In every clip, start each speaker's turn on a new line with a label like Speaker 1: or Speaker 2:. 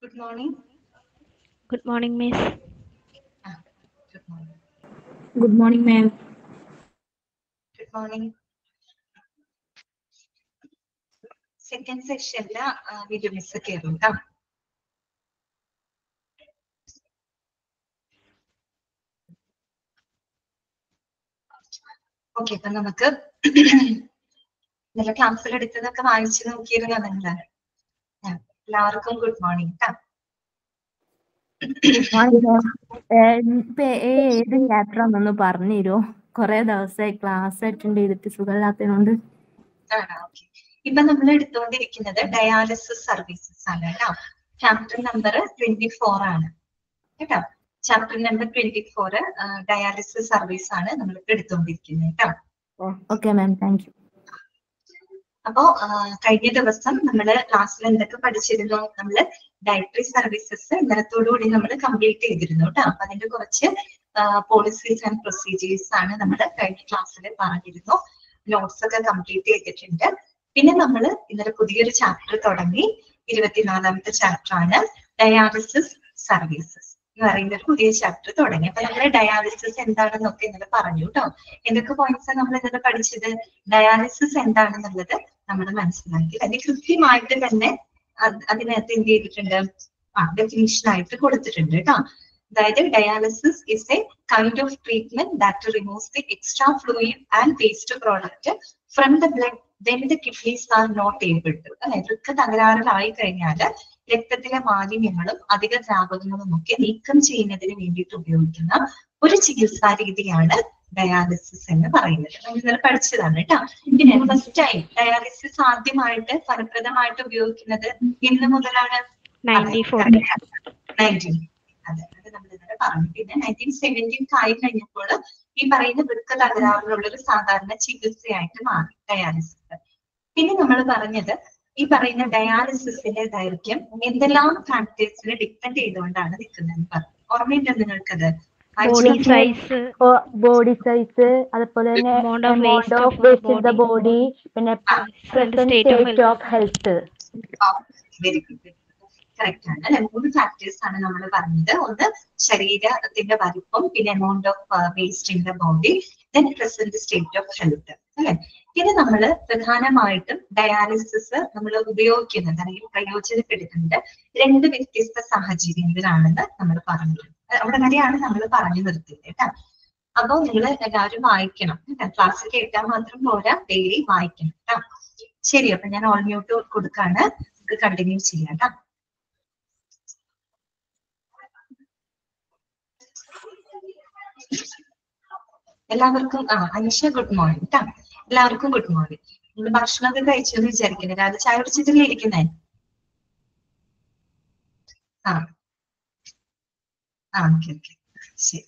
Speaker 1: Good morning.
Speaker 2: Good morning, Miss.
Speaker 1: Ah, good morning.
Speaker 3: Good morning, ma'am.
Speaker 1: Good morning. Second സെഷനില് video miss കയറും കേട്ടോ okay അപ്പൊ നമുക്ക് ഇന്നലെ ക്ലാസ്സിൽ എടുത്തതൊക്കെ വായിച്ചു നോക്കിയിരുന്നോ നിങ്ങള് ആ, എല്ലാവർക്കും ഗുഡ് മോർണിംഗ് കേട്ടോ
Speaker 3: ഏത് ചാപ്റ്റർ ആണെന്നൊന്ന് പറഞ്ഞു തരുമോ കുറെ ദിവസമായി ക്ലാസ് അറ്റൻഡ് ചെയ്തിട്ട് സുഖമില്ലാത്തതുകൊണ്ട്
Speaker 1: ആണോ ഓക്കെ ഇപ്പൊ നമ്മൾ എടുത്തുകൊണ്ടിരിക്കുന്നത് ഡയാലിസിസ് സർവീസസ് ആണ് കേട്ടോ ചാപ്റ്റർ നമ്പർ ട്വന്റി ഫോർ ആണ് കേട്ടോ chapter number twenty four dialysis service ആണ് നമ്മൾ എടുത്തുകൊണ്ടിരിക്കുന്നത് കേട്ടോ
Speaker 3: ഓക്കെ മാം താങ്ക് യു
Speaker 1: അപ്പോ ആ, കഴിഞ്ഞ ദിവസം നമ്മൾ ക്ലാസ്സിൽ എന്തൊക്കെ പഠിച്ചിരുന്നു നമ്മൾ ഡയറ്ററി സർവീസസ് ഇന്നലത്തോടുകൂടി നമ്മൾ കംപ്ലീറ്റ് ചെയ്തിരുന്നു കേട്ടോ അപ്പൊ അതിന്റെ കുറച്ച് പോളിസീസ് ആൻഡ് പ്രൊസീജിയേഴ്സ് ആണ് നമ്മൾ കഴിഞ്ഞ ക്ലാസ്സിൽ പറഞ്ഞിരുന്നു നോട്ട്സ് ഒക്കെ കംപ്ലീറ്റ് ചെയ്തിട്ടുണ്ട് പിന്നെ നമ്മൾ ഇന്നലെ പുതിയൊരു ചാപ്റ്റർ തുടങ്ങി ഇരുപത്തിനാലാമത്തെ ചാപ്റ്റർ ആണ് ഡയാലിസിസ് സർവീസസ് എന്ന് പറയുന്ന ഒരു പുതിയ ചാപ്റ്റർ തുടങ്ങി അപ്പൊ നമ്മൾ ഡയാലിസിസ് എന്താണെന്നൊക്കെ ഇന്നലെ പറഞ്ഞു കേട്ടോ എന്തൊക്കെ പോയിന്റ്സ് നമ്മൾ ഇന്നലെ പഠിച്ചത് ഡയാലിസിസ് എന്താണെന്നുള്ളത് നമ്മൾ മനസ്സിലാക്കി അതിന് കൃത്യമായിട്ട് തന്നെ അത് അതിനകത്ത് എന്ത് ചെയ്തിട്ടുണ്ട് ആ ഡെഫിനിഷൻ ആയിട്ട് കൊടുത്തിട്ടുണ്ട് കേട്ടോ അതായത് dialysis is a kind of treatment that removes the extra fluid and waste product from the blood when the kidneys are not able to അല്ലെ വൃക്ക തകരാറിലായി കഴിഞ്ഞാൽ രക്തത്തിലെ മാലിന്യങ്ങളും അധിക ദ്രാവകങ്ങളും ഒക്കെ നീക്കം ചെയ്യുന്നതിന് വേണ്ടിയിട്ട് ഉപയോഗിക്കുന്ന ഒരു ചികിത്സാ രീതിയാണ് ഡയാലിസിസ് എന്ന് പറയുന്നത് നമ്മൾ ഇന്നലെ പഠിച്ചതാണ് കേട്ടോ പിന്നെ ഫസ്റ്റ് ടൈം ഡയാലിസിസ് ആദ്യമായിട്ട് ഫലപ്രദമായിട്ട് ഉപയോഗിക്കുന്നത് എന്ന് മുതലാണ്
Speaker 2: Ninety four.
Speaker 1: നയൻറ്റീൻ അതെ അത് നമ്മൾ ഇന്നലെ പറഞ്ഞു പിന്നെ നയൻറ്റീൻ സെവൻറ്റീൻ ആയി കഴിഞ്ഞപ്പോൾ ഈ പറയുന്ന വൃക്ക തകരാറിനുള്ള ഒരു സാധാരണ ചികിത്സയായിട്ട് മാറി ഡയാലിസിസ് പിന്നെ നമ്മൾ പറഞ്ഞത് ഈ പറയുന്ന ഡയാലിസിസിന്റെ ദൈർഘ്യം എന്തെല്ലാം ഫാക്ടേഴ്സിനെ ഡിപ്പെൻഡ് ചെയ്തുകൊണ്ടാണ് നിൽക്കുന്നതെന്ന് പറഞ്ഞു ഓർമ്മയുണ്ടോ നിങ്ങൾക്കത്
Speaker 2: Body size,
Speaker 3: ബോഡി സൈസ് അതുപോലെ തന്നെ
Speaker 2: Amount of waste
Speaker 3: amount of
Speaker 2: of
Speaker 3: waste in the
Speaker 2: body.
Speaker 3: body പിന്നെ
Speaker 2: present
Speaker 3: present
Speaker 2: state of
Speaker 3: state of health
Speaker 1: very good correct ആണ് അല്ലെ മൂന്ന് ഫാക്ടേഴ്സ് ആണ് നമ്മൾ പറഞ്ഞത് ഒന്ന് ശരീരത്തിന്റെ വലിപ്പം പിന്നെ amount of waste in the body then present state of health അല്ലെ പിന്നെ നമ്മൾ പ്രധാനമായിട്ടും ഡയാലിസിസ് നമ്മൾ ഉപയോഗിക്കുന്നത് അല്ലെങ്കിൽ പ്രയോജനപ്പെടുത്തുന്നത് രണ്ട് വ്യത്യസ്ത സാഹചര്യങ്ങളിലാണെന്ന് നമ്മൾ പറഞ്ഞത് അവിടെ വരെയാണ് നമ്മൾ പറഞ്ഞു നിർത്തിയത് കേട്ടോ അപ്പോൾ നിങ്ങൾ എല്ലാവരും വായിക്കണം കേട്ടോ ക്ലാസ് കേട്ടാൽ മാത്രം പോരാ ഡെയിലി വായിക്കണം കേട്ടോ ശരി അപ്പൊ ഞാൻ ഓൾ മ്യൂട്ട് കൊടുക്കാണ് നമുക്ക് കണ്ടിന്യൂ ചെയ്യാം കേട്ടോ എല്ലാവർക്കും ആ അനിഷ ഗുഡ് മോർണിംഗ് കേട്ടോ എല്ലാവർക്കും ഗുഡ് മോർണിംഗ് നിങ്ങൾ ഭക്ഷണമൊക്കെ കഴിച്ചു എന്ന് വിചാരിക്കുന്നത് രാവിലെ ചായ കുടിച്ചിട്ടല്ലേ ഇരിക്കുന്നേ ആ ആ ഓക്കെ ഓക്കെ ശരി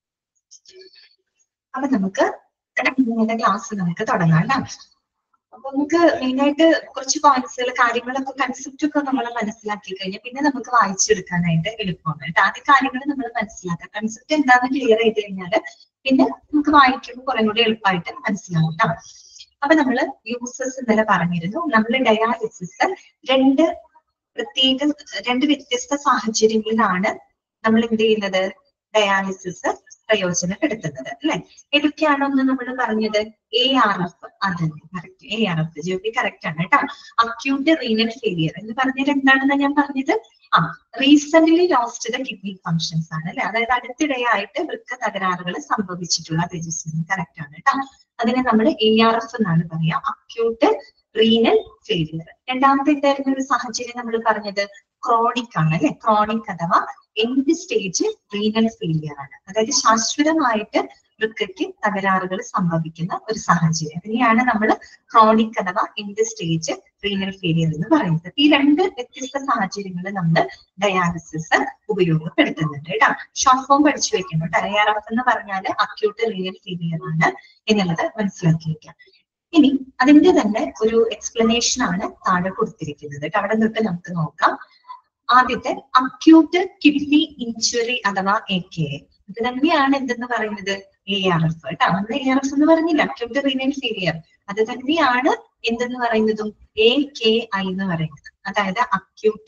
Speaker 1: അപ്പൊ നമുക്ക് ഇന്നത്തെ ക്ലാസ് നമുക്ക് തുടങ്ങാം കേട്ടോ അപ്പൊ നമുക്ക് മെയിൻ ആയിട്ട് കുറച്ച് പോയിന്റ്സുകൾ കാര്യങ്ങളൊക്കെ കൺസെപ്റ്റ് ഒക്കെ നമ്മൾ മനസ്സിലാക്കി കഴിഞ്ഞാൽ പിന്നെ നമുക്ക് വായിച്ചെടുക്കാനായിട്ട് എളുപ്പമാണ് കേട്ടോ ആദ്യ കാര്യങ്ങൾ നമ്മൾ മനസ്സിലാക്കാം കൺസെപ്റ്റ് എന്താണെന്ന് ക്ലിയർ ചെയ്ത് കഴിഞ്ഞാൽ പിന്നെ നമുക്ക് വായിക്കുമ്പോൾ കുറെ കൂടി എളുപ്പമായിട്ട് മനസ്സിലാവും കേട്ടോ അപ്പൊ നമ്മൾ യൂസസ് ഇന്നലെ പറഞ്ഞിരുന്നു നമ്മൾ ഡയാലിസിസ് രണ്ട് പ്രത്യേക രണ്ട് വ്യത്യസ്ത സാഹചര്യങ്ങളിലാണ് നമ്മൾ എന്ത് ചെയ്യുന്നത് ഡയാലിസിസ് പ്രയോജനപ്പെടുത്തുന്നത് അല്ലെ ഏതൊക്കെയാണെന്ന് നമ്മൾ പറഞ്ഞത് എ ആർ എഫ് അതെ correct A R F Joby correct ആണ് കേട്ടോ അക്യൂട്ട് റീനൽ ഫെയിലിയർ എന്ന് പറഞ്ഞത് എന്താണെന്ന് ഞാൻ പറഞ്ഞത് ആ recent lost the kidney functions ആണ് അല്ലെ അതായത് അടുത്തിടെയായിട്ട് വൃക്ക തകരാറുകൾ സംഭവിച്ചിട്ടുള്ള രജിസ്റ്ററിംഗ് കറക്റ്റ് ആണ് കേട്ടോ അതിനെ നമ്മൾ എ ആർ എഫ് എന്നാണ് പറയാ അക്യൂട്ട് റീനൽ ഫെയിലിയർ രണ്ടാമത്തെ എന്തായിരുന്നു ഒരു സാഹചര്യം നമ്മൾ പറഞ്ഞത് ക്രോണിക് ആണ് അല്ലെ ക്രോണിക് അഥവാ എൻഡ് സ്റ്റേജ് റീനൽ ഫെയിലിയർ ആണ് അതായത് ശാശ്വതമായിട്ട് വൃക്കയ്ക്ക് തകരാറുകൾ സംഭവിക്കുന്ന ഒരു സാഹചര്യം അതിനെയാണ് നമ്മൾ ക്രോണിക് അഥവാ എൻഡ് സ്റ്റേജ് റീനൽ ഫെയിലിയർ എന്ന് പറയുന്നത് ഈ രണ്ട് വ്യത്യസ്ത സാഹചര്യങ്ങൾ നമ്മൾ ഡയാലിസിസ് ഉപയോഗപ്പെടുത്തുന്നുണ്ട് കേട്ടോ ഷോർട്ട് ഫോം പഠിച്ചു വെക്കണം ഡയാർ എഫ് എന്ന് പറഞ്ഞാൽ അക്യൂട്ട് റീനൽ ഫെയിലിയർ ആണ് എന്നുള്ളത് മനസ്സിലാക്കി വെക്കാം ഇനി അതിന്റെ തന്നെ ഒരു എക്സ്പ്ലനേഷൻ ആണ് താഴെ കൊടുത്തിരിക്കുന്നത് കേട്ടോ. അവിടെ തൊട്ട് നമുക്ക് നോക്കാം ആദ്യത്തെ അക്യൂട്ട് കിഡ്നി ഇഞ്ചുറി അഥവാ എ കെ ഇത് തന്നെയാണ് എന്തെന്ന് പറയുന്നത് എ ആർ എഫ് കേട്ടോ നമ്മൾ എ ആർ എഫ് എന്ന് പറഞ്ഞില്ല അക്യൂട്ട് റീനൽ ഫെയിലിയർ അത് തന്നെയാണ് എന്തെന്ന് പറയുന്നതും എ കെ ഐ എന്ന് പറയുന്നത് അതായത് അക്യൂട്ട്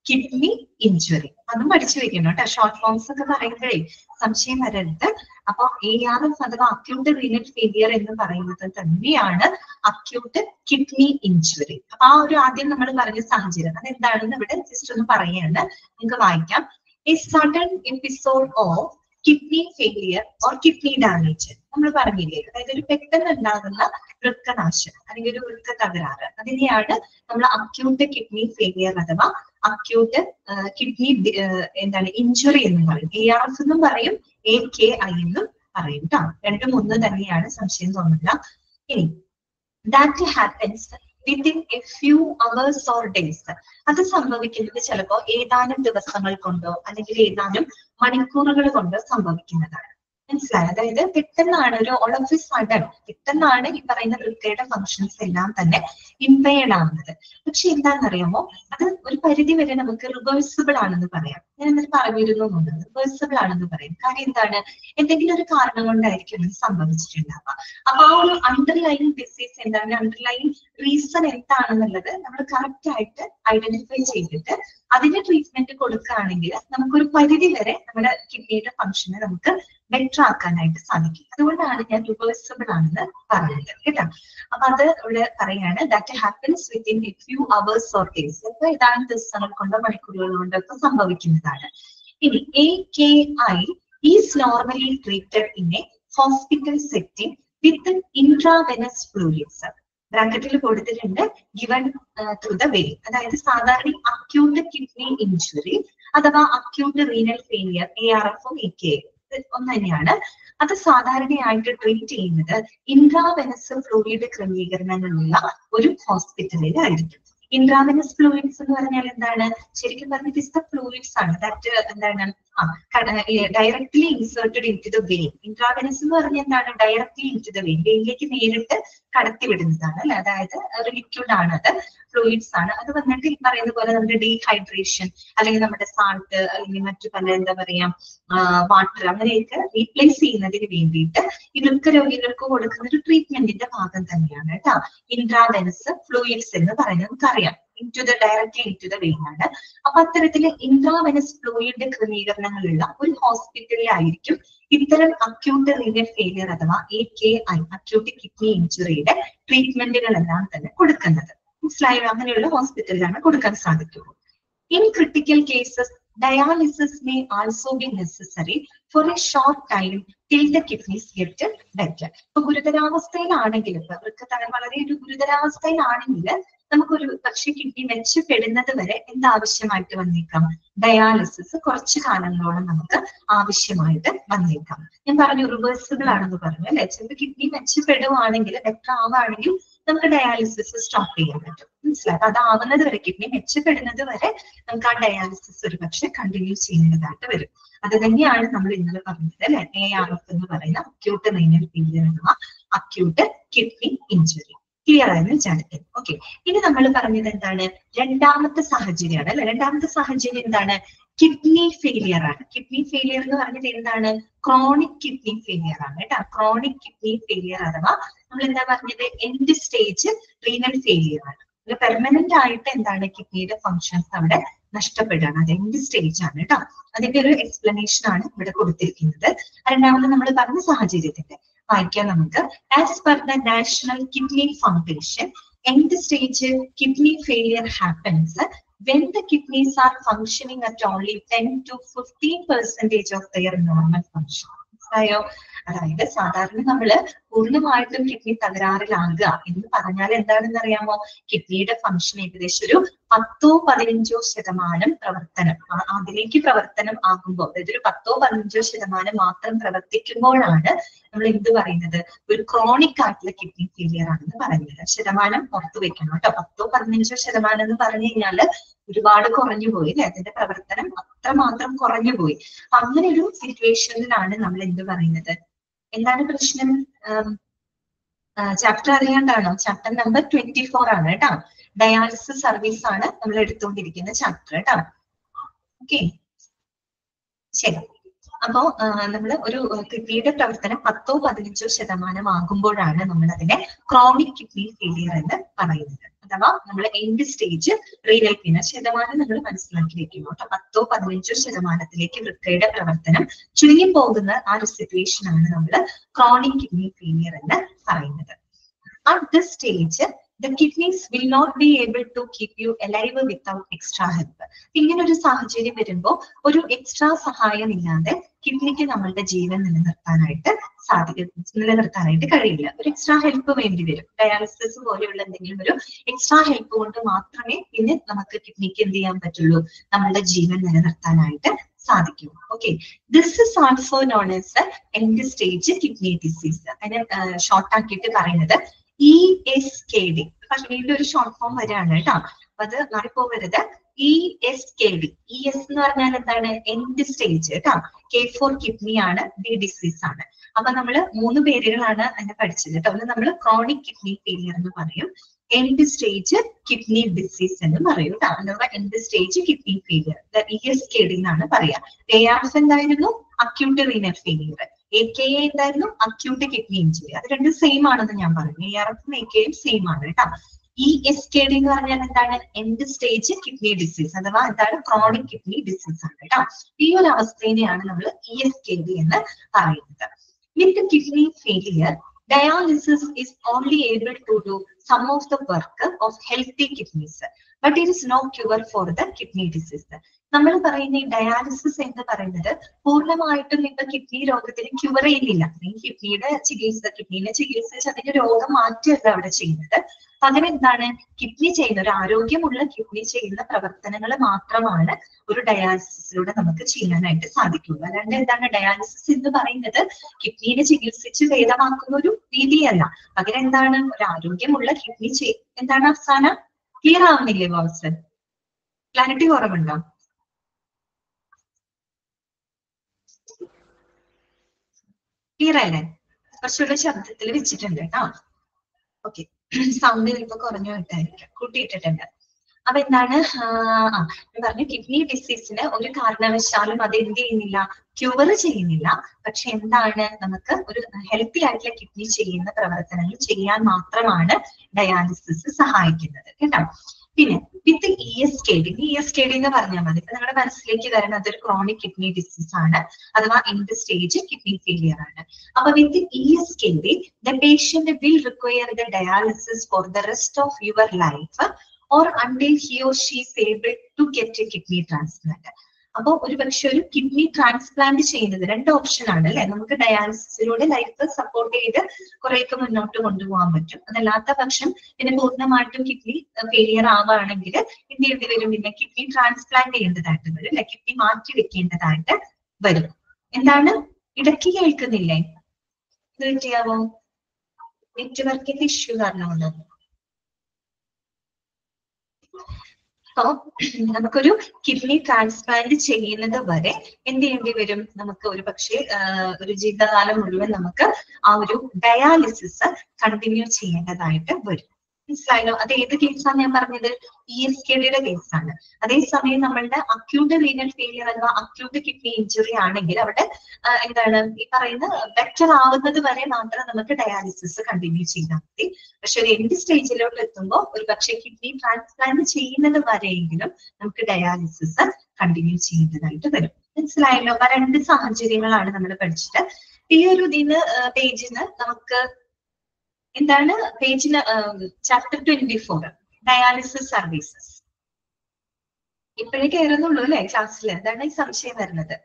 Speaker 1: കിഡ്നി ഇഞ്ചുറി അതും പഠിച്ചു വെക്കണം കേട്ടോ ഷോർട്ട് ഫോംസ് ഒക്കെ പറയുമ്പോഴേ സംശയം വരരുത് അപ്പൊ എ ആർ എഫ് അഥവാ അക്യൂട്ട് റീനൽ ഫെയിലിയർ എന്ന് പറയുന്നത് തന്നെയാണ് അക്യൂട്ട് കിഡ്നി ഇഞ്ചുറി അപ്പൊ ആ ഒരു ആദ്യം നമ്മൾ പറഞ്ഞ സാഹചര്യം അതെന്താണെന്ന് ഇവിടെ ജസ്റ്റ് ഒന്ന് പറയാണ് നിങ്ങൾക്ക് വായിക്കാം a sudden episode of kidney failure or kidney damage നമ്മൾ പറഞ്ഞില്ലേ അതായത് ഒരു പെട്ടെന്ന് ഉണ്ടാകുന്ന വൃക്കനാശം അല്ലെങ്കിൽ ഒരു വൃക്ക തകരാറ് അതിനെയാണ് നമ്മൾ അക്യൂട്ട് കിഡ്നി ഫെയിലിയർ അഥവാ അക്യൂട്ട് കിഡ്നി എന്താണ് ഇഞ്ചുറി എന്ന് പറയും എ ആർ എഫ് എന്നും പറയും എ കെ ഐ എന്നും പറയും കേട്ടോ രണ്ടും ഒന്ന് തന്നെയാണ് സംശയം തോന്നില്ല ഇനി that happens within a few hours or days അത് സംഭവിക്കുന്നത് ചിലപ്പോ ഏതാനും ദിവസങ്ങൾ കൊണ്ടോ അല്ലെങ്കിൽ ഏതാനും മണിക്കൂറുകൾ കൊണ്ടോ സംഭവിക്കുന്നതാണ് മനസ്സിലായി അതായത് പെട്ടെന്നാണ് ഒരു ഓൾ ഓഫ് എ സഡൻ പെട്ടെന്നാണ് ഈ പറയുന്ന വൃക്കയുടെ ഫങ്ഷൻസ് എല്ലാം തന്നെ ഇമ്പയർഡ് ആവുന്നത് പക്ഷെ എന്താണെന്നറിയാമോ അത് ഒരു പരിധി വരെ നമുക്ക് റിവേഴ്സിബിൾ ആണെന്ന് പറയാം ഞാൻ എന്നിട്ട് പറഞ്ഞിരുന്നു റിവേഴ്സിബിൾ ആണെന്ന് പറയും കാര്യം എന്താണ് എന്തെങ്കിലും ഒരു കാരണം കൊണ്ടായിരിക്കും ഇത് സംഭവിച്ചിട്ടുണ്ടാവുക അപ്പൊ ആ ഒരു അണ്ടർലൈൻ ഡിസീസ് എന്താണ് അണ്ടർലൈൻ റീസൺ എന്താണെന്നുള്ളത് നമ്മൾ കറക്റ്റ് ആയിട്ട് ഐഡന്റിഫൈ ചെയ്തിട്ട് അതിന് ട്രീറ്റ്മെന്റ് കൊടുക്കുകയാണെങ്കിൽ നമുക്കൊരു പരിധി വരെ നമ്മുടെ കിഡ്നിയുടെ ഫംഗ്ഷനെ നമുക്ക് ബെറ്റർ ആക്കാനായിട്ട് സാധിക്കും അതുകൊണ്ടാണ് ഞാൻ റിവേഴ്സിബിൾ ആണെന്ന് പറഞ്ഞത് കേട്ടോ അപ്പൊ അത് ഇവിടെ പറയാണ് that happens within a few hours or days അപ്പൊ ഏതാനും ദിവസങ്ങൾ കൊണ്ടോ മണിക്കൂറുകൾ കൊണ്ടോ ഒക്കെ സംഭവിക്കുന്നതാണ് ഇനി A K I is normally treated in a hospital setting with intravenous fluids ബ്രാക്കറ്റിൽ കൊടുത്തിട്ടുണ്ട് ഗിവൺ ത്രൂ ദ വേ അതായത് സാധാരണ അക്യൂട്ട് കിഡ്നി ഇഞ്ചുറി അഥവാ acute renal failure A R F A K ഒന്ന് തന്നെയാണ് അത് സാധാരണയായിട്ട് ട്രീറ്റ് ചെയ്യുന്നത് ഇൻട്രാവെനസ് ഫ്ലൂയിഡ് ക്രമീകരണങ്ങളുള്ള ഒരു ഹോസ്പിറ്റലിലായിരിക്കും ഇൻട്രാവെനസ് ഫ്ലൂയിഡ്സ് എന്ന് പറഞ്ഞാൽ എന്താണ് ശരിക്കും പറഞ്ഞിട്ട് ഇസ് ദ ഫ്ലൂയിഡ്സ് ആണ് ദാറ്റ് എന്താണ് directly inserted into the vein intravenous എന്ന് പറഞ്ഞാൽ എന്താണ് directly into the vein വെയിനിലേക്ക് നേരിട്ട് കടത്തി വിടുന്നതാണ് അല്ലെ അതായത് ഒരു ലിക്വിഡ് ആണ് അത് ഫ്ലൂയിഡ്സ് ആണ് അത് വന്നിട്ട് ഈ പറയുന്ന പോലെ നമ്മുടെ ഡീഹൈഡ്രേഷൻ അല്ലെങ്കിൽ നമ്മുടെ സാൾട്ട് അല്ലെങ്കിൽ മറ്റു പല എന്താ പറയാ വാട്ടർ അങ്ങനെയൊക്കെ റീപ്ലേസ് ചെയ്യുന്നതിന് വേണ്ടിയിട്ട് ഈ വൃക്ക രോഗികൾക്ക് കൊടുക്കുന്ന ഒരു ട്രീറ്റ്മെന്റിന്റെ ഭാഗം തന്നെയാണ് കേട്ടോ ഇൻട്രാവെനസ് ഫ്ലൂയിഡ്സ് എന്ന് പറയുന്നത് നമുക്കറിയാം into the directly into the vein ആണ് അപ്പൊ അത്തരത്തില് ഇൻട്രാവെനസ് ഫ്ലൂയിഡ് ക്രമീകരണങ്ങളുള്ള ഒരു ഹോസ്പിറ്റലിലായിരിക്കും ഇത്തരം അക്യൂട്ട് റീനൽ ഫെയിലിയർ അഥവാ A K I acute kidney ഇഞ്ചുറിയുടെ ട്രീറ്റ്മെന്റുകളെല്ലാം തന്നെ കൊടുക്കുന്നത് മനസ്സിലായോ അങ്ങനെയുള്ള ഹോസ്പിറ്റലിലാണ് കൊടുക്കാൻ സാധിക്കുള്ളൂ in critical cases dialysis may also be necessary for a short time till the kidneys get better ഇപ്പൊ ഗുരുതരാവസ്ഥയിലാണെങ്കിൽ ഇപ്പൊ വൃക്കത്തകൻ വളരെ ഒരു ഗുരുതരാവസ്ഥയിലാണെങ്കിൽ നമുക്കൊരു പക്ഷെ കിഡ്നി മെച്ചപ്പെടുന്നത് വരെ എന്താവശ്യമായിട്ട് വന്നേക്കാം ഡയാലിസിസ് കുറച്ചു കാലങ്ങളോളം നമുക്ക് ആവശ്യമായിട്ട് വന്നേക്കാം ഞാൻ പറഞ്ഞു റിവേഴ്സിബിൾ ആണെന്ന് പറഞ്ഞു അല്ലെ ചിലപ്പോൾ കിഡ്നി മെച്ചപ്പെടുവാണെങ്കിൽ ബെറ്റർ ആവുകയാണെങ്കിൽ നമുക്ക് ഡയാലിസിസ് സ്റ്റോപ്പ് ചെയ്യാൻ പറ്റും മനസ്സിലായി അപ്പൊ അതാവുന്നത് വരെ കിഡ്നി മെച്ചപ്പെടുന്നത് വരെ നമുക്ക് ആ ഡയാലിസിസ് ഒരു പക്ഷെ കണ്ടിന്യൂ ചെയ്യേണ്ടതായിട്ട് വരും അത് തന്നെയാണ് നമ്മൾ ഇന്നലെ പറഞ്ഞത് അല്ലെ എ ആർ എഫ് എന്ന് പറയുന്ന അക്യൂട്ട് റീനൽ ഫെയിലിയർ അഥവാ അക്യൂട്ട് കിഡ്നി ഇഞ്ചുറി ക്ലിയർ ആയെന്ന് വിചാരിക്കുന്നു ഓക്കെ ഇനി നമ്മൾ പറഞ്ഞത് എന്താണ് രണ്ടാമത്തെ സാഹചര്യമാണ് അല്ലെ രണ്ടാമത്തെ സാഹചര്യം എന്താണ് കിഡ്നി ഫെയിലിയർ ആണ് കിഡ്നി ഫെയിലിയർ എന്ന് പറഞ്ഞത് എന്താണ് ക്രോണിക് കിഡ്നി ഫെയിലിയർ ആണ് കേട്ടോ ക്രോണിക് കിഡ്നി ഫെയിലിയർ അഥവാ നമ്മൾ എന്താ പറഞ്ഞത് എൻഡ് സ്റ്റേജ് റീനൽ ഫെയിലിയർ ആണ് പെർമനന്റ് ആയിട്ട് എന്താണ് കിഡ്നിയുടെ ഫങ്ഷൻസ് അവിടെ നഷ്ടപ്പെടുകയാണ് അത് എൻഡ് സ്റ്റേജ് ആണ് കേട്ടോ അതിന്റെ ഒരു എക്സ്പ്ലനേഷൻ ആണ് ഇവിടെ കൊടുത്തിരിക്കുന്നത് രണ്ടാമത് നമ്മൾ പറഞ്ഞ സാഹചര്യത്തിന്റെ വായിക്കാം നമുക്ക് as per the National Kidney Foundation end stage kidney failure happens when the kidneys are functioning at only 10 to 15 percentage of their normal function. മനസ്സിലായോ അതായത് സാധാരണ നമ്മള് പൂർണ്ണമായിട്ടും കിഡ്നി തകരാറിലാകുക എന്ന് പറഞ്ഞാൽ എന്താണെന്ന് അറിയാമോ കിഡ്നിയുടെ ഫംഗ്ഷൻ ഏകദേശം ഒരു പത്തോ പതിനഞ്ചോ ശതമാനം പ്രവർത്തനം ആ- അതിലേക്ക് പ്രവർത്തനം ആകുമ്പോൾ അതായത് ഒരു പത്തോ പതിനഞ്ചോ ശതമാനം മാത്രം പ്രവർത്തിക്കുമ്പോഴാണ് നമ്മൾ എന്ത് പറയുന്നത് ഒരു ക്രോണിക് ആയിട്ടുള്ള കിഡ്നി ഫെയിലിയർ ആണെന്ന് പറയുന്നത് ശതമാനം പുറത്തു വെക്കണം കേട്ടോ പത്തോ പതിനഞ്ചോ ശതമാനം എന്ന് പറഞ്ഞു കഴിഞ്ഞാല് ഒരുപാട് കുറഞ്ഞു പോയി അല്ലെ അതിന്റെ പ്രവർത്തനം അത്രമാത്രം കുറഞ്ഞു പോയി അപ്പൊ അങ്ങനെ ഒരു സിറ്റുവേഷനിലാണ് നമ്മൾ എന്ത് പറയുന്നത് എന്താണ് പ്രശ്നം ചാപ്റ്റർ അറിയാണ്ടാണോ ചാപ്റ്റർ നമ്പർ ട്വന്റി ഫോർ ആണ് കേട്ടോ ഡയാലിസിസ് സർവീസ് ആണ് നമ്മൾ എടുത്തുകൊണ്ടിരിക്കുന്ന ചാപ്റ്റർ കേട്ടോ ഓക്കെ ശരി അപ്പോ നമ്മൾ ഒരു കിഡ്നിയുടെ പ്രവർത്തനം പത്തോ പതിനഞ്ചോ ശതമാനം ആകുമ്പോഴാണ് നമ്മൾ അതിനെ ക്രോണിക് കിഡ്നി ഫെയിലിയർ എന്ന് പറയുന്നത് അഥവാ നമ്മൾ എൻഡ് സ്റ്റേജ് റീനൽ പിന്നെ ശതമാനം നമ്മൾ മനസ്സിലാക്കി വെക്കുന്നു കേട്ടോ പത്തോ പതിനഞ്ചോ ശതമാനത്തിലേക്ക് വൃക്കയുടെ പ്രവർത്തനം ചുരുങ്ങി പോകുന്ന ആ ഒരു സിറ്റുവേഷൻ ആണ് നമ്മൾ ക്രോണിക് കിഡ്നി ഫെയിലിയർ എന്ന് പറയുന്നത് at this stage the kidneys will not be able to keep you alive without extra help ഇങ്ങനെ ഒരു സാഹചര്യം വരുമ്പോൾ ഒരു എക്സ്ട്രാ സഹായം ഇല്ലാതെ കിഡ്നിക്ക് നമ്മളുടെ ജീവൻ നിലനിർത്താനായിട്ട് സാധിക്കും നിലനിർത്താനായിട്ട് കഴിയില്ല ഒരു എക്സ്ട്രാ ഹെൽപ്പ് വേണ്ടി വരും ഡയാലിസിസ് പോലെയുള്ള എന്തെങ്കിലും ഒരു എക്സ്ട്രാ ഹെൽപ്പ് കൊണ്ട് മാത്രമേ പിന്നെ നമുക്ക് കിഡ്നിക്ക് എന്ത് ചെയ്യാൻ പറ്റുള്ളൂ നമ്മളുടെ ജീവൻ നിലനിർത്താനായിട്ട് സാധിക്കും okay this is also known as end stage kidney disease അതിനെ ഷോർട്ട് ആക്കിയിട്ട് പറയുന്നത് ഇ എസ് കെ ഡി പക്ഷെ വീണ്ടും ഒരു ഷോർട്ട് ഫോം വരികയാണ് കേട്ടോ അപ്പൊ അത് മാറിപ്പോവരുത് E S K D E S എന്ന് പറഞ്ഞാൽ എന്താണ് എൻഡ് സ്റ്റേജ് കേട്ടോ കെ ഫോർ കിഡ്നി ആണ് ഡി ഡിസീസ് ആണ് അപ്പൊ നമ്മൾ മൂന്ന് പേരുകളാണ് അതിനെ പഠിച്ചത് കേട്ടോ ഒന്ന് നമ്മൾ ക്രോണിക് കിഡ്നി ഫെയിലിയർ എന്ന് പറയും എൻഡ് സ്റ്റേജ് കിഡ്നി ഡിസീസ് എന്ന് പറയും കേട്ടോ അഥവാ end stage kidney failure E S K D എന്നാണ് പറയാ എ ആർ എഫ് എന്തായിരുന്നു acute renal failure A K A എന്തായിരുന്നു അക്യൂട്ട് കിഡ്നി ഇഞ്ചുറി അത് രണ്ടും സെയിം ആണെന്ന് ഞാൻ പറഞ്ഞു എ ആർ എഫും എ കെയും സെയിം ആണ് കേട്ടോ ഈ എസ് കെ ഡി എന്ന് പറഞ്ഞാൽ എന്താണ് എൻഡ് സ്റ്റേജ് കിഡ്നി ഡിസീസ് അഥവാ എന്താണ് ക്രോണിക് കിഡ്നി ഡിസീസ് ആണ് കേട്ടോ ഈ ഒരു അവസ്ഥയെയാണ് നമ്മൾ ഇ എസ് കെ ഡി എന്ന് പറയുന്നത് with kidney failure dialysis is only able to do some of the work of healthy kidneys but it is no cure for the kidney disease നമ്മൾ പറയുന്ന ഈ ഡയാലിസിസ് എന്ന് പറയുന്നത് പൂർണ്ണമായിട്ടും ഇപ്പൊ കിഡ്നി രോഗത്തിന് ക്യൂർ ചെയ്യുന്നില്ല ഈ കിഡ്നിയുടെ ചികിത്സ കിഡ്നിനെ ചികിത്സിച്ച് അതിന്റെ രോഗം മാറ്റിയല്ല അവിടെ ചെയ്യുന്നത് പകരം എന്താണ് കിഡ്നി ചെയ്യുന്ന ഒരു ആരോഗ്യമുള്ള കിഡ്നി ചെയ്യുന്ന പ്രവർത്തനങ്ങൾ മാത്രമാണ് ഒരു ഡയാലിസിസിലൂടെ നമുക്ക് ചെയ്യാനായിട്ട് സാധിക്കുള്ളൂ അല്ലാണ്ട് എന്താണ് ഡയാലിസിസ് എന്ന് പറയുന്നത് കിഡ്നിനെ ചികിത്സിച്ച് ഭേദമാക്കുന്ന ഒരു രീതിയല്ല പകരം എന്താണ് ഒരു ആരോഗ്യമുള്ള കിഡ്നി ചെയ് എന്താണ് അവസാനം ക്ലിയർ ആവുന്നില്ലേ ബോസ് ക്ലാരിറ്റി കുറവുണ്ടോ ക്ലിയർ അല്ലേ കുറച്ചുകൂടെ ശബ്ദത്തിൽ വെച്ചിട്ടുണ്ട് കേട്ടോ ഓക്കെ സൗണ്ട് ചിലപ്പോ കുറഞ്ഞു വിട്ടായിരിക്കും കൂട്ടിയിട്ടിട്ടുണ്ട് അപ്പൊ എന്താണ് ആ ഞാൻ പറഞ്ഞു കിഡ്നി ഡിസീസിന് ഒരു കാരണവശാലും അത് എന്ത് ചെയ്യുന്നില്ല ക്യൂർ ചെയ്യുന്നില്ല പക്ഷെ എന്താണ് നമുക്ക് ഒരു ഹെൽത്തി ആയിട്ടുള്ള കിഡ്നി ചെയ്യുന്ന പ്രവർത്തനങ്ങൾ ചെയ്യാൻ മാത്രമാണ് ഡയാലിസിസ് സഹായിക്കുന്നത് കേട്ടോ പിന്നെ with E S K D E S K D എന്ന് പറഞ്ഞാൽ മതി ഇപ്പൊ നിങ്ങളുടെ മനസ്സിലേക്ക് വരുന്നത് അതൊരു ക്രോണിക് കിഡ്നി ഡിസീസ് ആണ് അഥവാ എൻഡ് സ്റ്റേജ് കിഡ്നി ഫെയിലിയർ ആണ് അപ്പൊ with E S K D the patient will require the dialysis for the rest of your life or until he or she able to get a kidney transplant അപ്പോൾ ഒരു പക്ഷെ ഒരു kidney transplant ചെയ്യുന്നത് രണ്ട് option ആണ് അല്ലെ നമുക്ക് ഡയാലിസിസിലൂടെ life support ചെയ്ത് കുറേയൊക്കെ മുന്നോട്ട് കൊണ്ടുപോകാൻ പറ്റും അതല്ലാത്ത പക്ഷം പിന്നെ പൂർണ്ണമായിട്ടും കിഡ്നി ഫെയിലിയർ ആവുകയാണെങ്കിൽ എന്ത് ചെയ്യേണ്ടി വരും പിന്നെ കിഡ്നി ട്രാൻസ്പ്ലാന്റ് ചെയ്യേണ്ടതായിട്ട് വരും അല്ലെ കിഡ്നി മാറ്റി വെക്കേണ്ടതായിട്ട് വരും എന്താണ് ഇടയ്ക്ക് കേൾക്കുന്നില്ലേ ഇത് ചെയ്യാവോ നെറ്റ്വർക്കിന്റെ ഇഷ്യൂ കാരണമുണ്ടോ അപ്പോ നമുക്കൊരു കിഡ്നി ട്രാൻസ്പ്ലാന്റ് ചെയ്യുന്നത് വരെ എന്ത് ചെയ്യേണ്ടി വരും നമുക്ക് ഒരു പക്ഷേ ഒരു ജീവിതകാലം മുഴുവൻ നമുക്ക് ആ ഒരു ഡയാലിസിസ് കണ്ടിന്യൂ ചെയ്യേണ്ടതായിട്ട് വരും മനസ്സിലായല്ലോ അത് ഏത് കേസാണ് ഞാൻ പറഞ്ഞത് ഇ എസ് കെ ഡിയുടെ കേസാണ് അതേസമയം നമ്മളുടെ അക്യൂട്ട് റീനൽ ഫെയിലിയർ അഥവാ അക്യൂട്ട് കിഡ്നി ഇഞ്ചുറി ആണെങ്കിൽ അവിടെ എന്താണ് ഈ പറയുന്ന ബെറ്റർ ആവുന്നത് വരെ മാത്രം നമുക്ക് ഡയാലിസിസ് കണ്ടിന്യൂ ചെയ്താൽ മതി പക്ഷെ ഒരു എൻഡ് സ്റ്റേജിലോട്ട് എത്തുമ്പോൾ ഒരു പക്ഷേ കിഡ്നി ട്രാൻസ്പ്ലാന്റ് ചെയ്യുന്നത് വരെയെങ്കിലും നമുക്ക് ഡയാലിസിസ് കണ്ടിന്യൂ ചെയ്യേണ്ടതായിട്ട് വരും മനസ്സിലായല്ലോ അപ്പൊ രണ്ട് സാഹചര്യങ്ങളാണ് നമ്മൾ പഠിച്ചിട്ട് ഈ ഒരു ഇതിന് പേജിന് നമുക്ക് എന്താണ് പേജിന് chapter twenty four dialysis services ഇപ്പോഴേ കയറുന്നുള്ളൂ അല്ലെ ക്ലാസ്സിൽ എന്താണ് ഈ സംശയം വരുന്നത്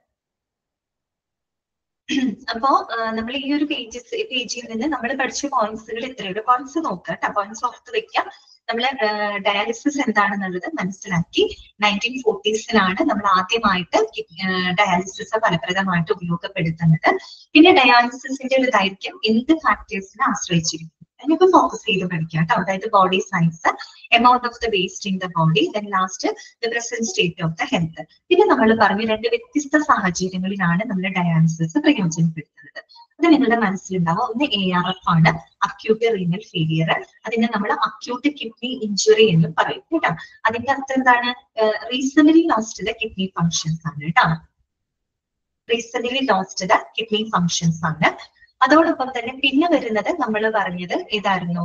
Speaker 1: അപ്പോ നമ്മൾ ഈ ഒരു പേജസ് പേജിൽ നിന്ന് നമ്മൾ പഠിച്ച പോയിന്റ്സുകൾ എത്രയുണ്ട് പോയിന്റ്സ് നോക്കുക കേട്ടോ പോയിന്റ്സ് ഓർത്ത് വെക്കാം നമ്മൾ ഡയാലിസിസ് എന്താണെന്നുള്ളത് മനസ്സിലാക്കി നയൻറ്റീൻ ഫോർട്ടീസിലാണ് നമ്മൾ ആദ്യമായിട്ട് ഡയാലിസിസ് ഫലപ്രദമായിട്ട് ഉപയോഗപ്പെടുത്തുന്നത് പിന്നെ ഡയാലിസിസിന്റെ ഒരു ദൈർഘ്യം എന്ത് ഫാക്ടേഴ്സിനെ ആശ്രയിച്ചിരിക്കും അതിനൊക്കെ ഫോക്കസ് ചെയ്ത് പഠിക്കാം കേട്ടോ അതായത് body science amount of the waste in the body then last the present state of the health പിന്നെ നമ്മൾ പറഞ്ഞു രണ്ട് വ്യത്യസ്ത സാഹചര്യങ്ങളിലാണ് നമ്മൾ ഡയാലിസിസ് പ്രയോജനപ്പെടുത്തുന്നത് അത് നിങ്ങളുടെ മനസ്സിലുണ്ടാവും ഒന്ന് എ ആർ എഫ് ആണ് അക്യൂട്ട് റീനൽ ഫെയിലിയർ അതിനെ നമ്മൾ അക്യൂട്ട് കിഡ്നി ഇഞ്ചുറി എന്ന് പറയും കേട്ടോ അതിന്റെ അർത്ഥം എന്താണ് recently lost the kidney functions ആണ് കേട്ടോ recent lost the kidney functions ആണ് അതോടൊപ്പം തന്നെ പിന്നെ വരുന്നത് നമ്മൾ പറഞ്ഞത് ഏതായിരുന്നു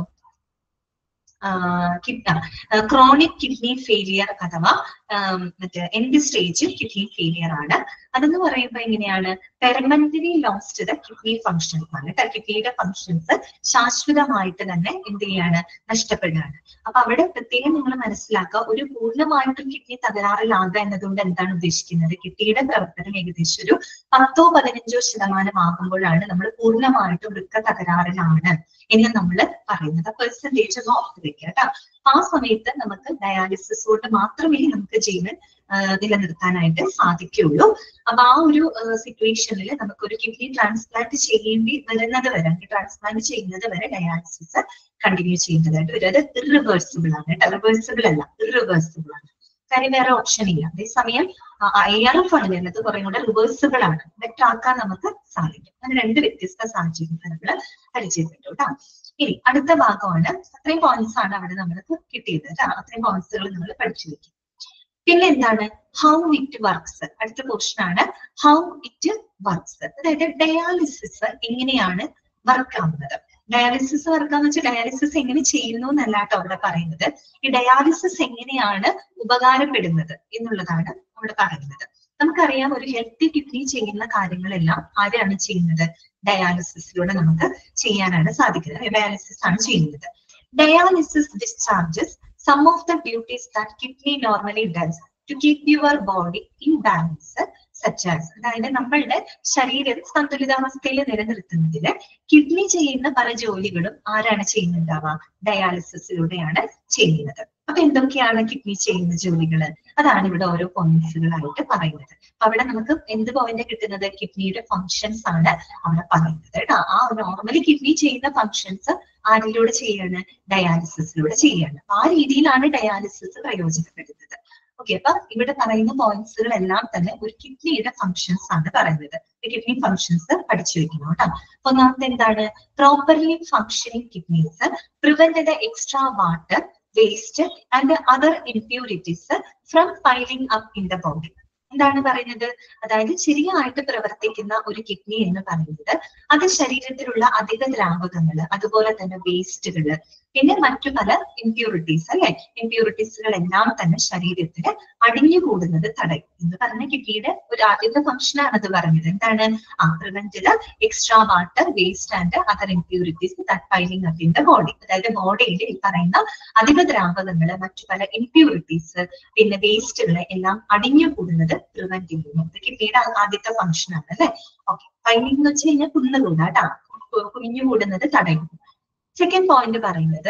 Speaker 1: ക്രോണിക് കിഡ്നി ഫെയിലിയർ അഥവാ ആം, മറ്റേ എൻഡ് സ്റ്റേജ് കിഡ്നി ഫെയിലിയർ ആണ് അതെന്ന് പറയുമ്പോൾ എങ്ങനെയാണ് permanently lost the kidney functions ആണ് കേട്ടോ കിഡ്നിയുടെ ഫങ്ഷൻസ് ശാശ്വതമായിട്ട് തന്നെ എന്ത് ചെയ്യാണ് നഷ്ടപ്പെടുകയാണ് അപ്പൊ അവിടെ പ്രത്യേകം നിങ്ങൾ മനസ്സിലാക്കുക ഒരു പൂർണ്ണമായിട്ടും കിഡ്നി തകരാറിലാകുക എന്നതുകൊണ്ട് എന്താണ് ഉദ്ദേശിക്കുന്നത് കിഡ്നിയുടെ പ്രവർത്തനം ഏകദേശം ഒരു പത്തോ പതിനഞ്ചോ ശതമാനം ആകുമ്പോഴാണ് നമ്മൾ പൂർണ്ണമായിട്ടും വൃക്ക തകരാറിലാണ് എന്ന് നമ്മൾ പറയുന്നത് പെർസെന്റേജ് ഒന്ന് ഓർത്ത് വെക്കുക കേട്ടോ അപ്പൊ ആ സമയത്ത് നമുക്ക് ഡയാലിസിസ് കൊണ്ട് മാത്രമേ നമുക്ക് ജീവൻ ആ, നിലനിർത്താനായിട്ട് സാധിക്കുകയുള്ളൂ അപ്പൊ ആ ഒരു സിറ്റുവേഷനിൽ നമുക്ക് ഒരു കിഡ്നി ട്രാൻസ്പ്ലാന്റ് ചെയ്യേണ്ടി വരുന്നത് വരെ ട്രാൻസ്പ്ലാന്റ് ചെയ്യുന്നത് വരെ ഡയാലിസിസ് കണ്ടിന്യൂ ചെയ്യേണ്ടതായിട്ട് വരും അത് ഇറിവേഴ്സിബിൾ ആണ് കേട്ടോ റിവേഴ്സിബിൾ അല്ല ഇറിവേഴ്സിബിൾ ആണ് കാര്യം വേറെ ഓപ്ഷൻ ഇല്ല അതേസമയം ഐ ആർ എഫ് ആണ് വരുന്നത് കുറേ കൂടെ റിവേഴ്സിബിൾ ആണ് ബെറ്റർ ആക്കാൻ നമുക്ക് സാധിക്കും അങ്ങനെ രണ്ട് വ്യത്യസ്ത സാഹചര്യങ്ങൾ നമ്മൾ പരിചയപ്പെട്ടു കേട്ടോ ഇനി അടുത്ത ഭാഗമാണ് അത്രയും പോയിന്റ്സ് ആണ് അവിടെ നമ്മൾക്ക് കിട്ടിയത് കേട്ടോ അത്രയും പോയിന്റ്സുകൾ നമ്മൾ പഠിച്ചു വെക്കും പിന്നെ എന്താണ് ഹൗ ഇറ്റ് വർക്ക്സ് അടുത്ത പോർഷൻ ആണ് ഹൗ ഇറ്റ് വർക്ക്സ് അതായത് ഡയാലിസിസ് എങ്ങനെയാണ് വർക്ക് ആവുന്നത് ഡയാലിസിസ് വർക്കാന്ന് വെച്ചാൽ ഡയാലിസിസ് എങ്ങനെ ചെയ്യുന്നു എന്നല്ല കേട്ടോ അവിടെ പറയുന്നത് ഈ ഡയാലിസിസ് എങ്ങനെയാണ് ഉപകാരപ്പെടുന്നത് എന്നുള്ളതാണ് അവിടെ പറയുന്നത് നമുക്കറിയാം ഒരു ഹെൽത്തി കിഡ്നി ചെയ്യുന്ന കാര്യങ്ങളെല്ലാം ആരാണ് ചെയ്യുന്നത് ഡയാലിസിസിലൂടെ നമുക്ക് ചെയ്യാനാണ് സാധിക്കുന്നത് ഡയാലിസിസ് ആണ് ചെയ്യുന്നത് dialysis discharges some of the duties that kidney normally does to keep your body in balance such as അതായത് നമ്മളുടെ ശരീരം സന്തുലിതാവസ്ഥയിൽ നിലനിർത്തുന്നതിന് കിഡ്നി ചെയ്യുന്ന പല ജോലികളും ആരാണ് ചെയ്യുന്നുണ്ടാവുക ഡയാലിസിസിലൂടെയാണ് ചെയ്യുന്നത് അപ്പൊ എന്തൊക്കെയാണ് കിഡ്നി ചെയ്യുന്ന ജോലികൾ അതാണ് ഇവിടെ ഓരോ പോയിന്റ്സുകളായിട്ട് പറയുന്നത് അപ്പൊ അവിടെ നമുക്ക് എന്ത് പോയിന്റ് കിട്ടുന്നത് കിഡ്നിയുടെ ഫങ്ഷൻസ് ആണ് അവിടെ പറയുന്നത് കേട്ടോ ആ നോർമലി കിഡ്നി ചെയ്യുന്ന ഫങ്ഷൻസ് ആരിലൂടെ ചെയ്യാണ് ഡയാലിസിസിലൂടെ ചെയ്യാണ് അപ്പൊ ആ രീതിയിലാണ് ഡയാലിസിസ് പ്രയോജനപ്പെടുന്നത് ഓക്കെ അപ്പൊ ഇവിടെ പറയുന്ന പോയിന്റ്സുകൾ എല്ലാം തന്നെ ഒരു കിഡ്നിയുടെ ഫങ്ഷൻസ് ആണ് പറയുന്നത് കിഡ്നി ഫങ്ഷൻസ് പഠിച്ചു വെക്കണം കേട്ടോ അപ്പൊ ഒന്നാമത്തെ എന്താണ് properly functioning kidneys prevent the extra water waste and other impurities from piling up in the body എന്താണ് പറയുന്നത് അതായത് ശരിയായിട്ട് പ്രവർത്തിക്കുന്ന ഒരു കിഡ്നി എന്ന് പറയുന്നത് അത് ശരീരത്തിലുള്ള അധിക ദ്രാവകങ്ങൾ അതുപോലെ തന്നെ വേസ്റ്റുകൾ പിന്നെ മറ്റു പല ഇംപ്യൂരിറ്റീസ് അല്ലെ ഇംപ്യൂരിറ്റീസുകൾ എല്ലാം തന്നെ ശരീരത്തിന് അടിഞ്ഞുകൂടുന്നത് തടയും എന്ന് പറഞ്ഞ കിഡ്നിയുടെ ഒരു ആദ്യത്തെ ഫംഗ്ഷൻ ആണ് അത് പറഞ്ഞത് എന്താണ് ആ prevent extra water waste and other impurities that piling up in the body അതായത് ബോഡിയിൽ ഈ പറയുന്ന അധിക ദ്രാവകങ്ങൾ മറ്റു പല ഇംപ്യൂരിറ്റീസ് പിന്നെ വേസ്റ്റുകൾ എല്ലാം അടിഞ്ഞുകൂടുന്നത് പ്രിവെന്റ് ചെയ്യുന്നു ഇത് കിഡ്നിയുടെ ആദ്യത്തെ ഫംഗ്ഷൻ ആണ് അല്ലെ ഓക്കെ പൈലിംഗ് എന്ന് വെച്ച് കഴിഞ്ഞാൽ കുന്നുകൂടാ കേട്ടോ കുഞ്ഞുകൂടുന്നത് തടയുന്നു സെക്കൻഡ് പോയിന്റ് പറയുന്നത്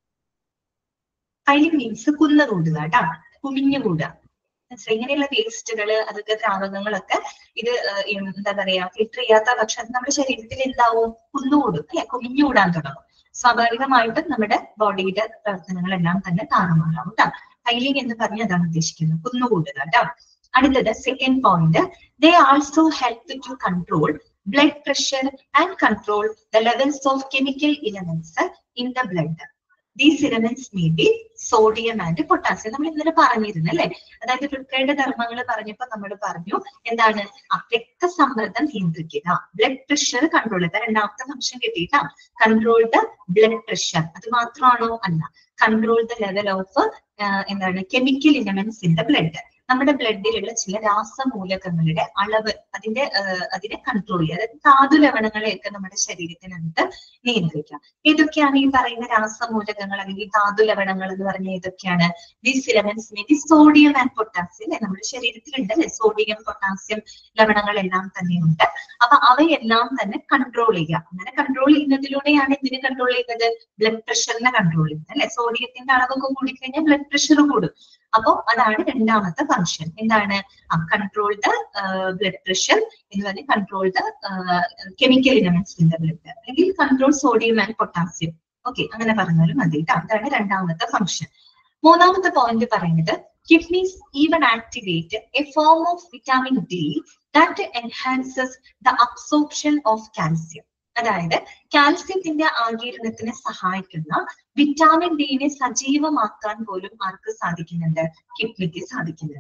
Speaker 1: പൈലിംഗ് മീൻസ് കുന്നുകൂടുക കേട്ടോ കുമിഞ്ഞുകൂടുക മനസ്സിലായി? ഇങ്ങനെയുള്ള വേസ്റ്റുകൾ അതൊക്കെ ദ്രാവകങ്ങളൊക്കെ ഇത് ഏഹ്, എന്താ പറയാ ഫിൽറ്റർ ചെയ്യാത്ത പക്ഷെ അത് നമ്മുടെ ശരീരത്തിൽ എന്താവും കുന്നുകൂടും അല്ലെ കുമിഞ്ഞുകൂടാൻ തുടങ്ങും സ്വാഭാവികമായിട്ടും നമ്മുടെ ബോഡിയുടെ പ്രവർത്തനങ്ങളെല്ലാം തന്നെ താറുമാറാവും കേട്ടോ പൈലിംഗ് എന്ന് പറഞ്ഞ് അതാണ് ഉദ്ദേശിക്കുന്നത് കുന്നുകൂടുക കേട്ടോ അടുത്തത് second point they also help to control blood pressure and control the levels of chemical elements in the blood these elements may be sodium and potassium നമ്മൾ ഇന്നലെ പറഞ്ഞിരുന്നു അല്ലെ അതായത് വൃക്കയുടെ ധർമ്മങ്ങൾ പറഞ്ഞപ്പോ നമ്മൾ പറഞ്ഞു എന്താണ് ആ രക്തസമ്മർദ്ദം നിയന്ത്രിക്കുക ബ്ലഡ് പ്രഷർ കൺട്രോൾ ചെയ്യുക രണ്ടാമത്തെ ഫംഗ്ഷൻ കിട്ടിയിട്ടാ കൺട്രോൾ ദ ബ്ലഡ് പ്രഷർ അത് മാത്രമാണോ അല്ല കൺട്രോൾ ദ ലെവൽ ഓഫ് എന്താണ് chemical elements in the blood നമ്മുടെ ബ്ലഡിലുള്ള ചില രാസമൂലകങ്ങളുടെ അളവ് അതിന്റെ ആ, അതിനെ കൺട്രോൾ ചെയ്യുക അതായത് ധാതു ലവണങ്ങളെയൊക്കെ നമ്മുടെ ശരീരത്തിനകത്ത് നിയന്ത്രിക്കാം ഏതൊക്കെയാണ് ഈ പറയുന്ന രാസമൂലകങ്ങൾ അല്ലെങ്കിൽ ധാതു ലവണങ്ങൾ എന്ന് പറഞ്ഞ ഏതൊക്കെയാണ് these elements may be sodium and potassium അല്ലെ നമ്മുടെ ശരീരത്തിലുണ്ട് അല്ലെ സോഡിയം പൊട്ടാസ്യം ലവണങ്ങളെല്ലാം തന്നെയുണ്ട് അപ്പൊ അവയെല്ലാം തന്നെ കൺട്രോൾ ചെയ്യുക അങ്ങനെ കൺട്രോൾ ചെയ്യുന്നതിലൂടെയാണ് ഇതിനെ കൺട്രോൾ ചെയ്യുന്നത് ബ്ലഡ് പ്രഷറിനെ കൺട്രോൾ ചെയ്യുന്നത് അല്ലെ സോഡിയത്തിന്റെ അളവൊക്കെ കൂടിക്കഴിഞ്ഞാൽ ബ്ലഡ് പ്രഷർ കൂടും അപ്പോ അതാണ് രണ്ടാമത്തെ ഫംഗ്ഷൻ എന്താണ് കൺട്രോൾ ദ ബ്ലഡ് പ്രഷർ എന്ന് പറഞ്ഞാൽ control the chemical elements in the blood അല്ലെങ്കിൽ control sodium and potassium okay അങ്ങനെ പറഞ്ഞാലും മതി ട്ടോ. അതാണ് രണ്ടാമത്തെ ഫംഗ്ഷൻ മൂന്നാമത്തെ പോയിന്റ് പറയുന്നത് kidneys even activate a form of vitamin D that enhances the absorption of calcium അതായത് കാൽസ്യത്തിന്റെ ആകിരണത്തിന് സഹായിക്കുന്ന വിറ്റാമിൻ ഡിനെ സജീവമാക്കാൻ പോലും ആർക്ക് സാധിക്കുന്നുണ്ട് കിഡ്നിക്ക് സാധിക്കുന്നുണ്ട്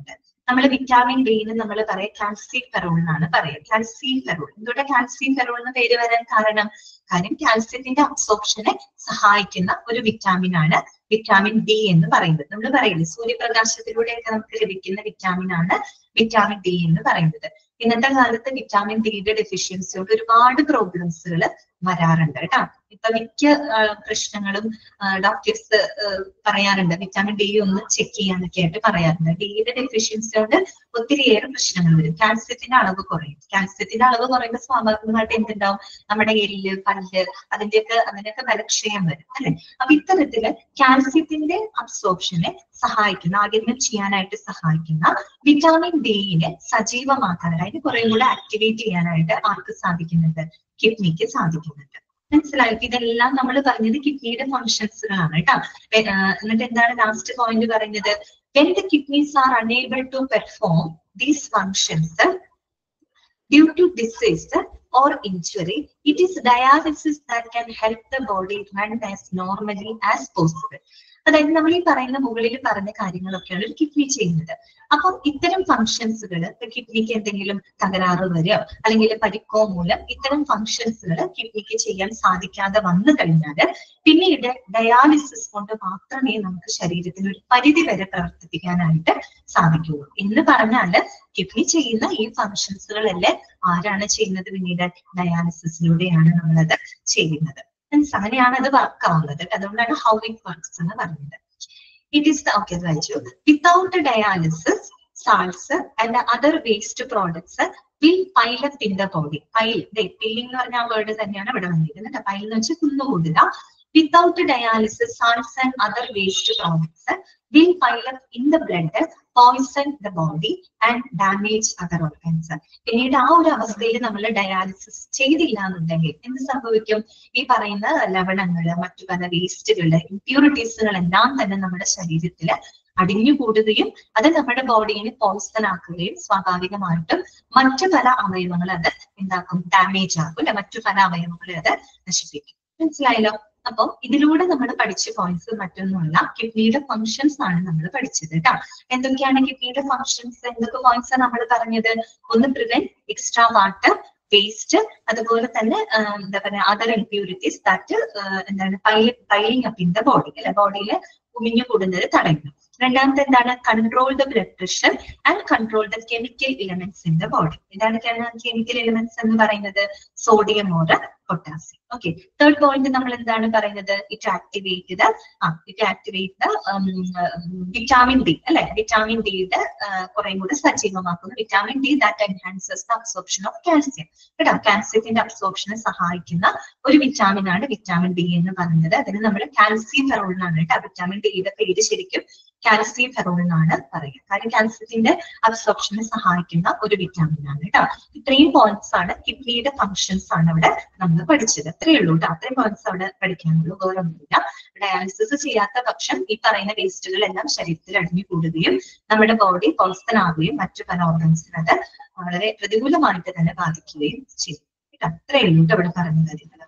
Speaker 1: നമ്മൾ വിറ്റാമിൻ ഡിന് നമ്മൾ പറയാം കാൽസ്യം ഫെറോൾ എന്നാണ് പറയുക കാൽസ്യം ഫെറോൾ എന്തുകൊണ്ട് കാൽസ്യം ഫെറോൾ എന്ന് പേര് വരാൻ കാരണം കാര്യം കാൽസ്യത്തിന്റെ അബ്സോർപ്ഷനെ സഹായിക്കുന്ന ഒരു വിറ്റാമിൻ ആണ് വിറ്റാമിൻ ഡി എന്ന് പറയുന്നത് നമ്മൾ പറയില്ലേ സൂര്യപ്രകാശത്തിലൂടെയൊക്കെ നമുക്ക് ലഭിക്കുന്ന വിറ്റാമിൻ ആണ് വിറ്റാമിൻ ഡി എന്ന് പറയുന്നത് ഇന്നത്തെ കാലത്ത് വിറ്റാമിൻ ഡിയുടെ ഡെഫിഷ്യൻസി കൊണ്ട് ഒരുപാട് പ്രോബ്ലംസുകൾ വരാറുണ്ട് കേട്ടോ ഇപ്പൊ മിക്ക ആ, പ്രശ്നങ്ങളും ഡോക്ടേഴ്സ് പറയാറുണ്ട് വിറ്റാമിൻ ഡി ഒന്ന് ചെക്ക് ചെയ്യാനൊക്കെ ആയിട്ട് പറയാറുണ്ട് ഡിയുടെ ഡെഫിഷ്യൻസി കൊണ്ട് ഒത്തിരിയേറെ പ്രശ്നങ്ങൾ വരും കാൽസ്യത്തിന്റെ അളവ് കുറയും കാൽസ്യത്തിന്റെ അളവ് കുറയുമ്പോൾ സ്വാഭാവികമായിട്ട് എന്തുണ്ടാവും നമ്മുടെ എല്ല് പല്ല് അതിന്റെയൊക്കെ അതിനൊക്കെ ബലക്ഷയം വരും അല്ലെ അപ്പൊ ഇത്തരത്തില് കാൽസ്യത്തിന്റെ അബ്സോർപ്ഷനെ സഹായിക്കുന്ന ആഗിരണം ചെയ്യാനായിട്ട് സഹായിക്കുന്ന വിറ്റാമിൻ ഡിനെ സജീവമാക്കാൻ അതായത് കുറെ കൂടെ ആക്ടിവേറ്റ് ചെയ്യാനായിട്ട് ആർക്ക് സാധിക്കുന്നുണ്ട് കിഡ്നിക്ക് സാധിക്കുന്നുണ്ട് മനസ്സിലായോ ഇതെല്ലാം നമ്മൾ പറഞ്ഞത് കിഡ്നിയുടെ ഫങ്ഷൻസുകളാണ് കേട്ടോ വെ- ആ, എന്നിട്ട് എന്താണ് ലാസ്റ്റ് പോയിന്റ് പറയുന്നത് when the kidneys are unable to perform these functions due to disease or injury, it is dialysis that can help the body run as normally as possible. അതായത് നമ്മൾ ഈ പറയുന്ന മുകളിൽ പറഞ്ഞ കാര്യങ്ങളൊക്കെയാണ് ഒരു കിഡ്നി ചെയ്യുന്നത് അപ്പം ഇത്തരം ഫങ്ഷൻസുകൾ കിഡ്നിക്ക് എന്തെങ്കിലും തകരാറ് വരിക അല്ലെങ്കിൽ പരിക്കോ മൂലം ഇത്തരം ഫങ്ഷൻസുകൾ കിഡ്നിക്ക് ചെയ്യാൻ സാധിക്കാതെ വന്നു കഴിഞ്ഞാൽ പിന്നീട് ഡയാലിസിസ് കൊണ്ട് മാത്രമേ നമുക്ക് ശരീരത്തിന് ഒരു പരിധി വരെ പ്രവർത്തിപ്പിക്കാനായിട്ട് സാധിക്കുകയുള്ളൂ എന്ന് പറഞ്ഞാല് കിഡ്നി ചെയ്യുന്ന ഈ ഫങ്ഷൻസുകളല്ലേ ആരാണ് ചെയ്യുന്നത് പിന്നീട് ഡയാലിസിസിലൂടെയാണ് നമ്മളത് ചെയ്യുന്നത് Hence അങ്ങനെയാണ് അത് വർക്ക് ആവുന്നത് അതുകൊണ്ടാണ് ഹൗ ഇറ്റ് വർക്ക്സ് എന്ന് പറഞ്ഞത് ഇറ്റ് ഈസ് ഓക്കെ വായിച്ചു without dialysis salts and other waste products will pile up in the body pile piling എന്ന് പറഞ്ഞ ആ വേർഡ് തന്നെയാണ് ഇവിടെ വന്നിരിക്കുന്നത് പൈൽ എന്ന് വെച്ചാൽ കുന്നുകൂടുക without dialysis salts and other waste products will pile up in the blood poison the body and damage other organs പിന്നീട് ആ ഒരു അവസ്ഥയിൽ നമ്മൾ ഡയാലിസിസ് ചെയ്തില്ല എന്നുണ്ടെങ്കിൽ എന്ത് സംഭവിക്കും ഈ പറയുന്ന ലവണങ്ങള് മറ്റു പല വേസ്റ്റുകള് ഇമ്പ്യൂരിറ്റീസുകൾ എല്ലാം തന്നെ നമ്മുടെ ശരീരത്തിൽ അടിഞ്ഞുകൂടുകയും അത് നമ്മുടെ ബോഡിയെ പോയിസൺ ആക്കുകയും സ്വാഭാവികമായിട്ടും മറ്റു പല അവയവങ്ങൾ അത് എന്താക്കും ഡാമേജ് ആക്കും അല്ലെ മറ്റു പല അവയവങ്ങളെ അത് നശിപ്പിക്കും മനസ്സിലായല്ലോ അപ്പൊ ഇതിലൂടെ നമ്മൾ പഠിച്ച പോയിന്റ്സ് മറ്റൊന്നുമല്ല കിഡ്നിയുടെ ഫങ്ഷൻസ് ആണ് നമ്മൾ പഠിച്ചത് കേട്ടോ എന്തൊക്കെയാണ് കിഡ്നിയുടെ ഫങ്ഷൻസ് എന്തൊക്കെ പോയിന്റ്സ് ആണ് നമ്മൾ പറഞ്ഞത് ഒന്ന് പ്രിവെന്റ് എക്സ്ട്രാ വാട്ടർ വേസ്റ്റ് അതുപോലെ തന്നെ ആ, എന്താ പറയാ അതർ ഇമ്പ്യൂരിറ്റീസ് ദാറ്റ് എന്താണ് piling up in the body അല്ലെ ബോഡിയിൽ ഉമിഞ്ഞു കൂടുന്നത് തടയുന്നു രണ്ടാമത്തെ എന്താണ് control the blood pressure and control the chemical elements in the body എന്താണ് കെമിക്കൽ എലിമെന്റ്സ് എന്ന് പറയുന്നത് sodium or potassium okay third point നമ്മൾ എന്താണ് പറയുന്നത് it activate the ah it activate the vitamin D അല്ലെ വിറ്റാമിൻ ഡിയുടെ കുറെ കൂടെ സജീവമാക്കുന്നു vitamin D that enhances the absorption of calcium കേട്ടോ കാൽസ്യത്തിന്റെ അബ്സോർപ്ഷനെ സഹായിക്കുന്ന ഒരു വിറ്റാമിൻ ആണ് വിറ്റാമിൻ ഡി എന്ന് പറയുന്നത് അതിന് നമ്മൾ കാൽസ്യം ഫെറോൾ എന്നാണ് കേട്ടോ വിറ്റാമിൻ ഡിയുടെ പേര് ശരിക്കും കാൽസ്യം ഫെറോൾ എന്നാണ് പറയുക കാര്യം കാൽസ്യത്തിന്റെ അബ്സോർപ്ഷനെ സഹായിക്കുന്ന ഒരു വിറ്റാമിൻ ആണ് കേട്ടോ ഇത്രയും പോയിന്റ്സ് ആണ് കിഡ്നിയുടെ ഫങ്ഷൻസ് ആണ് അവിടെ നമ്മൾ പഠിച്ചത് അത്രയേ ഉള്ളൂ കേട്ടോ അത്രയും പോയിന്റ്സ് അവിടെ പഠിക്കാനുള്ളൂ വേറെ ഒന്നുമില്ല ഡയാലിസിസ് ചെയ്യാത്ത പക്ഷം ഈ പറയുന്ന വേസ്റ്റുകൾ എല്ലാം ശരീരത്തിൽ അടിഞ്ഞു കൂടുകയും നമ്മുടെ ബോഡി ആവുകയും മറ്റു പല ഓർഗൻസിന് അത് വളരെ പ്രതികൂലമായിട്ട് തന്നെ ബാധിക്കുകയും ചെയ്യും കേട്ടോ അത്രയേ ഉള്ളൂ കേട്ടോ ഇവിടെ പറഞ്ഞ കാര്യങ്ങൾ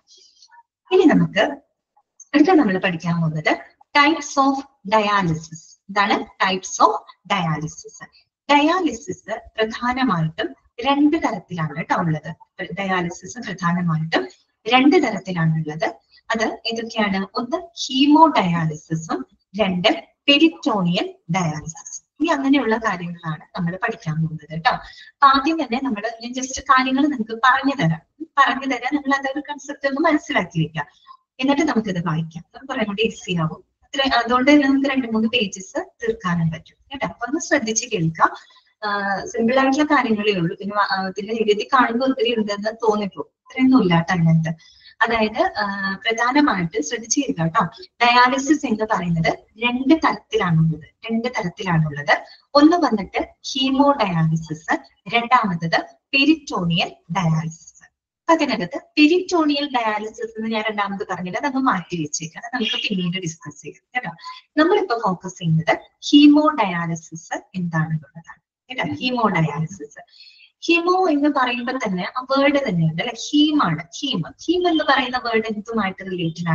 Speaker 1: ഇനി നമുക്ക് അടുത്ത നമ്മൾ പഠിക്കാൻ പോകുന്നത് ടൈപ്സ് ഓഫ് ഡയാലിസിസ് ഇതാണ് ടൈപ്സ് ഓഫ് ഡയാലിസിസ് ഡയാലിസിസ് പ്രധാനമായിട്ടും രണ്ട് തരത്തിലാണ് കേട്ടോ ഉള്ളത് ഡയാലിസിസ് പ്രധാനമായിട്ടും രണ്ട് തരത്തിലാണുള്ളത് അത് ഏതൊക്കെയാണ് ഒന്ന് ഹീമോ ഡയാലിസിസും രണ്ട് പെരിറ്റോണിയൽ ഡയാലിസിസ് ഇനി അങ്ങനെയുള്ള കാര്യങ്ങളാണ് നമ്മൾ പഠിക്കാൻ പോകുന്നത് കേട്ടോ അപ്പൊ ആദ്യം തന്നെ നമ്മൾ ഞാൻ ജസ്റ്റ് കാര്യങ്ങൾ നിങ്ങൾക്ക് പറഞ്ഞു തരാം പറഞ്ഞു തരാം നിങ്ങൾ അതൊരു കൺസെപ്റ്റ് ഒന്ന് മനസ്സിലാക്കി വെക്കാം എന്നിട്ട് നമുക്കിത് വായിക്കാം അത് കുറെ കൂടി ഈസി ആവും ഇത്ര അതുകൊണ്ട് തന്നെ നമുക്ക് രണ്ട് മൂന്ന് പേജസ് തീർക്കാനും പറ്റും കേട്ടോ അപ്പൊ ഒന്ന് ശ്രദ്ധിച്ച് കേൾക്കാം സിമ്പിൾ ആയിട്ടുള്ള കാര്യങ്ങളേ ഉള്ളൂ പിന്നെ വ- ആ, പിന്നെ എഴുതി കാണുമ്പോൾ ഒത്തിരി ഉണ്ടെന്ന് തോന്നിപ്പോ ഇത്രയൊന്നും ഇല്ല കേട്ടോ അതിനകത്ത് അതായത് ആ, പ്രധാനമായിട്ട് ശ്രദ്ധിച്ച് കേൾക്കാം കേട്ടോ ഡയാലിസിസ് എന്ന് പറയുന്നത് രണ്ട് തരത്തിലാണുള്ളത് രണ്ട് തരത്തിലാണുള്ളത് ഒന്ന് വന്നിട്ട് ഹീമോ ഡയാലിസിസ് രണ്ടാമത്തത് പെരിറ്റോണിയൽ ഡയാലിസിസ് അതിനകത്ത് പെരിറ്റോണിയൽ ഡയാലിസിസ് എന്ന് ഞാൻ രണ്ടാമത് പറഞ്ഞില്ല അതൊന്ന് മാറ്റി വെച്ചേക്കാം അത് നമുക്ക് പിന്നീട് ഡിസ്കസ് ചെയ്യാം കേട്ടോ നമ്മളിപ്പോ ഫോക്കസ് ചെയ്യുന്നത് ഹീമോ ഡയാലിസിസ് എന്താണെന്നുള്ളതാണ് കേട്ടോ ഹീമോ ഡയാലിസിസ് ഹീമോ എന്ന് പറയുമ്പോൾ തന്നെ ആ വേർഡ് തന്നെയുണ്ട് അല്ലെ ഹീമാണ് ഹീം ഹീം എന്ന് പറയുന്ന വേർഡ് എന്തുമായിട്ട് റിലേറ്റഡ് ആണ്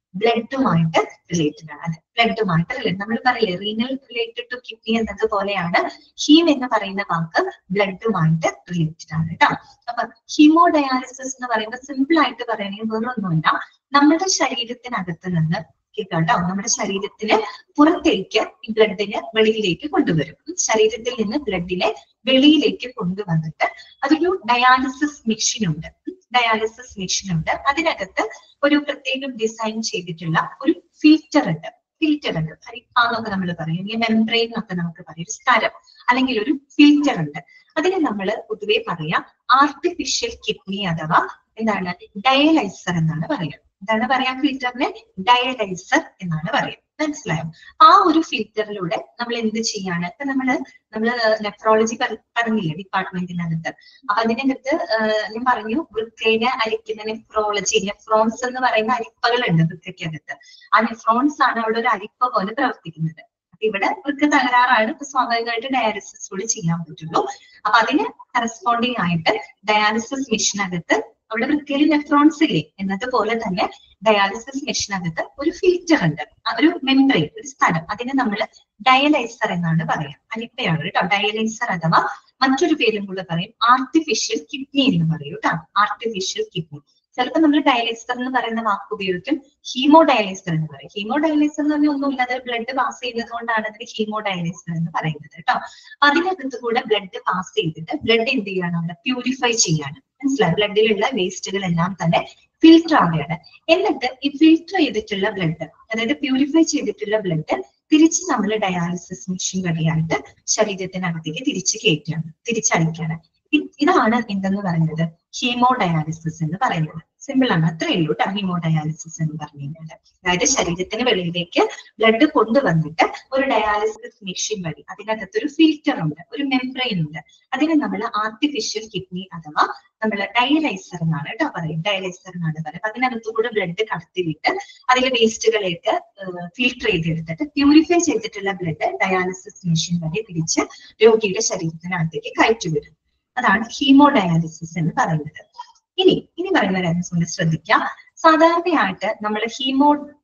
Speaker 1: ബ്ലഡുമായിട്ട് റിലേറ്റഡ് ആണ് ബ്ലഡുമായിട്ട് റിലേറ്റഡ് നമ്മൾ പറയില്ലേ റീനൽ റിലേറ്റഡ് ടു കിഡ്നി എന്നതുപോലെയാണ് ഹീം എന്ന് പറയുന്ന വാക്ക് ബ്ലഡുമായിട്ട് റിലേറ്റഡ് ആണ് കേട്ടോ അപ്പൊ ഹീമോഡയാലിസിസ് എന്ന് പറയുമ്പോൾ സിമ്പിൾ ആയിട്ട് പറയണെങ്കിൽ വേറൊന്നുമില്ല നമ്മുടെ ശരീരത്തിനകത്ത് നിന്ന് കേട്ടോ നമ്മുടെ ശരീരത്തിന് പുറത്തേക്ക് ഈ ബ്ലഡിനെ വെളിയിലേക്ക് കൊണ്ടുവരും ഉം. ശരീരത്തിൽ നിന്ന് ബ്ലഡിനെ വെളിയിലേക്ക് കൊണ്ടുവന്നിട്ട് അതൊരു ഡയാലിസിസ് മെഷീൻ ഉണ്ട് ഡയാലിസിസ് മെഷീൻ ഉണ്ട് അതിനകത്ത് ഒരു പ്രത്യേകം ഡിസൈൻ ചെയ്തിട്ടുള്ള ഒരു ഫിൽറ്റർ ഉണ്ട് ഫിൽറ്റർ ഉണ്ട് എന്നൊക്കെ നമ്മൾ പറയും അല്ലെങ്കിൽ മെംബ്രെയിൻ എന്നൊക്കെ നമുക്ക് പറയും ഒരു സ്ഥലം അല്ലെങ്കിൽ ഒരു ഫിൽറ്റർ ഉണ്ട് അതിനെ നമ്മൾ പൊതുവെ പറയാം ആർട്ടിഫിഷ്യൽ കിഡ്നി അഥവാ എന്താണ് ഡയലൈസർ എന്നാണ് പറയുക എന്താണ് പറയാ ഫിൽറ്ററിനെ ഡയലൈസർ എന്നാണ് പറയുക മനസ്സിലായോ ആ ഒരു ഫിൽറ്ററിലൂടെ നമ്മൾ എന്ത് ചെയ്യാണ് ഇപ്പൊ നമ്മള് നമ്മള് നെഫ്രോളജി പറഞ്ഞില്ലേ ഡിപ്പാർട്ട്മെന്റിനകത്ത് അപ്പൊ അതിനകത്ത് ആഹ് ഞാൻ പറഞ്ഞു വൃക്കയിനെ അരിക്കുന്ന നെഫ്രോളജി നെഫ്രോൺസ് എന്ന് പറയുന്ന അരിപ്പകളുണ്ട് വൃക്കയ്ക്കകത്ത് ആ നെഫ്രോൺസ് ആണ് അവിടെ ഒരു അരിപ്പ പോലെ പ്രവർത്തിക്കുന്നത് അപ്പൊ ഇവിടെ വൃക്ക തകരാറാണ് ഇപ്പൊ സ്വാഭാവികമായിട്ട് ഡയാലിസിസ് കൂടി ചെയ്യാൻ പറ്റുള്ളൂ അപ്പൊ അതിന് കറസ്പോണ്ടിങ് ആയിട്ട് ഡയാലിസിസ് മെഷീനകത്ത് അവിടെ വൃക്കയിൽ നെഫ്രോൺസ് ഇല്ലേ എന്നതുപോലെ തന്നെ ഡയാലിസിസ് മെഷീനകത്ത് ഒരു ഫിൽറ്റർ ഉണ്ട് ആ ഒരു മെംബ്രെയിൻ ഒരു സ്ഥലം അതിനെ നമ്മൾ ഡയലൈസർ എന്നാണ് പറയാം അലിപ്പയാണ് കേട്ടോ ഡയലൈസർ അഥവാ മറ്റൊരു പേരും കൂടെ പറയും ആർട്ടിഫിഷ്യൽ കിഡ്നി എന്ന് പറയും കേട്ടോ ആർട്ടിഫിഷ്യൽ കിഡ്നി ചിലപ്പോൾ നമ്മൾ ഡയലൈസർ എന്ന് പറയുന്ന വാക്ക് ഉപയോഗിക്കും ഹീമോ ഡയലൈസർ എന്ന് പറയും ഹീമോ ഡയലൈസർ എന്ന് പറഞ്ഞാൽ ഒന്നുമില്ലാതെ ബ്ലഡ് പാസ് ചെയ്യുന്നത് കൊണ്ടാണ് അതിന് ഹീമോ ഡയലൈസർ എന്ന് പറയുന്നത് കേട്ടോ അതിനകത്ത് കൂടെ ബ്ലഡ് പാസ് ചെയ്തിട്ട് ബ്ലഡ് എന്ത് ചെയ്യാണ് അവിടെ പ്യൂരിഫൈ ചെയ്യാണ് മനസ്സിലായി ബ്ലഡിലുള്ള വേസ്റ്റുകളെല്ലാം തന്നെ ഫിൽറ്റർ ആവുകയാണ് എന്നിട്ട് ഈ ഫിൽറ്റർ ചെയ്തിട്ടുള്ള ബ്ലഡ് അതായത് പ്യൂരിഫൈ ചെയ്തിട്ടുള്ള ബ്ലഡ് തിരിച്ച് നമ്മൾ ഡയാലിസിസ് മെഷീൻ വഴിയായിട്ട് ശരീരത്തിനകത്തേക്ക് തിരിച്ച് കയറ്റുകയാണ് തിരിച്ചടിക്കുകയാണ് ഇ- ഇതാണ് എന്തെന്ന് പറയുന്നത് ഹീമോ ഡയാലിസിസ് എന്ന് പറയുന്നത് സിമ്പിൾ ആണ് അത്രയേ ഉള്ളൂ കേട്ടോ ഹീമോ ഡയാലിസിസ് എന്ന് പറഞ്ഞു കഴിഞ്ഞാൽ അതായത് ശരീരത്തിന് വെളിയിലേക്ക് ബ്ലഡ് കൊണ്ടുവന്നിട്ട് ഒരു ഡയാലിസിസ് മെഷീൻ വഴി അതിനകത്ത് ഒരു ഫിൽറ്റർ ഉണ്ട് ഒരു മെംബ്രെയിൻ ഉണ്ട് അതിനെ നമ്മൾ ആർട്ടിഫിഷ്യൽ കിഡ്നി അഥവാ നമ്മൾ ഡയലൈസർ എന്നാണ് കേട്ടോ പറയും ഡയലൈസർ എന്നാണ് പറയുന്നത് അതിനകത്ത് കൂടെ ബ്ലഡ് കടത്തിവിട്ട് അതിലെ വേസ്റ്റുകളെയൊക്കെ ഫിൽട്ടർ ചെയ്തെടുത്തിട്ട് പ്യൂരിഫൈ ചെയ്തിട്ടുള്ള ബ്ലഡ് ഡയാലിസിസ് മെഷീൻ വഴി തിരിച്ച് രോഗിയുടെ ശരീരത്തിനകത്തേക്ക് കയറ്റിവിടും അതാണ് ഹീമോ ഡയാലിസിസ് എന്ന് പറയുന്നത് ഇനി ഇനി പറയുന്ന കാര്യം ഒന്ന് ശ്രദ്ധിക്കാം സാധാരണയായിട്ട് നമ്മൾ ഹീമോ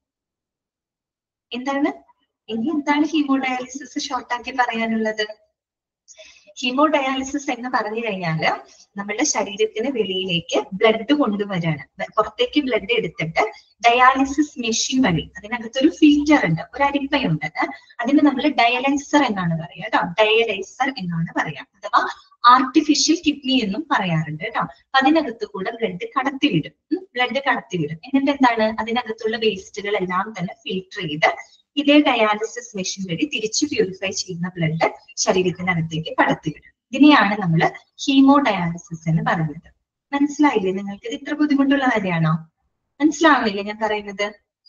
Speaker 1: എന്താണ് ഇനി എന്താണ് ഹീമോ ഡയാലിസിസ് ഷോർട്ടാക്കി പറയാനുള്ളത് ഹീമോ ഡയാലിസിസ് എന്ന് പറഞ്ഞു കഴിഞ്ഞാല് നമ്മുടെ ശരീരത്തിന് വെളിയിലേക്ക് ബ്ലഡ് കൊണ്ടുവരാണ് ബ- പുറത്തേക്ക് ബ്ലഡ് എടുത്തിട്ട് ഡയാലിസിസ് മെഷീൻ വഴി അതിനകത്ത് ഒരു ഫിൽറ്റർ ഉണ്ട് ഒരു അരിപ്പയുണ്ട് ഏ? അതിന് നമ്മൾ ഡയലൈസർ എന്നാണ് പറയുക കേട്ടോ ഡയലൈസർ എന്നാണ് പറയാം അഥവാ ആർട്ടിഫിഷ്യൽ കിഡ്നി എന്നും പറയാറുണ്ട് കേട്ടോ അപ്പൊ അതിനകത്ത് കൂടെ ബ്ലഡ് കടത്തിവിടും ബ്ലഡ് കടത്തിവിടും എന്നിട്ട് എന്താണ് അതിനകത്തുള്ള വേസ്റ്റുകൾ എല്ലാം തന്നെ ഫിൽട്ടർ ചെയ്ത് ഇതേ ഡയാലിസിസ് മെഷീൻ വഴി തിരിച്ചു പ്യൂരിഫൈ ചെയ്യുന്ന ബ്ലഡ് ശരീരത്തിനകത്തേക്ക് കടത്തിവിടും ഇതിനെയാണ് നമ്മൾ ഹീമോ ഡയാലിസിസ് എന്ന് പറയുന്നത് മനസ്സിലായില്ലേ നിങ്ങൾക്ക് ഇത് ഇത്ര ബുദ്ധിമുട്ടുള്ള കാര്യമാണോ മനസ്സിലാവുന്നില്ലേ ഞാൻ പറയുന്നത്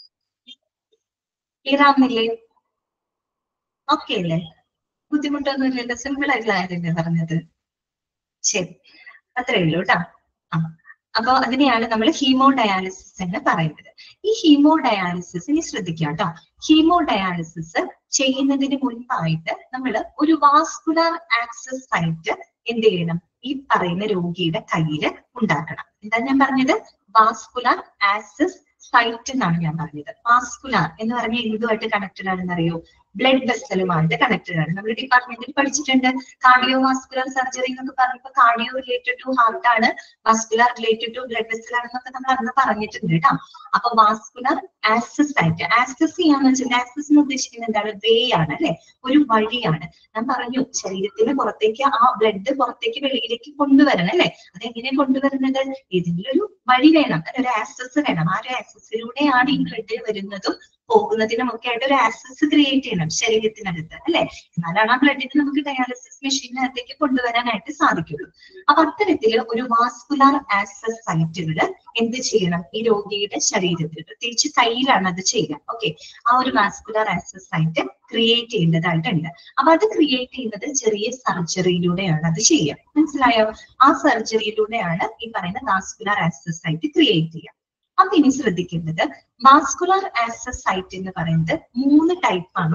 Speaker 1: ക്ലിയർ ആവുന്നില്ലേ ഓക്കെ അല്ലേ ബുദ്ധിമുട്ടൊന്നുമില്ലല്ലോ സിമ്പിൾ ആയിട്ടുള്ള കാര്യമല്ലേ പറഞ്ഞത് ശരി അത്രേ ഉള്ളൂ കേട്ടോ ആ അപ്പൊ അതിനെയാണ് നമ്മൾ ഹീമോ ഡയാലിസിസ് എന്ന് പറയുന്നത് ഈ ഹീമോ ഡയാലിസിസ് ഇനി ശ്രദ്ധിക്കുക കേട്ടോ ഹീമോ ഡയാലിസിസ് ചെയ്യുന്നതിന് മുൻപായിട്ട് നമ്മൾ ഒരു വാസ്കുലർ ആക്സസ് സൈറ്റ് എന്ത് ചെയ്യണം ഈ പറയുന്ന രോഗിയുടെ കയ്യിൽ ഉണ്ടാക്കണം എന്താ ഞാൻ പറഞ്ഞത് വാസ്കുലർ ആക്സസ് സൈറ്റ് എന്നാണ് ഞാൻ പറഞ്ഞത് വാസ്കുലർ എന്ന് പറഞ്ഞാൽ ഇതുമായിട്ട് കണക്റ്റഡ് ആണെന്ന് അറിയോ ബ്ലഡ് വെസലുമായിട്ട് കണക്റ്റഡ് ആണ് നമ്മൾ ഡിപ്പാർട്ട്മെന്റിൽ പഠിച്ചിട്ടുണ്ട് കാർഡിയോ വാസ്കുലർ സർജറി എന്നൊക്കെ പറഞ്ഞപ്പോൾ കാർഡിയോ റിലേറ്റഡ് ടു ഹാർട്ട് ആണ് vascular related to blood vessel ആണെന്നൊക്കെ നമ്മൾ അന്ന് പറഞ്ഞിട്ടുണ്ട് കേട്ടോ അപ്പൊ വാസ്കുലർ ആക്സസ് ആയിട്ട് ആക്സസ് ചെയ്യാന്ന് വെച്ചാൽ ആക്സസ് എന്ന് ഉദ്ദേശിക്കുന്നത് എന്താണ് വേ ആണ് അല്ലെ ഒരു വഴിയാണ് ഞാൻ പറഞ്ഞു ശരീരത്തിന് പുറത്തേക്ക് ആ ബ്ലഡ് പുറത്തേക്ക് വെളിയിലേക്ക് കൊണ്ടുവരണം അല്ലെ അതെങ്ങനെ കൊണ്ടുവരുന്നത് ഏതെങ്കിലും ഒരു വഴി വേണം അല്ലെ ഒരു ആക്സസ് വേണം ആ ഒരു ആക്സസിലൂടെയാണ് ഈ ബ്ലഡ് വരുന്നതും പോകുന്നതിനും ഒക്കെ ആയിട്ട് ഒരു ആക്സസ് ക്രിയേറ്റ് ചെയ്യണം ശരീരത്തിനകത്ത് അല്ലെ എന്നാലാണ് ആ ബ്ലഡിന് നമുക്ക് ഡയാലിസിസ് മെഷീനകത്തേക്ക് കൊണ്ടുവരാനായിട്ട് സാധിക്കുള്ളൂ അപ്പൊ അത്തരത്തില് ഒരു വാസ്കുലാർ ആക്സസ് സൈറ്റുകൾ എന്ത് ചെയ്യണം ഈ രോഗിയുടെ ശരീരത്തിൽ പ്രത്യേകിച്ച് കയ്യിലാണ് അത് ചെയ്യുക ഓക്കെ ആ ഒരു വാസ്കുലാർ ആക്സസ് സൈറ്റ് ക്രിയേറ്റ് ചെയ്യേണ്ടതായിട്ടുണ്ട് അപ്പൊ അത് ക്രിയേറ്റ് ചെയ്യുന്നത് ചെറിയ സർജറിയിലൂടെയാണ് അത് ചെയ്യുക മനസ്സിലായോ ആ സർജറിയിലൂടെയാണ് ഈ പറയുന്ന വാസ്കുലാർ ആക്സസ് സൈറ്റ് ക്രിയേറ്റ് ചെയ്യുക അപ്പൊ ഇനി ശ്രദ്ധിക്കേണ്ടത് വാസ്കുലാർ ആക്സസ് സൈറ്റ് എന്ന് പറയുന്നത് മൂന്ന് ടൈപ്പ് ആണ് ഉള്ളത്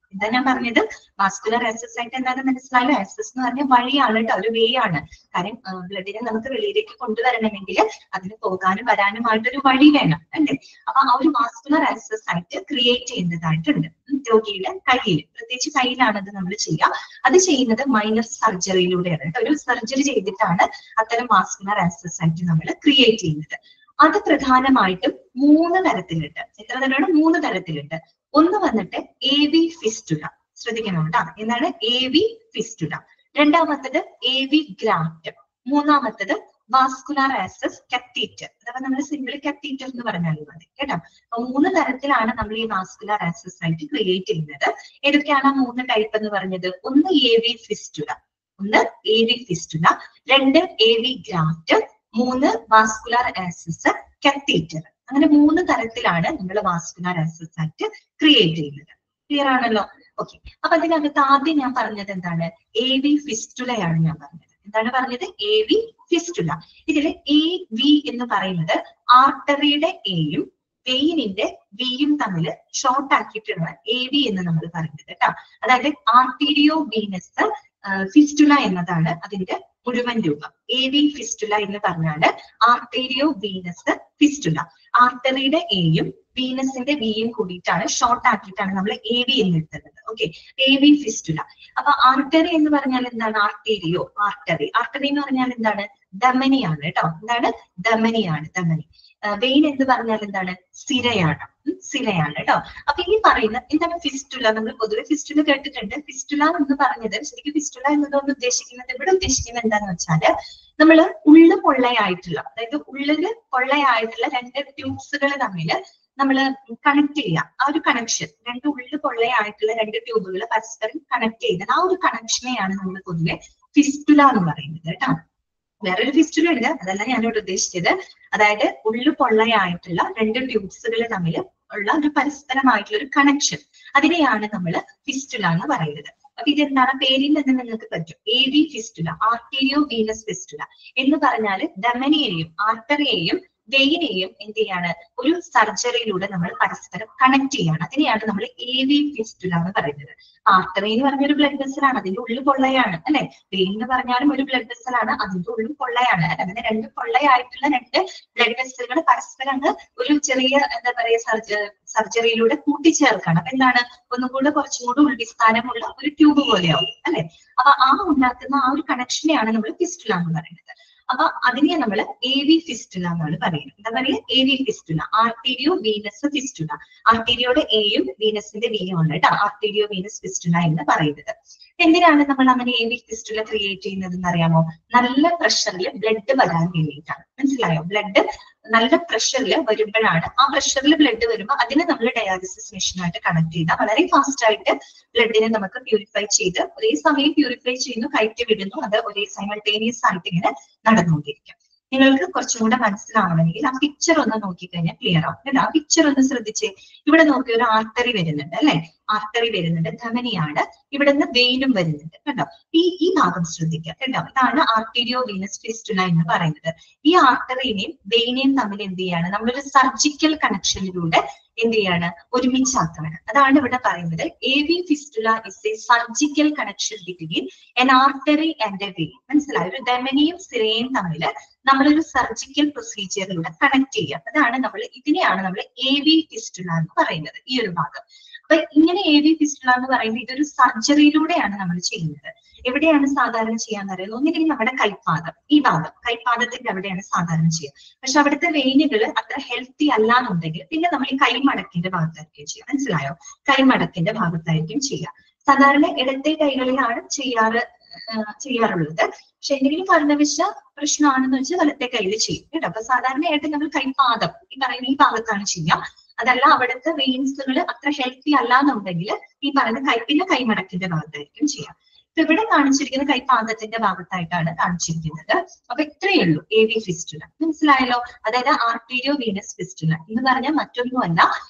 Speaker 1: എന്താ ഞാൻ പറഞ്ഞത് വാസ്കുലർ ആക്സസ് ആയിട്ട് എന്താണ് മനസ്സിലായാലും ആക്സസ് എന്ന് പറഞ്ഞ വഴിയാണ് കേട്ടോ ഒരു വേ ആണ് കാരണം ബ്ലഡിനെ നമുക്ക് വെളിയിലേക്ക് കൊണ്ടുവരണമെങ്കിൽ അതിന് പോകാനും വരാനുമായിട്ടൊരു വഴി വേണം അല്ലേ അപ്പൊ ആ ഒരു വാസ്കുലർ ആക്സസ് ആയിട്ട് ക്രിയേറ്റ് ചെയ്യുന്നതായിട്ടുണ്ട് ഉം, രോഗിയുടെ കയ്യിൽ പ്രത്യേകിച്ച് കയ്യിലാണ് അത് നമ്മൾ ചെയ്യുക അത് ചെയ്യുന്നത് മൈനർ സർജറിയിലൂടെയാണ് കേട്ടോ ഒരു സർജറി ചെയ്തിട്ടാണ് അത്തരം വാസ്കുലർ ആക്സസ് ആയിട്ട് നമ്മൾ ക്രിയേറ്റ് ചെയ്യുന്നത് അത് പ്രധാനമായിട്ടും മൂന്ന് തരത്തിലുണ്ട് എത്ര തരമാണ് മൂന്ന് തരത്തിലുണ്ട് ഒന്ന് വന്നിട്ട് എ വി ഫിസ്റ്റുല ശ്രദ്ധിക്കണം കേട്ടോ എന്താണ് എ വി ഫിസ്റ്റുല രണ്ടാമത്തത് എ വി ഗ്രാഫ്റ്റ് മൂന്നാമത്തത് വാസ്കുലാർ ആക്സസ് കത്തീറ്റർ അഥവാ നമ്മൾ സിംഗിൾ കത്തീറ്റർ എന്ന് പറഞ്ഞാലും മതി കേട്ടോ അപ്പൊ മൂന്ന് തരത്തിലാണ് നമ്മൾ ഈ വാസ്കുലാർ ആക്സസ് ആയിട്ട് ക്രിയേറ്റ് ചെയ്യുന്നത് ഏതൊക്കെയാണ് ആ മൂന്ന് ടൈപ്പ് എന്ന് പറഞ്ഞത് ഒന്ന് എ വി ഫിസ്റ്റുല ഒന്ന് എ വി ഫിസ്റ്റുല രണ്ട് എ വി ഗ്രാഫ്റ്റ് മൂന്ന് വാസ്കുലാർ ആക്സസ് കത്തീറ്റർ അങ്ങനെ മൂന്ന് തരത്തിലാണ് നമ്മൾ വാസ്കുലാർ ആക്സസ് ആയിട്ട് ക്രിയേറ്റ് ചെയ്യുന്നത് ക്ലിയർ ആണല്ലോ ഓക്കെ അപ്പൊ അതിനകത്ത് ആദ്യം ഞാൻ പറഞ്ഞത് എന്താണ് എ വി ഫിസ്റ്റുലയാണ് ഞാൻ പറഞ്ഞത് എന്താണ് പറഞ്ഞത് എ വി ഫിസ്റ്റുല ഇതില് എ വി എന്ന് പറയുന്നത് ആർട്ടറിയുടെ എയും വെയിനിന്റെ വിയും തമ്മിൽ ഷോർട്ട് ആക്കിയിട്ടാണ് എ വി എന്ന് നമ്മൾ പറയുന്നത് കേട്ടോ അതായത് ആർട്ടീരിയോ വീനസ് ഫിസ്റ്റുല എന്നതാണ് അതിന്റെ മുഴുവൻ രൂപം എ വി ഫിസ്റ്റുല എന്ന് പറഞ്ഞാല് ആർട്ടീരിയോ വീനസ് ഫിസ്റ്റുല ആർട്ടറിയുടെ എയും വീനസിന്റെ വിയും കൂടിയിട്ടാണ് ഷോർട്ട് ആക്കിയിട്ടാണ് നമ്മൾ എ വി എന്ന് എടുത്തത് ഓക്കെ എ വി ഫിസ്റ്റുല അപ്പൊ ആർട്ടറി എന്ന് പറഞ്ഞാൽ എന്താണ് ആർട്ടീരിയോ ആർട്ടറി ആർട്ടറി എന്ന് പറഞ്ഞാൽ എന്താണ് ധമനിയാണ് കേട്ടോ എന്താണ് ധമനിയാണ് ധമനി വെയിൻ എന്ന് പറഞ്ഞാൽ എന്താണ് സിരയാണ് ഉം, സിരയാണ് കേട്ടോ അപ്പൊ ഈ പറയുന്ന എന്താണ് ഫിസ്റ്റുല നമ്മൾ പൊതുവെ ഫിസ്റ്റുല കേട്ടിട്ടുണ്ട് ഫിസ്റ്റുല എന്ന് പറഞ്ഞത് ശരിക്കും ഫിസ്റ്റുല എന്നതുകൊണ്ട് ഉദ്ദേശിക്കുന്നത് ഇവിടെ ഉദ്ദേശിക്കുന്നത് എന്താന്ന് വെച്ചാല് നമ്മള് ഉള്ളു പൊള്ളയായിട്ടുള്ള അതായത് ഉള്ളില് പൊള്ളയായിട്ടുള്ള രണ്ട് ട്യൂബ്സുകൾ തമ്മിൽ നമ്മൾ കണക്ട് ചെയ്യുക ആ ഒരു കണക്ഷൻ രണ്ട് ഉള്ളിൽ പൊള്ളയായിട്ടുള്ള രണ്ട് ട്യൂബുകൾ പരസ്പരം കണക്ട് ചെയ്യുന്നത് ആ ഒരു കണക്ഷനെയാണ് നമ്മൾ പൊതുവെ ഫിസ്റ്റുല എന്ന് പറയുന്നത് കേട്ടോ വേറൊരു ഫിസ്റ്റുല ഉണ്ട് അതല്ല ഞാനിവിടെ ഉദ്ദേശിച്ചത് അതായത് ഉള്ളു പൊള്ളയായിട്ടുള്ള രണ്ട് ട്യൂബ്സുകൾ തമ്മിൽ ഉള്ള ഒരു പരസ്പരമായിട്ടുള്ള ഒരു കണക്ഷൻ അതിനെയാണ് നമ്മൾ ഫിസ്റ്റുല എന്ന് പറയുന്നത് അപ്പൊ ഇതെന്താണ് പേരിൽ നിന്ന് നിങ്ങൾക്ക് പറ്റും A V fistula arterio Venus fistula എന്ന് പറഞ്ഞാൽ ധമനിയെയും ആർട്ടറിയെയും വെയിനെയും എന്ത് ചെയ്യാണ് ഒരു സർജറിയിലൂടെ നമ്മൾ പരസ്പരം കണക്ട് ചെയ്യാണ് അതിനെയാണ് നമ്മൾ എ വി ഫിസ്റ്റുല എന്ന് പറയുന്നത് ആർട്ടറി എന്ന് പറഞ്ഞ ഒരു ബ്ലഡ് വെസലാണ് അതിന്റെ ഉള്ളിൽ പൊള്ളയാണ് അല്ലെ വെയിൻ എന്ന് പറഞ്ഞാലും ഒരു ബ്ലഡ് വെസലാണ് അതിന്റെ ഉള്ളിൽ പൊള്ളയാണ് അല്ലെ അങ്ങനെ രണ്ട് പൊള്ളയായിട്ടുള്ള രണ്ട് ബ്ലഡ് വെസലുകൾ പരസ്പരം അങ്ങ് ഒരു ചെറിയ എന്താ പറയാ സർജ സർജറിയിലൂടെ കൂട്ടിച്ചേർക്കാണ് അപ്പൊ എന്താണ് ഒന്നും കൂടെ കുറച്ചും കൂടെ ഉൾവിസ്ഥാനമുള്ള ഒരു ട്യൂബ് പോലെയാവും അല്ലെ അപ്പൊ ആ ഉണ്ടാക്കുന്ന ആ ഒരു കണക്ഷനെയാണ് നമ്മൾ ഫിസ്റ്റുല എന്ന് പറയുന്നത് അപ്പൊ അതിനെ നമ്മൾ എ വി ഫിസ്റ്റുല എന്നാണ് പറയുന്നത് എന്താ പറയുക A V fistula arterio Venus fistula ആർട്ടീരിയോയുടെ എയും വീനസിന്റെ വിയും ആണ് കേട്ടോ ആർട്ടീരിയോ വീനസ് ഫിസ്റ്റുല എന്ന് പറയുന്നത് എന്തിനാണ് നമ്മൾ അങ്ങനെ എ വി ഫിസ്റ്റുല ക്രിയേറ്റ് ചെയ്യുന്നത് എന്ന് അറിയാമോ നല്ല പ്രഷറിൽ ബ്ലഡ് വരാൻ വേണ്ടിയിട്ടാണ് മനസ്സിലായോ ബ്ലഡ് നല്ല പ്രഷറിൽ വരുമ്പോഴാണ് ആ പ്രഷറിൽ ബ്ലഡ് വരുമ്പോൾ അതിനെ നമ്മൾ ഡയാലിസിസ് മെഷീനായിട്ട് കണക്ട് ചെയ്താൽ വളരെ ഫാസ്റ്റ് ആയിട്ട് ബ്ലഡിനെ നമുക്ക് പ്യൂരിഫൈ ചെയ്ത് ഒരേ സമയം പ്യൂരിഫൈ ചെയ്യുന്നു കയറ്റി വിടുന്നു അത് ഒരേ സൈമൾട്ടേനിയസ് ആയിട്ട് ഇങ്ങനെ നടന്നുകൊണ്ടിരിക്കും നിങ്ങൾക്ക് കുറച്ചും കൂടെ മനസ്സിലാവണമെങ്കിൽ ആ പിക്ചർ ഒന്ന് നോക്കിക്കഴിഞ്ഞാൽ ക്ലിയർ ആവും കേട്ടോ ആ പിക്ചർ ഒന്ന് ശ്രദ്ധിച്ചേ ഇവിടെ നോക്കി ഒരു ആർട്ടറി വരുന്നുണ്ട് അല്ലെ ആർട്ടറി വരുന്നുണ്ട് ധമനിയാണ് ഇവിടെ നിന്ന് വെയിനും വരുന്നുണ്ട് കേട്ടോ ഈ ഈ ഭാഗം ശ്രദ്ധിക്കുക കേട്ടോ ഇതാണ് ആർട്ടീരിയോ വീനസ് ഫിസ്റ്റുല എന്ന് പറയുന്നത് ഈ ആർട്ടറിനെയും വെയിനെയും തമ്മിൽ എന്ത് ചെയ്യാണ് നമ്മളൊരു സർജിക്കൽ കണക്ഷനിലൂടെ എന്ത് ചെയ്യാണ് ഒരുമിച്ചാക്കുകയാണ് അതാണ് ഇവിടെ പറയുന്നത് A V fistula is a surgical connection between an artery and a vein മനസ്സിലായി ഒരു ധമനിയും സിരയും തമ്മിൽ നമ്മളൊരു സർജിക്കൽ പ്രൊസീജിയറിലൂടെ കണക്ട് ചെയ്യുക അതാണ് നമ്മൾ ഇതിനെയാണ് നമ്മൾ എ വി ഫിസ്റ്റുല എന്ന് പറയുന്നത് ഈ ഒരു ഭാഗം അപ്പൊ ഇങ്ങനെ എ വി ഫിസ്റ്റുല എന്ന് പറയുന്നത് ഇതൊരു സർജറിയിലൂടെയാണ് നമ്മൾ ചെയ്യുന്നത് എവിടെയാണ് സാധാരണ ചെയ്യാൻ പറയുന്നത് ഒന്നില്ലെങ്കിൽ നമ്മുടെ കൈപ്പാദം ഈ ഭാഗം കൈപ്പാദത്തിന്റെ അവിടെയാണ് സാധാരണ ചെയ്യുക പക്ഷെ അവിടുത്തെ വെയിനുകൾ അത്ര ഹെൽത്തി അല്ല എന്നുണ്ടെങ്കിൽ പിന്നെ നമ്മൾ ഈ കൈമടക്കിന്റെ ഭാഗത്തായിരിക്കും ചെയ്യുക മനസ്സിലായോ കൈമടക്കിന്റെ ഭാഗത്തായിരിക്കും ചെയ്യുക സാധാരണ ഇടത്തെ കൈകളിലാണ് ചെയ്യാറ് ആ, ചെയ്യാറുള്ളത് പക്ഷെ എന്തെങ്കിലും കാരണവശ പ്രശ്നമാണെന്ന് വെച്ചാൽ വലത്തെ കയ്യിൽ ചെയ്യും കേട്ടോ അപ്പൊ സാധാരണയായിട്ട് നമ്മൾ കൈപാദം ഈ പറയുന്ന ഈ ഭാഗത്താണ് ചെയ്യുക അതല്ല അവിടുത്തെ വെയിൻസുകൾ അത്ര ഹെൽത്തി അല്ല എന്നുണ്ടെങ്കിൽ ഈ പറയുന്ന കൈ പിന്നെ കൈമടക്കിന്റെ ഭാഗത്തായിരിക്കും ചെയ്യുക ഇപ്പൊ ഇവിടെ കാണിച്ചിരിക്കുന്ന കൈപാദത്തിന്റെ ഭാഗത്തായിട്ടാണ് കാണിച്ചിരിക്കുന്നത് അപ്പൊ ഇത്രയേ ഉള്ളൂ എ വി ഫിസ്റ്റുല മനസ്സിലായല്ലോ അതായത് ആർട്ടീരിയോ വീനസ് ഫിസ്റ്റുല എന്ന് പറഞ്ഞാൽ മറ്റൊന്നുമല്ല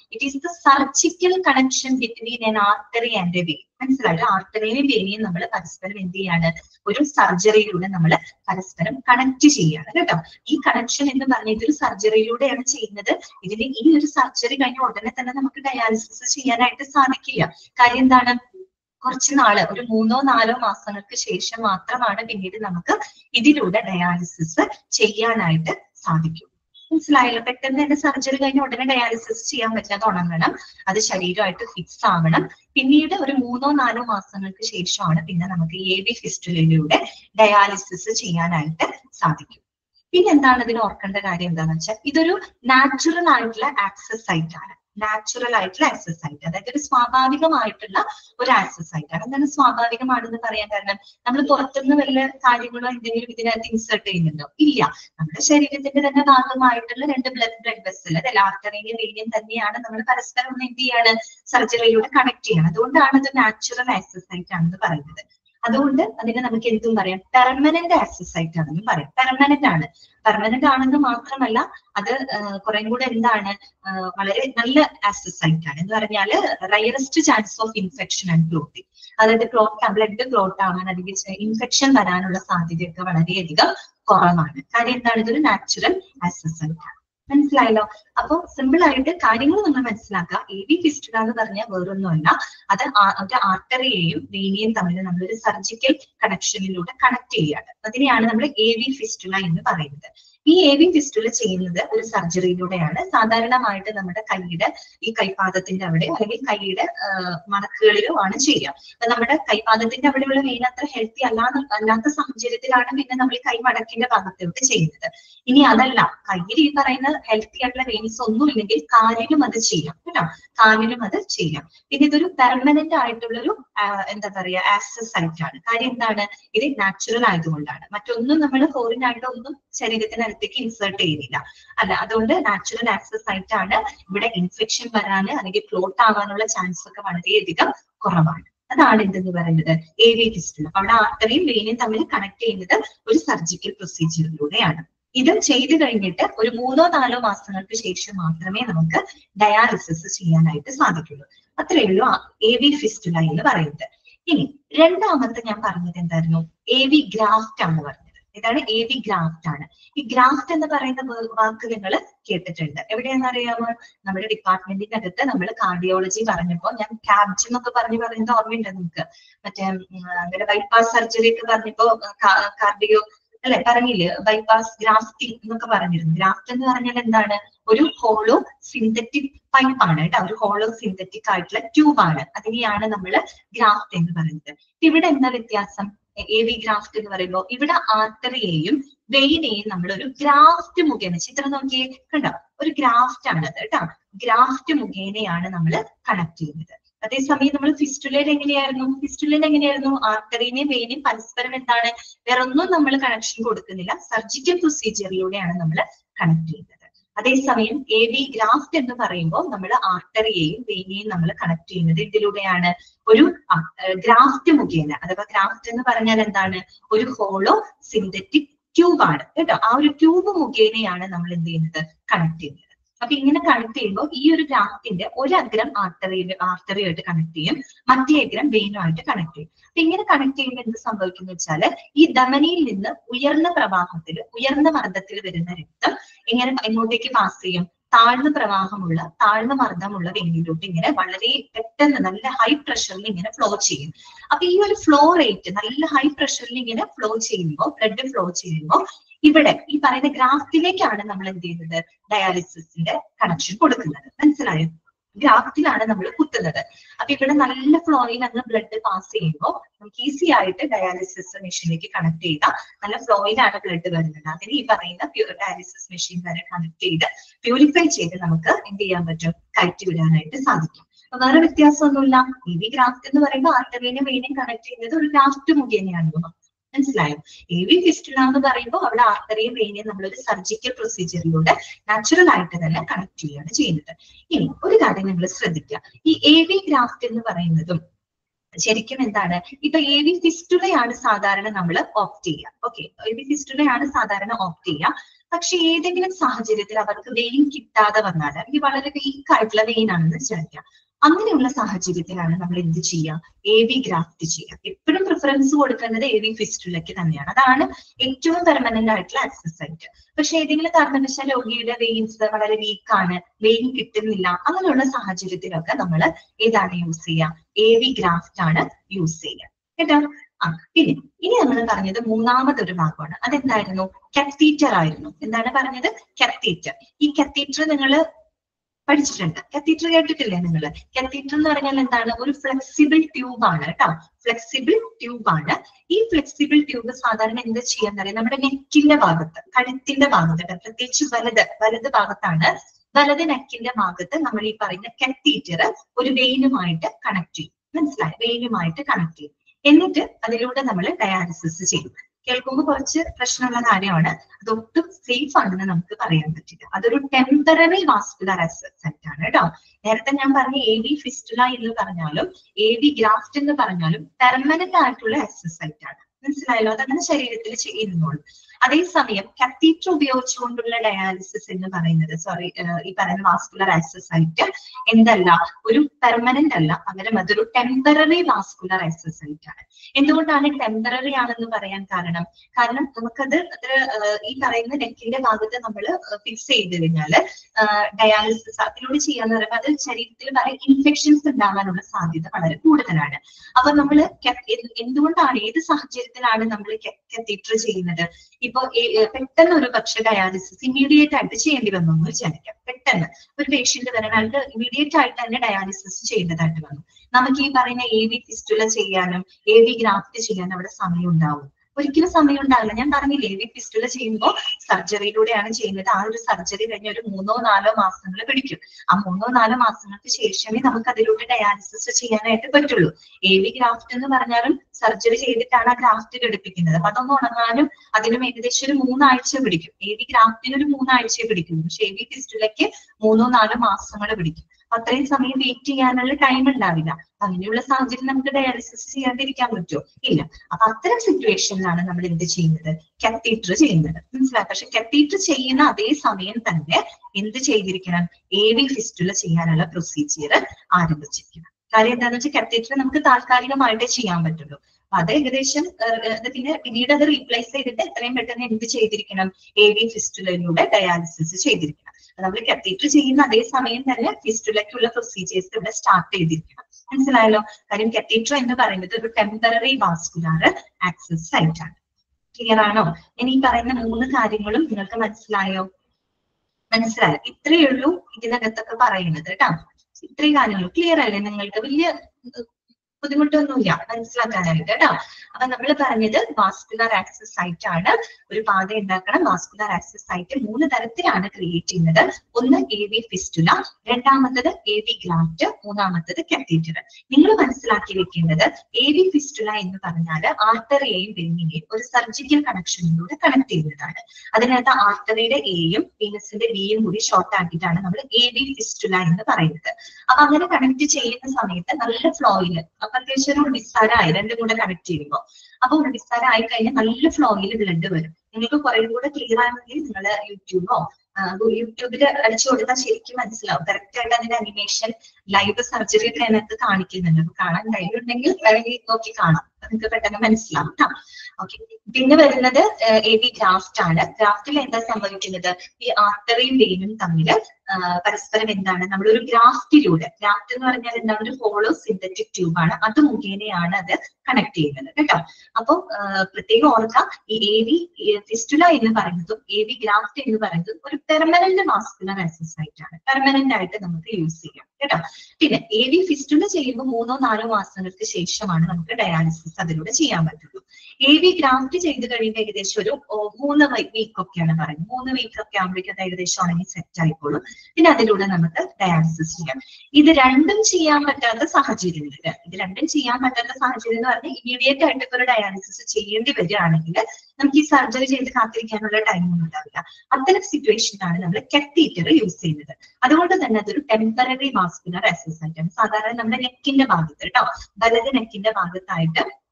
Speaker 1: it is the surgical connection between an artery and a vein മനസ്സിലായിട്ട് ആർട്ടറിയെയും വെയിനെയും നമ്മൾ പരസ്പരം എന്ത് ചെയ്യാണ് ഒരു സർജറിയിലൂടെ നമ്മൾ പരസ്പരം കണക്ട് ചെയ്യാണ് കേട്ടോ ഈ കണക്ഷൻ എന്ന് പറഞ്ഞ ഇതൊരു സർജറിയിലൂടെയാണ് ചെയ്യുന്നത് ഇതിന് ഈ ഒരു സർജറി കഴിഞ്ഞ ഉടനെ തന്നെ നമുക്ക് ഡയാലിസിസ് ചെയ്യാനായിട്ട് സാധിക്കില്ല കാര്യം എന്താണ് കുറച്ച് നാള് ഒരു മൂന്നോ നാലോ മാസങ്ങൾക്ക് ശേഷം മാത്രമാണ് പിന്നീട് നമുക്ക് ഇതിലൂടെ ഡയാലിസിസ് ചെയ്യാനായിട്ട് സാധിക്കും മനസ്സിലായല്ലോ പെട്ടെന്ന് തന്നെ സർജറി കഴിഞ്ഞ ഉടനെ ഡയാലിസിസ് ചെയ്യാൻ പറ്റാതെ ഉണങ്ങണം അത് ശരീരമായിട്ട് ഫിക്സ് ആവണം പിന്നീട് ഒരു മൂന്നോ നാലോ മാസങ്ങൾക്ക് ശേഷമാണ് പിന്നെ നമുക്ക് എ ബി ഫിസ്റ്റുലയിലൂടെ ഡയാലിസിസ് ചെയ്യാനായിട്ട് സാധിക്കും പിന്നെ എന്താണ് ഇതിന് ഓർക്കേണ്ട കാര്യം എന്താണെന്ന് വെച്ചാൽ ഇതൊരു നാച്ചുറൽ ആയിട്ടുള്ള ആക്സസ് സൈറ്റ് ആണ് നാച്ചുറൽ ആയിട്ടുള്ള ആക്സസ് സൈറ്റ് അതായത് ഒരു സ്വാഭാവികമായിട്ടുള്ള ഒരു ആക്സസ് സൈറ്റ് ആണ് എന്താണ് സ്വാഭാവികമാണെന്ന് പറയാൻ കാരണം നമ്മൾ പുറത്തുനിന്ന് വല്ല കാര്യങ്ങളോ എന്തെങ്കിലും ഇതിനകത്ത് ഇൻസേർട്ട് ചെയ്യുന്നുണ്ടോ ഇല്ല നമ്മുടെ ശരീരത്തിന്റെ തന്നെ ഭാഗമായിട്ടുള്ള രണ്ട് ബ്ലഡ് ബ്ലഡ് വെസൽ അതായത് ആർട്ടറിയും വെയിനും തന്നെയാണ് നമ്മൾ പരസ്പരം ഒന്ന് എന്ത് ചെയ്യാണ് സർജറിയിലൂടെ കണക്ട് ചെയ്യണം അതുകൊണ്ടാണ് ഇത് നാച്ചുറൽ ആക്സസ് സൈറ്റ് ആണെന്ന് പറയുന്നത് അതുകൊണ്ട് അതിനെ നമുക്ക് എന്തും പറയാം പെർമനന്റ് ആക്സസ് സൈറ്റ് ആണെന്നും പറയാം പെർമനന്റ് ആണ് പെർമനന്റ് ആണെന്ന് മാത്രമല്ല അത് കുറെ കൂടെ എന്താണ് ആ, വളരെ നല്ല ആക്സസ് സൈറ്റ് ആണ് എന്ന് പറഞ്ഞാൽ rarest chance of infection and clotting അതായത് ക്ലോട്ട് ബ്ലഡ് ക്ലോട്ട് ആവാൻ അല്ലെങ്കിൽ ഇൻഫെക്ഷൻ വരാനുള്ള സാധ്യതയൊക്കെ വളരെയധികം കുറവാണ് കാര്യം എന്താണ് ഇതൊരു നാച്ചുറൽ ആക്സസ് സൈറ്റ് ആണ് മനസ്സിലായല്ലോ അപ്പൊ സിമ്പിൾ ആയിട്ട് കാര്യങ്ങൾ നമ്മൾ മനസ്സിലാക്കുക എ വി ഫിസ്റ്റുല എന്ന് പറഞ്ഞാൽ വേറൊന്നുമല്ല അത് ആ- ഒരു ആർട്ടറിയെയും വെയിനെയും തമ്മിൽ നമ്മളൊരു സർജിക്കൽ കണക്ഷനിലൂടെ കണക്ട് ചെയ്യാണ് അതിനെയാണ് നമ്മൾ എ വി ഫിസ്റ്റുല എന്ന് പറയുന്നത് ഈ എ വി ഫിസ്റ്റുല ചെയ്യുന്നത് ഒരു സർജറിയിലൂടെയാണ് സാധാരണമായിട്ട് നമ്മുടെ കൈയുടെ ഈ കൈപാദത്തിന്റെ അവിടെ അല്ലെങ്കിൽ കൈയുടെ ആ, മടക്കുകളിലോ ആണ് ചെയ്യുക അപ്പൊ നമ്മുടെ കൈപാദത്തിന്റെ അവിടെയുള്ള വെയിൻ അത്ര ഹെൽത്തി അല്ലാത്ത അല്ലാത്ത സാഹചര്യത്തിലാണ് പിന്നെ നമ്മൾ ഈ കൈ മടക്കിന്റെ ഭാഗത്തോട്ട് ചെയ്യുന്നത് ഇനി അതല്ല കയ്യിൽ ഈ പറയുന്ന ഹെൽത്തി ആയിട്ടുള്ള വെയിൻസ് ഒന്നും ഇല്ലെങ്കിൽ കാലിലും അത് ചെയ്യാം കേട്ടോ കാലിലും അത് ചെയ്യാം പിന്നെ ഇതൊരു പെർമനന്റ് ആയിട്ടുള്ളൊരു ആ, എന്താ പറയാ ആക്സസ് സൈറ്റ് ആണ് കാര്യം എന്താണ് ഇത് നാച്ചുറൽ ആയതുകൊണ്ടാണ് മറ്റൊന്നും നമ്മൾ ഫോറിൻ ആയിട്ട് ഒന്നും ശരീരത്തിനകത്തേക്ക് ഇൻസേർട്ട് ചെയ്യുന്നില്ല അല്ല അതുകൊണ്ട് നാച്ചുറൽ ആക്സസ് സൈറ്റ് ആണ് ഇവിടെ ഇൻഫെക്ഷൻ വരാന് അല്ലെങ്കിൽ ക്ലോട്ട് ആവാനുള്ള ചാൻസ് ഒക്കെ വളരെയധികം കുറവാണ് അതാണ് എന്തെന്ന് പറയുന്നത് ഏവിയ ഫിസ്റ്റുല അവിടെ ആർട്ടറിയും വെയിനും തമ്മിൽ കണക്ട് ചെയ്യുന്നത് ഒരു സർജിക്കൽ പ്രൊസീജിയറിലൂടെയാണ് ഇത് ചെയ്തു കഴിഞ്ഞിട്ട് ഒരു മൂന്നോ നാലോ മാസങ്ങൾക്ക് ശേഷം മാത്രമേ നമുക്ക് ഡയാലിസിസ് ചെയ്യാനായിട്ട് സാധിക്കുള്ളൂ അത്രയേ ഉള്ളൂ എ വി ഫിസ്റ്റുല എന്ന് പറയുന്നത് ഇനി രണ്ടാമത്തെ ഞാൻ പറഞ്ഞത് എന്തായിരുന്നു എ വി ഗ്രാഫ്റ്റ് ആണ് പറഞ്ഞത് ഇതാണ് എ വി ഗ്രാഫ്റ്റ് ആണ് ഈ ഗ്രാഫ്റ്റ് എന്ന് പറയുന്ന വേ- വാക്ക് നിങ്ങൾ കേട്ടിട്ടുണ്ട് എവിടെയാണെന്ന് അറിയാമോ നമ്മുടെ ഡിപ്പാർട്ട്മെന്റിന്റെ അകത്ത് നമ്മൾ കാർഡിയോളജി പറഞ്ഞപ്പോ ഞാൻ ക്യാബ്ജ് എന്നൊക്കെ പറഞ്ഞു പറയുന്നത് ഓർമ്മയുണ്ട് നിങ്ങൾക്ക് മറ്റേ ഉം, അങ്ങനെ ബൈപ്പാസ് സർജറി ഒക്കെ പറഞ്ഞപ്പോ കാർഡിയോ അല്ലെ പറഞ്ഞില്ലേ ബൈപ്പാസ് ഗ്രാഫ്റ്റിംഗ് എന്നൊക്കെ പറഞ്ഞിരുന്നു ഗ്രാഫ്റ്റ് എന്ന് പറഞ്ഞാൽ എന്താണ് ഒരു ഹോളോ സിന്തറ്റിക് പൈപ്പ് ആണ് കേട്ടോ ഒരു ഹോളോ സിന്തറ്റിക് ആയിട്ടുള്ള ട്യൂബ് ആണ് അതിനെയാണ് നമ്മൾ ഗ്രാഫ്റ്റ് എന്ന് പറയുന്നത് ഇവിടെ എന്താ വ്യത്യാസം എ വി ഗ്രാഫ്റ്റ് എന്ന് പറയുമ്പോൾ ഇവിടെ ആർട്ടറിയെയും വെയിനെയും നമ്മൾ ഒരു ഗ്രാഫ്റ്റ് മുഖേന ചിത്രം നോക്കിയേ കണ്ടോ ഒരു ഗ്രാഫ്റ്റ് ആണ് അത് കേട്ടോ ഗ്രാഫ്റ്റ് മുഖേനയാണ് നമ്മൾ കണക്ട് ചെയ്യുന്നത് അതേസമയം നമ്മൾ ഫിസ്റ്റുലയിൽ എങ്ങനെയായിരുന്നു ഫിസ്റ്റുലയിൽ എങ്ങനെയായിരുന്നു ആർട്ടറിനെയും വെയിനെയും പരസ്പരം എന്താണ് വേറെ ഒന്നും നമ്മൾ കണക്ഷൻ കൊടുക്കുന്നില്ല സർജിക്കൽ പ്രൊസീജിയറിലൂടെയാണ് നമ്മൾ കണക്ട് ചെയ്യുന്നത് അതേസമയം എ വി ഗ്രാഫ്റ്റ് എന്ന് പറയുമ്പോൾ നമ്മൾ ആർട്ടറിയെയും വെയിനെയും നമ്മൾ കണക്ട് ചെയ്യുന്നത് ഇതിലൂടെയാണ് ഒരു ഗ്രാഫ്റ്റ് മുഖേന അഥവാ ഗ്രാഫ്റ്റ് എന്ന് പറഞ്ഞാൽ എന്താണ് ഒരു ഹോളോ സിന്തറ്റിക് ട്യൂബ് ആണ് കേട്ടോ ആ ഒരു ട്യൂബ് മുഖേനയാണ് നമ്മൾ എന്ത് ചെയ്യുന്നത് കണക്ട് ചെയ്യുന്നത് അപ്പൊ ഇങ്ങനെ കണക്ട് ചെയ്യുമ്പോൾ ഈ ഒരു ഗ്രാഫ്റ്റിന്റെ ഒരഗ്രം ആർട്ടറിയിൽ ആർട്ടറിയായിട്ട് കണക്ട് ചെയ്യും മറ്റേ അഗ്രം വെയിനുമായിട്ട് കണക്ട് ചെയ്യും അപ്പൊ ഇങ്ങനെ കണക്ട് ചെയ്യുമ്പോൾ എന്ത് സംഭവിക്കുന്നു വെച്ചാല് ഈ ധമനിയിൽ നിന്ന് ഉയർന്ന പ്രവാഹത്തിൽ ഉയർന്ന മർദ്ദത്തിൽ വരുന്ന രക്തം ഇങ്ങനെ എങ്ങോട്ടേക്ക് പാസ് ചെയ്യും താഴ്ന്ന പ്രവാഹമുള്ള താഴ്ന്ന മർദ്ദമുള്ള വെയിനിലോട്ട് ഇങ്ങനെ വളരെ പെട്ടെന്ന് നല്ല ഹൈ പ്രഷറിൽ ഇങ്ങനെ ഫ്ലോ ചെയ്യും അപ്പൊ ഈ ഒരു ഫ്ലോ റേറ്റ് നല്ല ഹൈ പ്രഷറിൽ ഇങ്ങനെ ഫ്ലോ ചെയ്യുമ്പോൾ ബ്ലഡ് ഫ്ലോ ചെയ്യുമ്പോൾ ഇവിടെ ഈ പറയുന്ന ഗ്രാഫ്റ്റിലേക്കാണ് നമ്മൾ എന്ത് ചെയ്യുന്നത് ഡയാലിസിസിന്റെ കണക്ഷൻ കൊടുക്കുന്നത് മനസ്സിലായോ ഗ്രാഫ്റ്റിലാണ് നമ്മൾ കുത്തുന്നത് അപ്പൊ ഇവിടെ നല്ല ഫ്ലോയിൽ അങ്ങ് ബ്ലഡ് പാസ് ചെയ്യുമ്പോൾ നമുക്ക് ഈസി ആയിട്ട് ഡയാലിസിസ് മെഷീനിലേക്ക് കണക്ട് ചെയ്താൽ നല്ല ഫ്ലോയിലാണ് ബ്ലഡ് വരുന്നത് അതിന് ഈ പറയുന്ന പ്യൂർ ഡയാലിസിസ് മെഷീൻ വരെ കണക്ട് ചെയ്ത് പ്യൂരിഫൈ ചെയ്ത് നമുക്ക് എന്ത് ചെയ്യാൻ പറ്റും കയറ്റി വിടാനായിട്ട് സാധിക്കും അപ്പൊ വേറെ വ്യത്യാസമൊന്നുമില്ല ഇ വി ഗ്രാഫ്റ്റ് എന്ന് പറയുമ്പോൾ ആർട്ടറിനെയും വെയിനെയും കണക്ട് ചെയ്യുന്നത് ഒരു ഗ്രാഫ്റ്റ് മുഖേനയാണ് മനസ്സിലായോ എ വി ഫിസ്റ്റുല എന്ന് പറയുമ്പോൾ അവിടെ ആർട്ടറിയും വെയിനെയും നമ്മളൊരു സർജിക്കൽ പ്രൊസീജിയറിലൂടെ നാച്ചുറൽ ആയിട്ട് തന്നെ കണക്ട് ചെയ്യുകയാണ് ചെയ്യുന്നത് ഇനി ഒരു കാര്യം നിങ്ങൾ ശ്രദ്ധിക്കുക ഈ എ വി ഗ്രാഫ്റ്റ് എന്ന് പറയുന്നതും ശരിക്കും എന്താണ് ഇപ്പൊ എ വി ഫിസ്റ്റുലയാണ് സാധാരണ നമ്മൾ ഓപ്റ്റ് ചെയ്യുക ഓക്കെ എ വി ഫിസ്റ്റുലയാണ് സാധാരണ ഓപ്റ്റ് ചെയ്യുക പക്ഷെ ഏതെങ്കിലും സാഹചര്യത്തിൽ അവർക്ക് വെയിൻ കിട്ടാതെ വന്നാൽ അല്ലെങ്കിൽ വളരെ വീക്ക് ആയിട്ടുള്ള വെയിൻ ആണെന്ന് വിചാരിക്കാം അങ്ങനെയുള്ള സാഹചര്യത്തിലാണ് നമ്മൾ എന്ത് ചെയ്യുക എ വി ഗ്രാഫ്റ്റ് ചെയ്യുക എപ്പോഴും പ്രിഫറൻസ് കൊടുക്കേണ്ടത് എ വി ഫിസ്റ്റുലയ്ക്ക് തന്നെയാണ് അതാണ് ഏറ്റവും പെർമനന്റ് ആയിട്ടുള്ള ആക്സസ് ആയിട്ട് പക്ഷെ ഏതെങ്കിലും കാരണവശാൽ രോഗിയുടെ വെയിൻസ് വളരെ വീക്ക് ആണ് വെയിൻ കിട്ടുന്നില്ല അങ്ങനെയുള്ള സാഹചര്യത്തിലൊക്കെ നമ്മൾ ഏതാണ് യൂസ് ചെയ്യുക എ വി ഗ്രാഫ്റ്റ് ആണ് യൂസ് ചെയ്യുക കേട്ടോ ആ പിന്നെ ഇനി നമ്മൾ പറഞ്ഞത് മൂന്നാമതൊരു ഭാഗമാണ് അതെന്തായിരുന്നു കത്തീറ്റർ ആയിരുന്നു എന്താണ് പറഞ്ഞത് കത്തീറ്റർ ഈ കത്തീറ്റർ നിങ്ങൾ പഠിച്ചിട്ടുണ്ട് കത്തീറ്റർ കേട്ടിട്ടില്ലേ നിങ്ങൾ കത്തീറ്റർ എന്ന് പറഞ്ഞാൽ എന്താണ് ഒരു ഫ്ലെക്സിബിൾ ട്യൂബ് ആണ് കേട്ടോ ഫ്ലെക്സിബിൾ ട്യൂബ് ആണ് ഈ ഫ്ലെക്സിബിൾ ട്യൂബ് സാധാരണ എന്ത് ചെയ്യാന്ന് അറിയാം നമ്മുടെ നെക്കിന്റെ ഭാഗത്ത് കഴുത്തിന്റെ ഭാഗത്ത് ട്ടോ. പ്രത്യേകിച്ച് വലത് വലത് ഭാഗത്താണ് വലത് നെക്കിന്റെ ഭാഗത്ത് നമ്മൾ ഈ പറയുന്ന കത്തീറ്റർ ഒരു വെയിനുമായിട്ട് കണക്ട് ചെയ്യും മനസ്സിലായി വെയിനുമായിട്ട് കണക്ട് ചെയ്യും എന്നിട്ട് അതിലൂടെ നമ്മൾ ഡയാലിസിസ് ചെയ്യും കേൾക്കുമ്പോൾ കുറച്ച് പ്രശ്നമുള്ള കാര്യമാണ് അതൊട്ടും സേഫ് ആണെന്ന് നമുക്ക് പറയാൻ പറ്റില്ല അതൊരു ടെമ്പററി വാസ്കുലർ അസെറ്റ് ആണ് കേട്ടോ നേരത്തെ ഞാൻ പറഞ്ഞ എ വി ഫിസ്റ്റുല എന്ന് പറഞ്ഞാലും എ വി ഗ്രാഫ്റ്റ് എന്ന് പറഞ്ഞാലും പെർമനന്റ് ആയിട്ടുള്ള എക്സസൈറ്റ് ആണ് മനസ്സിലായല്ലോ അതങ്ങനെ ശരീരത്തിൽ ചെയ്യുന്നുള്ളൂ അതേസമയം കത്തീറ്റർ ഉപയോഗിച്ചുകൊണ്ടുള്ള ഡയാലിസിസ് എന്ന് പറയുന്നത് സോറി ഈ പറയുന്ന വാസ്കുലർ എക്സസൈറ്റ് എന്തല്ല ഒരു പെർമനന്റ് അല്ല പകരം അതൊരു ടെമ്പററി വാസ്കുലർ എക്സസൈറ്റ് ആണ് എന്തുകൊണ്ടാണ് ടെമ്പററി ആണെന്ന് പറയാൻ കാരണം കാരണം നമുക്കത് അത് ഏഹ് ഈ പറയുന്ന നെക്കിന്റെ ഭാഗത്ത് നമ്മൾ ഫിക്സ് ചെയ്ത് കഴിഞ്ഞാല് ഡയാലിസിസ് അതിലൂടെ ചെയ്യാന്ന് പറയുമ്പോൾ അത് ശരീരത്തിൽ പല ഇൻഫെക്ഷൻസ് ഉണ്ടാകാനുള്ള സാധ്യത വളരെ കൂടുതലാണ് അപ്പൊ നമ്മൾ എന്തുകൊണ്ടാണ് ഏത് സാഹചര്യത്തിലാണ് നമ്മൾ കത്തീറ്റർ ചെയ്യുന്നത് ഇപ്പൊ ഏ- ഏ, പെട്ടെന്ന് ഒരു പക്ഷെ ഡയാലിസിസ് ഇമ്മീഡിയറ്റ് ആയിട്ട് ചെയ്യേണ്ടി വന്നു എന്ന് വിചാരിക്കാം പെട്ടെന്ന് ഒരു പേഷ്യന്റ് വരാൻ അയാൾക്ക് ഇമ്മീഡിയറ്റ് ആയിട്ട് തന്നെ ഡയാലിസിസ് ചെയ്യേണ്ടതായിട്ട് വന്നു നമുക്ക് ഈ പറയുന്ന എ വി ഫിസ്റ്റുല ചെയ്യാനും എ വി ഗ്രാഫ്റ്റ് ചെയ്യാനും അവിടെ സമയം ഉണ്ടാവും ഒരിക്കലും സമയം ഉണ്ടാവില്ല ഞാൻ പറഞ്ഞില്ലേ എ വി ഫിസ്റ്റുല ചെയ്യുമ്പോൾ സർജറിയിലൂടെയാണ് ചെയ്യുന്നത് ആ ഒരു സർജറി കഴിഞ്ഞ ഒരു മൂന്നോ നാലോ മാസങ്ങൾ പിടിക്കും ആ മൂന്നോ നാലോ മാസങ്ങൾക്ക് ശേഷമേ നമുക്ക് അതിലൂടെ ഡയാലിസിസ് ചെയ്യാനായിട്ട് പറ്റുള്ളൂ എ വി ഗ്രാഫ്റ്റ് എന്ന് പറഞ്ഞാലും സർജറി ചെയ്തിട്ടാണ് ആ ഗ്രാഫ്റ്റ് ഘടിപ്പിക്കുന്നത് അപ്പൊ അതൊന്ന് ഉണങ്ങാനും അതിനും ഏകദേശം ഒരു മൂന്നാഴ്ച പിടിക്കും എ വി ഗ്രാഫ്റ്റിന് ഒരു മൂന്നാഴ്ച പിടിക്കും പക്ഷെ എ വി ഫിസ്റ്റുലയ്ക്ക് മൂന്നോ നാലോ മാസങ്ങൾ പിടിക്കും അത്രയും സമയം വെയിറ്റ് ചെയ്യാനുള്ള ടൈം ഉണ്ടാവില്ല അങ്ങനെയുള്ള സാഹചര്യം നമുക്ക് ഡയാലിസിസ് ചെയ്യാണ്ടിരിക്കാൻ പറ്റുമോ ഇല്ല അപ്പൊ അത്തരം സിറ്റുവേഷനിലാണ് നമ്മൾ എന്ത് ചെയ്യുന്നത് കത്തീറ്റർ ചെയ്യുന്നത് മനസ്സിലായി പക്ഷെ കത്തീറ്റർ ചെയ്യുന്ന അതേ സമയം തന്നെ എന്ത് ചെയ്തിരിക്കണം എ വി ഫിസ്റ്റുല ചെയ്യാനുള്ള പ്രൊസീജിയർ ആരംഭിച്ചിരിക്കണം കാര്യം എന്താണെന്ന് വെച്ചാൽ കത്തീറ്റർ നമുക്ക് താൽക്കാലികമായിട്ടേ ചെയ്യാൻ പറ്റുള്ളൂ അപ്പൊ അത് ഏകദേശം ഏഹ്, അത് പിന്നെ പിന്നീട് അത് റീപ്ലേസ് ചെയ്തിട്ട് എത്രയും പെട്ടെന്ന് എന്ത് ചെയ്തിരിക്കണം എ വി ഫിസ്റ്റുലയിലൂടെ ഡയാലിസിസ് ചെയ്തിരിക്കണം നമ്മൾ കത്തീറ്റർ ചെയ്യുന്ന അതേ സമയം തന്നെ ഫിസ്റ്റുലയ്ക്കുള്ള പ്രൊസീജിയേഴ്സ് ഇവിടെ സ്റ്റാർട്ട് ചെയ്തിരിക്കണം മനസ്സിലായല്ലോ കാര്യം കത്തീറ്റർ എന്ന് പറയുന്നത് ഒരു ടെമ്പററി വാസ്കുലാർ ആക്സസ് സൈറ്റ് ആണ് ക്ലിയർ ആണോ ഇനി ഈ പറയുന്ന മൂന്ന് കാര്യങ്ങളും നിങ്ങൾക്ക് മനസ്സിലായോ മനസ്സിലായോ ഇത്രയേ ഉള്ളൂ ഇതിനകത്തൊക്കെ പറയുന്നത് കേട്ടോ ഇത്രയും കാര്യങ്ങൾ ക്ലിയർ അല്ലേ നിങ്ങൾക്ക് വലിയ ഉം, ബുദ്ധിമുട്ടൊന്നുമില്ല മനസ്സിലാക്കാനായിട്ട് കേട്ടോ അപ്പൊ നമ്മൾ പറഞ്ഞത് വാസ്കുലർ ആക്സസ് സൈറ്റ് ആണ് ഒരു പാത ഉണ്ടാക്കണം വാസ്കുലർ ആക്സസ് സൈറ്റ് മൂന്ന് തരത്തിലാണ് ക്രിയേറ്റ് ചെയ്യുന്നത് ഒന്ന് എ വി ഫിസ്റ്റുല രണ്ടാമത്തത് എ വി ഗ്രാഫ്റ്റ് മൂന്നാമത്തത് കത്തീറ്റർ നിങ്ങൾ മനസ്സിലാക്കി വെക്കേണ്ടത് എ വി ഫിസ്റ്റുല എന്ന് പറഞ്ഞാൽ ആർട്ടറിയെയും വെന്നിനെയും ഒരു സർജിക്കൽ കണക്ഷനിലൂടെ കണക്ട് ചെയ്യുന്നതാണ് അതിനകത്ത് ആർട്ടറിയുടെ എയും വീനസിന്റെ ബിയും കൂടി ഷോർട്ട് ആക്കിയിട്ടാണ് നമ്മൾ എ വി ഫിസ്റ്റുല എന്ന് പറയുന്നത് അപ്പൊ അങ്ങനെ കണക്ട് ചെയ്യുന്ന സമയത്ത് നല്ല ഫ്ലോയില് അപ്പൊ അത്യാവശ്യം ഒരു നിസ്സാരമായി രണ്ടും കൂടെ കണക്ട് ചെയ്യുമ്പോൾ അപ്പൊ ഒരു നിസ്സാരം ആയി കഴിഞ്ഞാൽ നല്ല ഫ്ലോയിൽ ബ്ലഡ് വരും നിങ്ങൾക്ക് കുറെ കൂടെ ക്ലിയർ ആണെങ്കിൽ നിങ്ങൾ യൂട്യൂബോ യൂട്യൂബിൽ അടിച്ചു കൊടുത്താൽ ശരിക്കും മനസ്സിലാവും കറക്റ്റ് ആയിട്ട് അതിന്റെ അനിമേഷൻ ലൈവ് സർജറി അതിനകത്ത് കാണിക്കുന്നുണ്ട് അപ്പൊ കാണാൻ കഴിയുന്നുണ്ടെങ്കിൽ വേണമെങ്കിൽ നോക്കി കാണാം അപ്പൊ നിങ്ങൾക്ക് പെട്ടെന്ന് മനസ്സിലാവും കേട്ടോ ഓക്കെ പിന്നെ വരുന്നത് എ ബി ഗ്രാഫ്റ്റ് ആണ് ഗ്രാഫ്റ്റിൽ എന്താ സംഭവിക്കുന്നത് ഈ ആർട്ടറിയും വെയിനും തമ്മിൽ പരസ്പരം എന്താണ് നമ്മളൊരു ഗ്രാഫ്റ്റിലൂടെ ഗ്രാഫ്റ്റ് എന്ന് പറഞ്ഞാൽ എന്താണ് ഒരു ഹോളോ സിന്തറ്റിക് ട്യൂബ് ആണ് അത് മുഖേനയാണ് അത് കണക്ട് ചെയ്യുന്നത് കേട്ടോ അപ്പൊ പ്രത്യേകം ഓർക്കുക ഈ എ വി ഫിസ്റ്റുല എന്ന് പറയുന്നതും എ വി ഗ്രാഫ്റ്റ് എന്ന് പറയുന്നതും ഒരു പെർമനന്റ് മാസ്കുലർ എക്സസൈറ്റ് ആണ് പെർമനന്റ് ആയിട്ട് നമുക്ക് യൂസ് ചെയ്യാം കേട്ടോ പിന്നെ എ വി ഫിസ്റ്റുല ചെയ്യുമ്പോൾ മൂന്നോ നാലോ മാസങ്ങൾക്ക് ശേഷമാണ് നമുക്ക് ഡയാലിസിസ് അതിലൂടെ ചെയ്യാൻ പറ്റുള്ളൂ എ വി ഗ്രാഫ്റ്റ് ചെയ്ത് കഴിയുമ്പോൾ ഏകദേശം ഒരു ഓ, മൂന്ന് വീക്ക് ഒക്കെയാണ് പറയുന്നത് മൂന്ന് വീക്ക് ഒക്കെ ആകുമ്പോഴേക്കും അത് ഏകദേശം ഉണങ്ങി സെറ്റ് ആയിക്കോളും പിന്നെ അതിലൂടെ നമുക്ക് ഡയാലിസിസ് ചെയ്യാം ഇത് രണ്ടും ചെയ്യാൻ പറ്റാത്ത സാഹചര്യങ്ങളിൽ ഇത് രണ്ടും ചെയ്യാൻ പറ്റാത്ത സാഹചര്യം എന്ന് പറഞ്ഞാൽ ഇമ്മീഡിയറ്റ് ആയിട്ട് ഇപ്പൊ ഒരു ഡയാലിസിസ് ചെയ്യേണ്ടി വരികയാണെങ്കിൽ നമുക്ക് ഈ സർജറി ചെയ്ത് കാത്തിരിക്കാനുള്ള ടൈമൊന്നും ഉണ്ടാവില്ല അത്തരം സിറ്റുവേഷനിലാണ് നമ്മൾ കത്തീറ്റർ യൂസ് ചെയ്യുന്നത് അതുകൊണ്ട് തന്നെ അതൊരു ടെമ്പററി മാസ്കുലർ എക്സസൈറ്റ് ആണ് സാധാരണ നമ്മുടെ നെക്കിന്റെ ഭാഗത്ത് കേട്ടോ വലത് നെക്കിന്റെ ഭാഗത്തായിട്ട്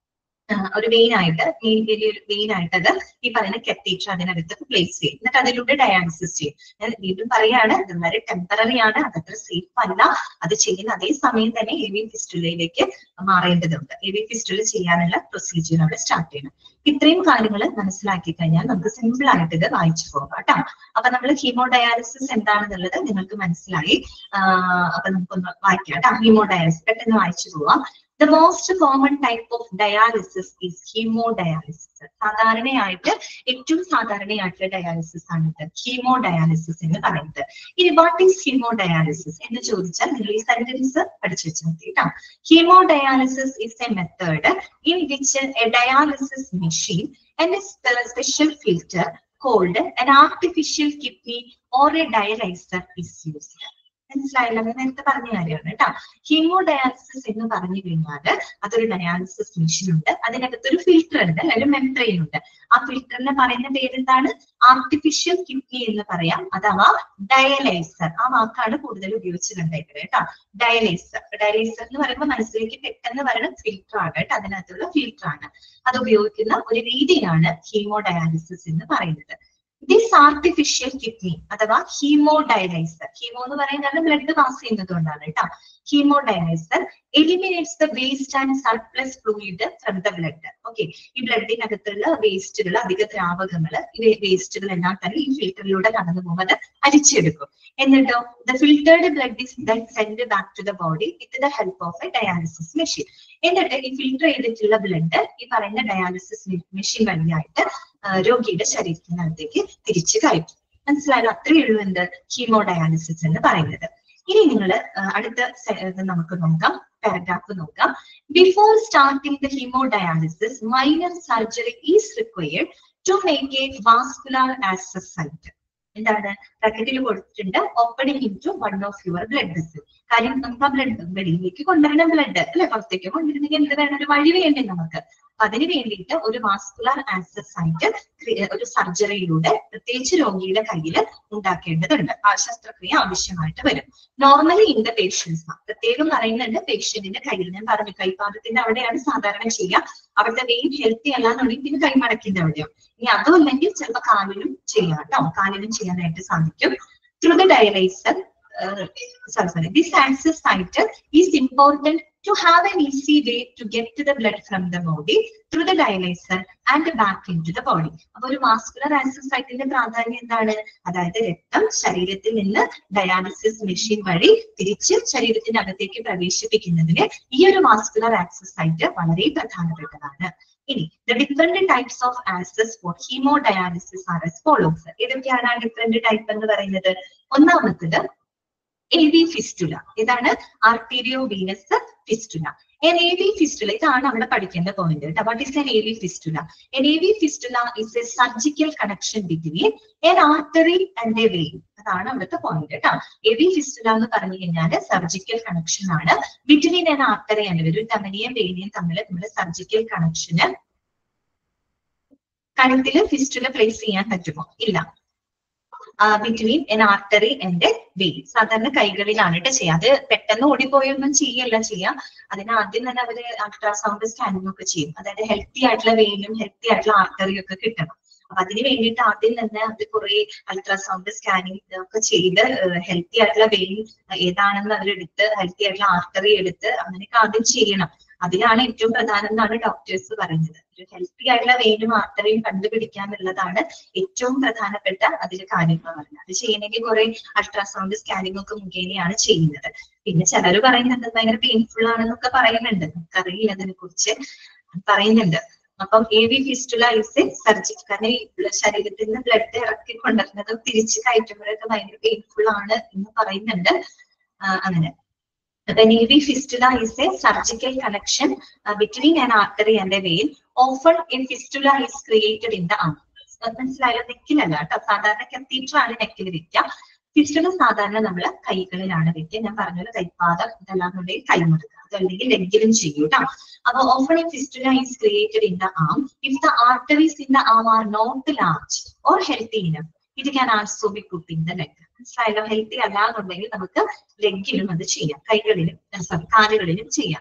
Speaker 1: ആ, ഒരു വെയിൻ ആയിട്ട് ഈ വലിയൊരു വെയിൻ ആയിട്ട് അത് ഈ പറയുന്ന കത്തീറ്റർ അതിനകത്ത് പ്ലേസ് ചെയ്യും എന്നിട്ട് അതിലൂടെ ഡയാലിസിസ് ചെയ്യും ഞാൻ വീണ്ടും പറയാണ് ഇത് വളരെ ടെമ്പററി ആണ് അതത്ര സേഫ് അല്ല അത് ചെയ്യുന്ന അതേ സമയം തന്നെ എ വി ഫിസ്റ്റുലയിലേക്ക് മാറേണ്ടതുണ്ട് എ വി ഫിസ്റ്റുല ചെയ്യാനുള്ള പ്രൊസീജിയർ അവിടെ സ്റ്റാർട്ട് ചെയ്യണം ഇത്രയും കാര്യങ്ങൾ മനസ്സിലാക്കി കഴിഞ്ഞാൽ നമുക്ക് സിമ്പിൾ ആയിട്ട് ഇത് വായിച്ചു പോകാം കേട്ടോ അപ്പൊ നമ്മൾ ഹീമോ ഡയാലിസിസ് എന്താണെന്നുള്ളത് നിങ്ങൾക്ക് മനസ്സിലായി ആഹ് അപ്പൊ നമുക്കൊന്ന് വായിക്കാം കേട്ടോ ഹീമോ ഡയാലിസിസ് പെട്ടെന്ന് വായിച്ചു പോവാം the most common type of dialysis is hemodialysis സാധാരണയായിട്ട് ഏറ്റവും സാധാരണയായിട്ടുള്ള ഡയാലിസിസ് ആണ് ഇത് ഹീമോ ഡയാലിസിസ് എന്ന് പറയുന്നത് ഇനി വാട്ട് ഈസ് ഹീമോ ഡയാലിസിസ് എന്ന് ചോദിച്ചാൽ നിങ്ങൾ ഈ സെന്റൻസ് പഠിച്ചു വെച്ചാൽ മതി കേട്ടോ hemodialysis is a method in which a dialysis machine and a spe- special filter called an artificial kidney or a dialyzer is used. മനസ്സിലായില്ല ഞാൻ നേരത്തെ പറഞ്ഞ കാര്യമാണ് കേട്ടോ ഹീമോ ഡയാലിസിസ് എന്ന് പറഞ്ഞു കഴിഞ്ഞാൽ അതൊരു ഡയാലിസിസ് മെഷീൻ ഉണ്ട് അതിനകത്ത് ഒരു ഫിൽറ്റർ ഉണ്ട് അല്ലെങ്കിൽ മെംബ്രെയിൻ ഉണ്ട് ആ ഫിൽറ്ററിനെ പറയുന്ന പേരെന്താണ് ആർട്ടിഫിഷ്യൽ കിഡ്നി എന്ന് പറയാം അഥവാ ഡയലൈസർ ആ വാക്കാണ് കൂടുതൽ ഉപയോഗിച്ച് കണ്ടേക്കുന്നത് കേട്ടോ ഡയലൈസർ ഡയലൈസർ എന്ന് പറയുമ്പോൾ മനസ്സിലേക്ക് പെട്ടെന്ന് പറയുന്ന ഫിൽറ്റർ ആണ് കേട്ടോ അതിനകത്തുള്ള ഫിൽറ്റർ ആണ് അത് ഉപയോഗിക്കുന്ന ഒരു രീതിയാണ് ഹീമോ ഡയാലിസിസ് എന്ന് പറയുന്നത് ദിസ് ആർട്ടിഫിഷ്യൽ കിഡ്നി അഥവാ ഹീമോ ഡയലൈസർ ഹീമോ എന്ന് പറയുന്നത് ബ്ലഡ് പാസ് ചെയ്യുന്നത് കൊണ്ടാണ് കേട്ടോ hemodialyzer eliminates the waste and surplus fluid from the blood okay ഈ ബ്ലഡിനകത്തുള്ള വേസ്റ്റുകൾ അധിക ദ്രാവകങ്ങൾ ഈ വേസ്റ്റുകൾ എല്ലാം തന്നെ ഈ ഫിൽറ്ററിലൂടെ കടന്നു പോകുമ്പോൾ അത് അരിച്ചെടുക്കും എന്നിട്ടോ the filtered blood is then send back to the body with the help of a dialysis machine എന്നിട്ട് ഈ ഫിൽറ്റർ ചെയ്തിട്ടുള്ള ബ്ലഡ് ഈ പറയുന്ന ഡയാലിസിസ് മെഷീൻ വഴിയായിട്ട് ആ, രോഗിയുടെ ശരീരത്തിനകത്തേക്ക് തിരിച്ചു കയറ്റും മനസ്സിലായാലും അത്രയേ ഉള്ളൂ എന്ത് ഹീമോ ഡയാലിസിസ് എന്ന് പറയുന്നത് ഇനി നിങ്ങൾ അടുത്ത സെ- ഇത് നമുക്ക് നോക്കാം പാരഗ്രാഫ് നോക്കാം before starting the hemodialysis minor surgery is required to make a vascular access site എന്താണ് ബ്രാക്കറ്റിൽ കൊടുത്തിട്ടുണ്ട് opening into one of your blood vessel കാര്യം നമുക്ക് ആ ബ്ലഡ് വെളിയിലേക്ക് കൊണ്ടുവരണം ബ്ലഡ് അല്ലെ പുറത്തേക്ക് കൊണ്ടുവരണമെങ്കിൽ എന്ത് വേണം ഒരു വഴി വേണ്ടേ നമുക്ക് അപ്പൊ അതിന് വേണ്ടിയിട്ട് ഒരു വാസ്കുലാർ ആക്സസ് ആയിട്ട് ക്രി- ഒരു സർജറിയിലൂടെ പ്രത്യേകിച്ച് രോഗിയുടെ കയ്യിൽ ഉണ്ടാക്കേണ്ടതുണ്ട് ആ ശസ്ത്രക്രിയ ആവശ്യമായിട്ട് വരും നോർമലി ഇൻ ദ പേഷ്യൻസ് പ്രത്യേകം പറയുന്നുണ്ട് പേഷ്യന്റിന്റെ കയ്യിൽ ഞാൻ പറഞ്ഞു കൈപാദത്തിന്റെ അവിടെയാണ് സാധാരണ ചെയ്യുക അവിടുത്തെ വെയിൻ ഹെൽത്തി അല്ലാന്നുണ്ടെങ്കിൽ പിന്നെ കൈമടക്കിന്റെ അവിടെയോ ഇനി അതും അല്ലെങ്കിൽ ചിലപ്പോൾ കാലിലും ചെയ്യാം കേട്ടോ കാലിലും ചെയ്യാനായിട്ട് സാധിക്കും through the dialyzer sorry, sorry. This access site is important to have an easy way to get to the blood from the body through the dialyzer and back into the body. അപ്പൊ ഒരു vascular access സൈറ്റിന്റെ പ്രാധാന്യം എന്താണ് അതായത് രക്തം ശരീരത്തിൽ നിന്ന് dialysis machine വഴി തിരിച്ച് ശരീരത്തിനകത്തേക്ക് പ്രവേശിപ്പിക്കുന്നതിന് ഈ ഒരു വാസ്കുലർ ആക്സസ് സൈറ്റ് വളരെ പ്രധാനപ്പെട്ടതാണ് ഇനി the different types of access for hemodialysis are as follows ഏതൊക്കെയാണ് ആ ഡിഫറെന്റ് ടൈപ്പ് എന്ന് പറയുന്നത് ഒന്നാമത്തത് എ വി ഫിസ്റ്റുല ഇതാണ് arterio Venus fistula an A V fistula ഇതാണ് അവിടെ പഠിക്കേണ്ട പോയിന്റ് കേട്ടോ what is an A V fistula an A V fistula is a surgical connection between an artery and a vein അതാണ് അവിടുത്തെ point കേട്ടോ A V fistula എന്ന് പറഞ്ഞു കഴിഞ്ഞാൽ സർജിക്കൽ കണക്ഷൻ ആണ് ബിറ്റ്വീൻ എൻ ആർട്ടറി ആൻഡ് ഒരു ധമനിയും വെയിനിയും തമ്മിൽ നമ്മുടെ സർജിക്കൽ കണക്ഷന് കഴുത്തിൽ ഫിസ്റ്റുല പ്ലേസ് ചെയ്യാൻ പറ്റുമോ ഇല്ല between an artery and vein സാധാരണ കൈകളിലാണ് കേട്ടോ ചെയ്യുക അത് പെട്ടെന്ന് ഓടിപ്പോയൊന്നും ചെയ്യല്ല ചെയ്യാം അതിന് ആദ്യം തന്നെ അവര് അൾട്രാസൗണ്ട് സ്കാനിങ് ഒക്കെ ചെയ്യും അതായത് ഹെൽത്തി ആയിട്ടുള്ള വെയിനും ഹെൽത്തി ആയിട്ടുള്ള ആർട്ടറിയും ഒക്കെ കിട്ടണം അപ്പൊ അതിന് വേണ്ടിയിട്ട് ആദ്യം തന്നെ അത് കുറെ അൾട്രാസൗണ്ട് സ്കാനിങ് ഒക്കെ ചെയ്ത് ഹെൽത്തി ആയിട്ടുള്ള വെയിൻ ഏതാണെന്ന് അവരെടുത്ത് ഹെൽത്തി ആയിട്ടുള്ള ആർട്ടറി എടുത്ത് അങ്ങനെയൊക്കെ ആദ്യം ചെയ്യണം അതിലാണ് ഏറ്റവും പ്രധാനം എന്നാണ് ഡോക്ടേഴ്സ് പറയുന്നത് ഒരു ഹെൽത്തി ആയിട്ടുള്ള വെയിനും ആർട്ടറിയും കണ്ടുപിടിക്കാന്നുള്ളതാണ് ഏറ്റവും പ്രധാനപ്പെട്ട അതിൽ കാര്യങ്ങൾ പറയുന്നത് അത് ചെയ്യണമെങ്കിൽ കുറെ അൾട്രാസൗണ്ട് സ്കാനിങ് ഒക്കെ മുഖേനയാണ് ചെയ്യുന്നത് പിന്നെ ചിലർ പറയുന്നുണ്ട് ഭയങ്കര പെയിൻഫുൾ ആണെന്നൊക്കെ പറയുന്നുണ്ട് നമുക്കറിയില്ല അതിനെ കുറിച്ച് പറയുന്നുണ്ട് അപ്പം A V fistula is a surgical കാരണം ഈ ശരീരത്തിൽ നിന്ന് ബ്ലഡ് ഇറക്കി കൊണ്ടുവരുന്നത് തിരിച്ച് കയറ്റുമ്പോഴൊക്കെ ഭയങ്കര പെയിൻഫുൾ ആണ് എന്ന് പറയുന്നുണ്ട് ആ, അങ്ങനെ അപ്പൊ A V fistula is a surgical connection between an artery and a vein often a fistula is created in the arm മനസ്സിലായാലും നെക്കിലല്ല കേട്ടോ സാധാരണ കത്തീറ്റർ ആണ് നെക്കിൽ വെക്കുക ഫിസ്റ്റുല സാധാരണ നമ്മൾ കൈകളിലാണ് വെക്കുക ഞാൻ പറഞ്ഞ കൈപ്പാദം ഇതെല്ലാന്നുണ്ടെങ്കിൽ കൈമുറുക്കുക അതല്ലെങ്കിൽ ലെഗിലും ചെയ്യും കേട്ടോ അപ്പൊ often a fistula is created in the arm if the arteries in the arm are not large or healthy enough it can also be put in the leg മനസ്സിലായല്ലോ ഹെൽത്തി അല്ല എന്നുണ്ടെങ്കിൽ നമുക്ക് ലെഗിലും അത് ചെയ്യാം കൈകളിലും സോറി കാലുകളിലും ചെയ്യാം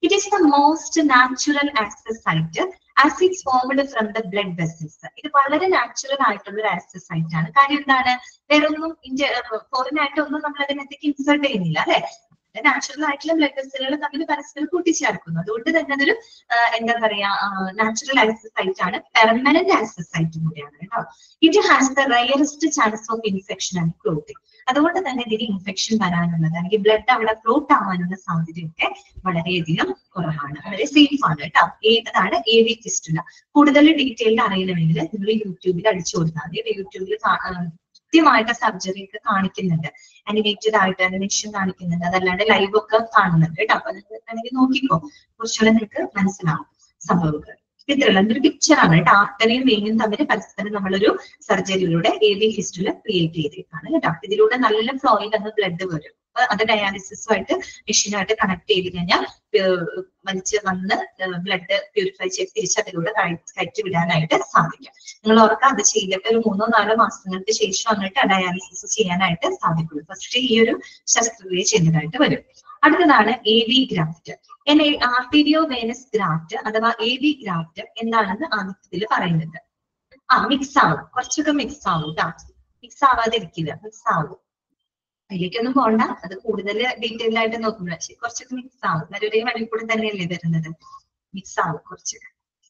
Speaker 1: it is the most natural access site as it's formed from the blood vessels ഇത് വളരെ നാച്ചുറൽ ആയിട്ടുള്ള ഒരു ആക്സസ് സൈറ്റ് ആണ് കാര്യം എന്താണ് വേറെ ഒന്നും ഇന്ത്യ ഫോറിൻ ആയിട്ടൊന്നും നമ്മൾ അതിനകത്തേക്ക് ഇൻസേർട്ട് ചെയ്യുന്നില്ല അല്ലെ നാച്ചുറൽ ആയിട്ടുള്ള ബ്ലഡ് വെസലുകൾ തമ്മിൽ പരസ്പരം കൂട്ടിച്ചേർക്കുന്നു അതുകൊണ്ട് തന്നെ അതൊരു ആ, എന്താ പറയാ നാച്ചുറൽ ആക്സസ് സൈറ്റ് ആണ് പെർമനന്റ് ആക്സസ് സൈറ്റ് കൂടിയാണ് കേട്ടോ it has the rarest chance of infection and clotting അതുകൊണ്ട് തന്നെ ഇതിന് ഇൻഫെക്ഷൻ വരാനുള്ളത് അല്ലെങ്കിൽ ബ്ലഡ് അവിടെ ഫ്ലോട്ട് ആവാനുള്ള സാധ്യതയൊക്കെ വളരെയധികം കുറവാണ് വളരെ സേഫ് ആണ് കേട്ടോ ഏതാണ് എ വി ഫിസ്റ്റുല കൂടുതൽ ഡീറ്റെയിൽഡ് അറിയണമെങ്കിൽ നിങ്ങൾ യൂട്യൂബിൽ അടിച്ചു കൊടുത്താൽ മതി യൂട്യൂബിൽ കൃത്യമായിട്ട് സർജറി ഒക്കെ കാണിക്കുന്നുണ്ട് അനിമേറ്റഡ് ആയിട്ട് അനിമേഷൻ കാണിക്കുന്നുണ്ട് അതല്ലാണ്ട് ലൈവ് ഒക്കെ കാണുന്നുണ്ട് കേട്ടോ അപ്പൊ നിങ്ങൾ വേണമെങ്കിൽ നോക്കിക്കോ കുറച്ചുകൂടെ നിങ്ങൾക്ക് മനസ്സിലാവും സംഭവങ്ങൾ ഇത്രയുള്ള ഒരു പിക്ചർ ആണ് കേട്ടോ ആർട്ടറിയും വെയിനും തമ്മിൽ പരസ്പരം നമ്മളൊരു സർജറിയിലൂടെ എ വി ഹിസ്റ്റുല ക്രിയേറ്റ് ചെയ്തേക്കാണ് കേട്ടോ ഇതിലൂടെ നല്ല ഫ്ലോയിൽ അങ്ങ് ബ്ലഡ് വരും അപ്പൊ അത് ഡയാലിസിസുമായിട്ട് മെഷീനായിട്ട് കണക്ട് ചെയ്ത് കഴിഞ്ഞാൽ ഏഹ് വലിച്ച് വന്ന് ബ്ലഡ് പ്യൂരിഫൈ ചെയ്ത് തിരിച്ച് അതിലൂടെ കയ- കയറ്റി വിടാനായിട്ട് സാധിക്കും നിങ്ങൾ ഓർക്കുക അത് ചെയ്തിട്ട് ഒരു മൂന്നോ നാലോ മാസങ്ങൾക്ക് ശേഷം വന്നിട്ട് ഡയാലിസിസ് ചെയ്യാനായിട്ട് സാധിക്കുള്ളൂ ഫസ്റ്റ് ഈ ഒരു ശസ്ത്രക്രിയ ചെയ്യുന്നതായിട്ട് വരും അടുത്തതാണ് A V graft arterio venous graft അഥവാ എ വി ഗ്രാഫ്റ്റ് എന്താണെന്ന് ആദ്യത്തിൽ പറയുന്നുണ്ട് ആ മിക്സ് ആവും കുറച്ചൊക്കെ മിക്സ് ആവും കേട്ടോ മിക്സ് ആവാതിരിക്കില്ല മിക്സ് ആവും അതിലേക്കൊന്നും പോണ്ട അത് കൂടുതൽ ഡീറ്റെയിൽ ആയിട്ട് നോക്കുമ്പോൾ ശരി കുറച്ചൊക്കെ മിക്സ് ആവും നല്ലൊരു വഴി കൂടെ തന്നെയല്ലേ വരുന്നത് മിക്സ് ആവും കുറച്ചൊക്കെ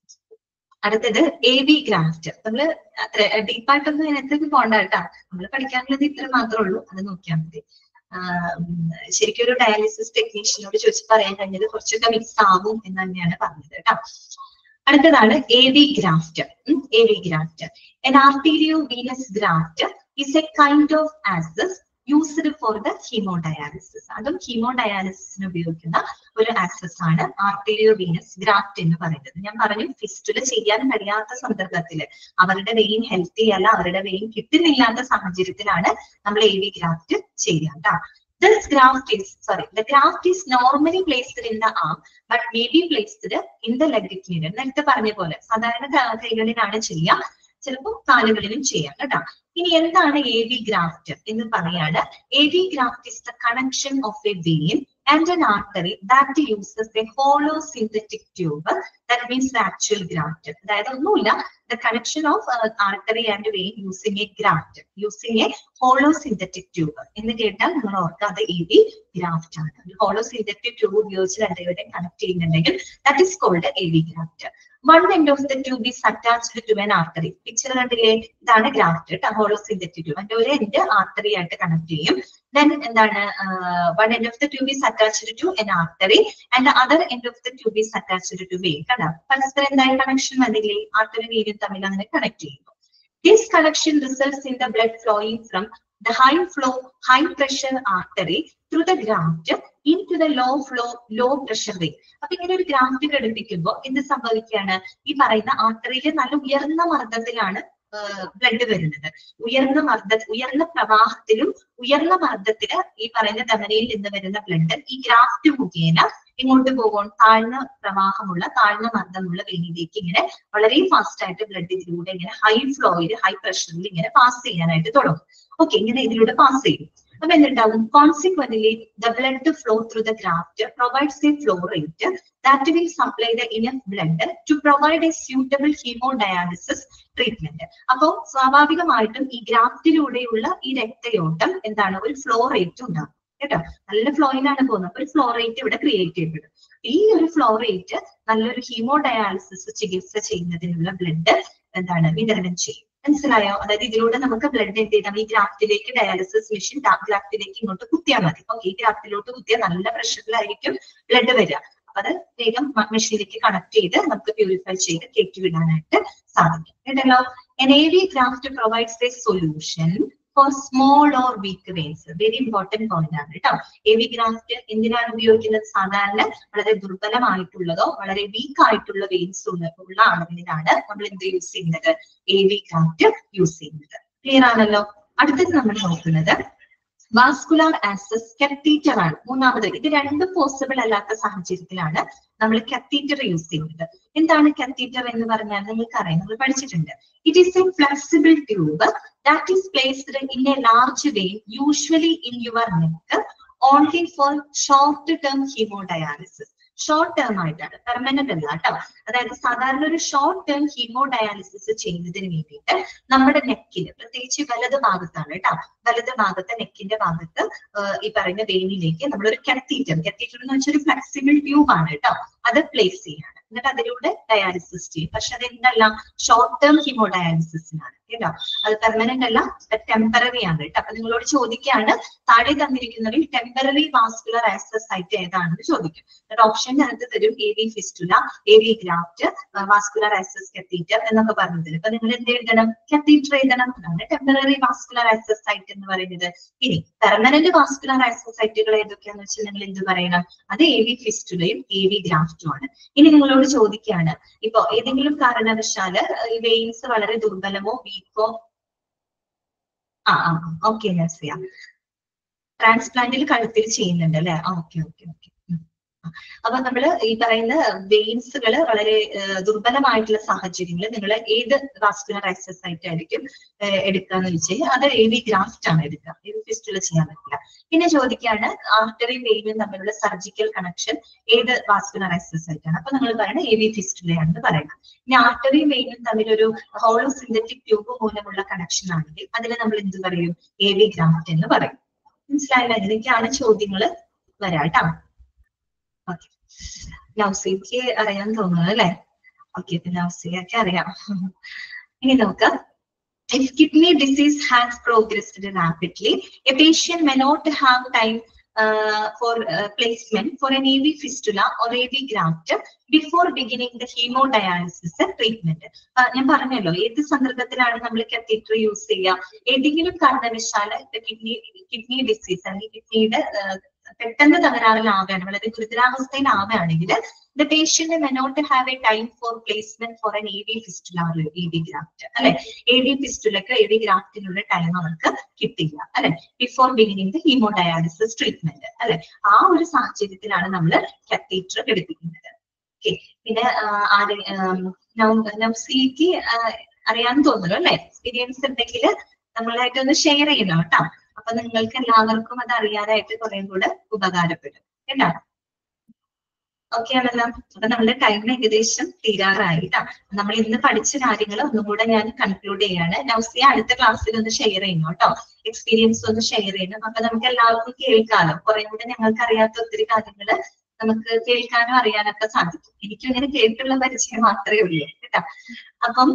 Speaker 1: അടുത്തത് എ വി ഗ്രാഫ്റ്റ് നമ്മള് അത്ര ഡീപ്പായിട്ടൊന്നും ഇതിനകത്തേക്ക് പോണ്ട കേട്ടാ നമ്മൾ പഠിക്കാനുള്ളത് ഇത്ര മാത്രമേ ഉള്ളൂ അത് നോക്കിയാൽ മതി ആഹ് ഉം ശരിക്കും ഒരു ഡയാലിസിസ് ടെക്നീഷ്യനോട് ചോദിച്ച് പറയാൻ കഴിഞ്ഞത് കുറച്ചൊക്കെ മിക്സ് ആവും എന്ന് തന്നെയാണ് പറഞ്ഞത് കേട്ടോ അടുത്തതാണ് A V graft A V graft an arterio venous graft is a kind of access used for the hemodialysis അതും ഹീമോഡയാലിസിസിന് ഉപയോഗിക്കുന്ന ഒരു ആക്സസ് ആണ് ആർട്ടീരിയോ വീനസ് ഗ്രാഫ്റ്റ് എന്ന് പറയുന്നത് ഞാൻ പറഞ്ഞു ഫിസ്റ്റുല ചെയ്യാൻ കഴിയാത്ത സന്ദർഭത്തില് അവരുടെ വെയിൻ ഹെൽത്തി അല്ല അവരുടെ വെയിൻ കിട്ടുന്നില്ലാത്ത സാഹചര്യത്തിലാണ് നമ്മൾ എ വി ഗ്രാഫ്റ്റ് ചെയ്യുക കേട്ടോ This graft is, sorry, the graft is normally placed in the arm, but may be placed in the leg ligament. നേരത്തെ പറഞ്ഞ പോലെ സാധാരണ ക- കൈകളിലാണ് ചെയ്യുക ചിലപ്പോൾ കാലുകളിലും ചെയ്യാം കേട്ടോ ഇനി എന്താണ് എ വി ഗ്രാഫ്റ്റ് എന്ന് പറയാണ് A V graft is the connection of a vein and an artery that uses a hollow synthetic tube that means the actual graft അതായത് ഒന്നുമില്ല the connection of uh, artery and vein using a graft using a hollow synthetic tube എന്ന് കേട്ടാൽ നിങ്ങൾ ഓർക്കുക അത് A V graft ആണ് ഒരു hollow synthetic tube ഉപയോഗിച്ച് രണ്ടുപേരെയും കണക്ട് ചെയ്യുന്നുണ്ടെങ്കിൽ that is called A V graft one end of the tube is attached to an artery picture കണ്ടില്ലേ ഇതാണ് ഗ്രാഫ്റ്റ് കേട്ടോ ഹോളോ സിന്തറ്റിക് ട്യൂബ് അതിന്റെ ഒരു എൻഡ് ആർട്ടറി ആയിട്ട് കണക്ട് ചെയ്യും ദെൻ എന്താണ് one end of the tube is attached to an artery and other end of the tube is attached to vein കണ്ട പരസ്പരം എന്തായാലും കണക്ഷൻ വന്നില്ലേ ആർട്ടറി വെയിനും തമ്മിൽ അങ്ങനെ കണക്ട് ചെയ്യുന്നു This connection results in the blood flowing from the high flow, high pressure artery through the graft into the low flow, low pressure vein. അപ്പൊ ഇങ്ങനെ ഒരു ഗ്രാഫ്റ്റ് ഘടിപ്പിക്കുമ്പോൾ എന്ത് സംഭവിക്കുകയാണ് ഈ പറയുന്ന ആർട്ടറിയിൽ നല്ല ഉയർന്ന മർദ്ദത്തിലാണ് ബ്ലഡ് വരുന്നത് ഉയർന്ന മർദ്ദ ഉയർന്ന പ്രവാഹത്തിലും ഉയർന്ന മർദ്ദത്തില് ഈ പറയുന്ന ധമനിയിൽ നിന്ന് വരുന്ന ബ്ലഡ് ഈ ഗ്രാഫ്റ്റ് മുഖേന ഇങ്ങോട്ട് പോകും താഴ്ന്ന പ്രവാഹമുള്ള താഴ്ന്ന മർദ്ദമുള്ള വെയിനിലേക്ക് ഇങ്ങനെ വളരെ ഫാസ്റ്റ് ആയിട്ട് ബ്ലഡ് ഇതിലൂടെ ഇങ്ങനെ ഹൈ ഫ്ലോയിൽ ഹൈ പ്രഷറിൽ ഇങ്ങനെ പാസ് ചെയ്യാനായിട്ട് തുടങ്ങും ഓക്കെ ഇങ്ങനെ ഇതിലൂടെ പാസ് ചെയ്യും അപ്പൊ എന്തുണ്ടാവും consequently the blood flow through the graft provides a flow rate that will supply the enough blood to provide a suitable hemodialysis treatment അപ്പോൾ സ്വാഭാവികമായിട്ടും ഈ ഗ്രാഫ്റ്റിലൂടെയുള്ള ഈ രക്തയോട്ടം എന്താണ് ഒരു ഫ്ലോ റേറ്റ് ഉണ്ടാവും കേട്ടോ നല്ല ഫ്ലോയിലാണ് പോകുന്നത് അപ്പൊ ഒരു ഫ്ലോ റേറ്റ് ഇവിടെ ക്രിയേറ്റ് ചെയ്യപ്പെടും ഈ ഒരു ഫ്ലോ റേറ്റ് നല്ലൊരു ഹീമോ ഡയാലിസിസ് ചികിത്സ ചെയ്യുന്നതിനുള്ള ബ്ലഡ് എന്താണ് വിതരണം ചെയ്യും മനസ്സിലായോ അതായത് ഇതിലൂടെ നമുക്ക് ബ്ലഡ് എന്ത് ചെയ്താൽ ഈ ഗ്രാഫ്റ്റിലേക്ക് ഡയാലിസിസ് മെഷീൻ ഗ്രാഫ്റ്റിലേക്ക് ഇങ്ങോട്ട് കുത്തിയാൽ മതി ഓക്കെ ഈ ഗ്രാഫ്റ്റിലോട്ട് കുത്തിയാൽ നല്ല പ്രഷറിലായിരിക്കും ബ്ലഡ് വരിക അപ്പൊ അത് വേഗം മെഷീനിലേക്ക് കണക്ട് ചെയ്ത് നമുക്ക് പ്യൂരിഫൈ ചെയ്ത് കയറ്റി വിടാനായിട്ട് സാധിക്കും കേട്ടല്ലോ an A V graft provides a solution for small or weak veins very important point ആണ് കേട്ടോ എ വി ഗ്രാഫ്റ്റ് എന്തിനാണ് ഉപയോഗിക്കുന്നത് സാധാരണ വളരെ ദുർബലമായിട്ടുള്ളതോ വളരെ വീക്ക് ആയിട്ടുള്ള വെയിൻസ് ഉള്ള ഉള്ള ആളുകളിലാണ് നമ്മൾ എന്ത് യൂസ് ചെയ്യുന്നത് എ വി ഗ്രാഫ്റ്റ് യൂസ് ചെയ്യുന്നത് ക്ലിയർ ആണല്ലോ അടുത്തത് നമ്മൾ നോക്കുന്നത് വാസ്കുലാർ ആക്സസ് കത്തീറ്റർ ആണ് മൂന്നാമത് ഇത് രണ്ടും പോസിബിൾ അല്ലാത്ത സാഹചര്യത്തിലാണ് നമ്മൾ കത്തീറ്റർ യൂസ് ചെയ്യുന്നത് എന്താണ് കത്തീറ്റർ എന്ന് പറഞ്ഞാൽ നിങ്ങൾക്ക് അറിയാം നമ്മൾ പഠിച്ചിട്ടുണ്ട് it is a flexible tube that is placed in a large vein, usually in your neck, only for short-term hemodialysis. Short term ആയിട്ടാണ് പെർമനന്റ് അല്ല കേട്ടോ അതായത് സാധാരണ ഒരു ഷോർട്ട് ടേം ഹീമോ ഡയാലിസിസ് ചെയ്യുന്നതിന് വേണ്ടിയിട്ട് നമ്മുടെ നെക്കിന് പ്രത്യേകിച്ച് വലത് ഭാഗത്താണ് കേട്ടോ വലത് ഭാഗത്ത് നെക്കിന്റെ ഭാഗത്ത് ആഹ് ഈ പറയുന്ന വെയിനിലേക്ക് നമ്മളൊരു കത്തീറ്റർ കത്തീറ്റർ എന്ന് വെച്ചാൽ ഒരു ഫ്ലെക്സിബിൾ ട്യൂബ് ആണ് കേട്ടോ അത് പ്ലേസ് ചെയ്യാണ് എന്നിട്ട് അതിലൂടെ ഡയാലിസിസ് ചെയ്യും പക്ഷെ അത് എന്തല്ല ഷോർട്ട് ടേം ഹീമോ ഡയാലിസിസിനാണ് കേട്ടോ അത് പെർമനന്റ് അല്ല ടെമ്പററി ആണ് കേട്ടോ അപ്പൊ നിങ്ങളോട് ചോദിക്കുകയാണ് താഴെ തന്നിരിക്കുന്നതിൽ ടെമ്പററി വാസ്കുലർ ആക്സസ് സൈറ്റ് ഏതാണെന്ന് ചോദിക്കും എന്നിട്ട് ഓപ്ഷൻ അകത്ത് തരും A V fistula A V graft vascular access catheter എന്നൊക്കെ പറഞ്ഞു തരും അപ്പൊ നിങ്ങൾ എന്ത് എഴുതണം കത്തീറ്റർ എഴുതണം അതാണ് ടെമ്പററി വാസ്കുലർ ആക്സസ് സൈറ്റ് എന്ന് പറയുന്നത് ഇനി പെർമനന്റ് വാസ്കുലർ ആക്സസ് സൈറ്റുകൾ ഏതൊക്കെയാന്ന് വെച്ചാൽ നിങ്ങൾ എന്ത് പറയണം അത് എ വി ഫിസ്റ്റുലയും എ വി ഗ്രാഫ്റ്റും ആണ് ഇനി നിങ്ങളോട് ചോദിക്കുകയാണ് ഇപ്പൊ ഏതെങ്കിലും കാരണവശാല് ഈ വെയിൻസ് വളരെ ദുർബലമോ വീക്കോ ആ ആ ഓക്കെ നസിയ ട്രാൻസ്പ്ലാന്റിൽ കഴുത്തിൽ ചെയ്യുന്നുണ്ട് അല്ലെ ഓക്കെ ഓക്കെ ഓക്കെ അപ്പൊ നമ്മൾ ഈ പറയുന്ന വെയിൻസുകൾ വളരെ ഏഹ്, ദുർബലമായിട്ടുള്ള സാഹചര്യങ്ങളിൽ നിങ്ങൾ ഏത് വാസ്കുലർ ആക്സസ് ആയിട്ട് ആയിരിക്കും ഏഹ്, എടുക്കാന്ന് വെച്ചാൽ അത് എ വി ഗ്രാഫ്റ്റ് ആണ് എടുക്കുക എ വി ഫിസ്റ്റുല ചെയ്യാൻ പറ്റില്ല പിന്നെ ചോദിക്കുകയാണ് ആർട്ടറി വെയിനും തമ്മിലുള്ള സർജിക്കൽ കണക്ഷൻ ഏത് വാസ്കുലർ ആക്സസ് ആയിട്ടാണ് അപ്പൊ നിങ്ങൾ പറയുന്നത് എ വി ഫിസ്റ്റുലയാണെന്ന് പറയുന്നത് ഇനി ആർട്ടറിയും വെയിനും തമ്മിലൊരു ഹോളോ സിന്തറ്റിക് ട്യൂബ് മൂലമുള്ള കണക്ഷൻ ആണെങ്കിൽ അതിനെ നമ്മൾ എന്ത് പറയും എ വി ഗ്രാഫ്റ്റ് എന്ന് പറയും മനസ്സിലായില്ല ഇതിലേക്കാണ് ചോദ്യങ്ങൾ വരാട്ടോ ഓക്കെ നൗസിക്ക് അറിയാൻ തോന്നുന്നു അല്ലെ ഓക്കെ നൗസിയൊക്കെ അറിയാം ഇനി നോക്കാം If kidney disease has progressed rapidly, a patient may not have time uh, for uh, placement for an AV fistula or AV graft before beginning the hemodialysis treatment. Uh, ഞാൻ പറഞ്ഞല്ലോ ഏത് സന്ദർഭത്തിലാണ് നമ്മൾ കത്തീറ്റർ യൂസ് ചെയ്യുക ഏതെങ്കിലും കാരണവശാല് kidney kidney disease അല്ലെങ്കിൽ കിഡ്നിയുടെ പെട്ടെന്ന് തകരാറിലാവുകയാണ് വളരെ ഗുരുതരാവസ്ഥയിലാവുകയാണെങ്കിൽ the patient may not have a time for placement for an A V fistula A V graft അല്ലെ എ വി ഫിസ്റ്റുലക്ക് എ വി ഗ്രാഫ്റ്റിനുള്ള ടൈം അവർക്ക് കിട്ടില്ല അല്ലെ before beginning the hemodialysis treatment അല്ലെ ആ ഒരു സാഹചര്യത്തിലാണ് നമ്മൾ കത്തീറ്റർ ഘടിപ്പിക്കുന്നത് ഓക്കെ പിന്നെ ആഹ് ആരെ നൗസിക്ക് അറിയാൻ തോന്നുന്നു അല്ലെ എക്സ്പീരിയൻസ് ഉണ്ടെങ്കിൽ നമ്മളായിട്ടൊന്ന് ഷെയർ ചെയ്യണം കേട്ടോ അപ്പൊ നിങ്ങൾക്ക് എല്ലാവർക്കും അത് അറിയാനായിട്ട് കുറെ കൂടെ ഉപകാരപ്പെടും കേട്ടോ ഓക്കെ ആണല്ലോ അപ്പൊ നമ്മുടെ ടൈം ഏകദേശം തീരാറായി കേട്ടോ നമ്മൾ ഇന്ന് പഠിച്ച കാര്യങ്ങൾ ഒന്നും കൂടെ ഞാൻ കൺക്ലൂഡ് ചെയ്യാണ് നൗസിയ അടുത്ത ക്ലാസ്സിൽ ഒന്ന് ഷെയർ ചെയ്യണം കേട്ടോ എക്സ്പീരിയൻസ് ഒന്ന് ഷെയർ ചെയ്യണം അപ്പൊ നമുക്ക് എല്ലാവർക്കും കേൾക്കാലോ കുറെ കൂടെ ഞങ്ങൾക്ക് അറിയാത്ത ഒത്തിരി കാര്യങ്ങൾ നമുക്ക് കേൾക്കാനും അറിയാനൊക്കെ സാധിക്കും എനിക്കും ഇങ്ങനെ കേട്ടുള്ള പരിചയം മാത്രമേ ഉള്ളൂ കേട്ടോ അപ്പം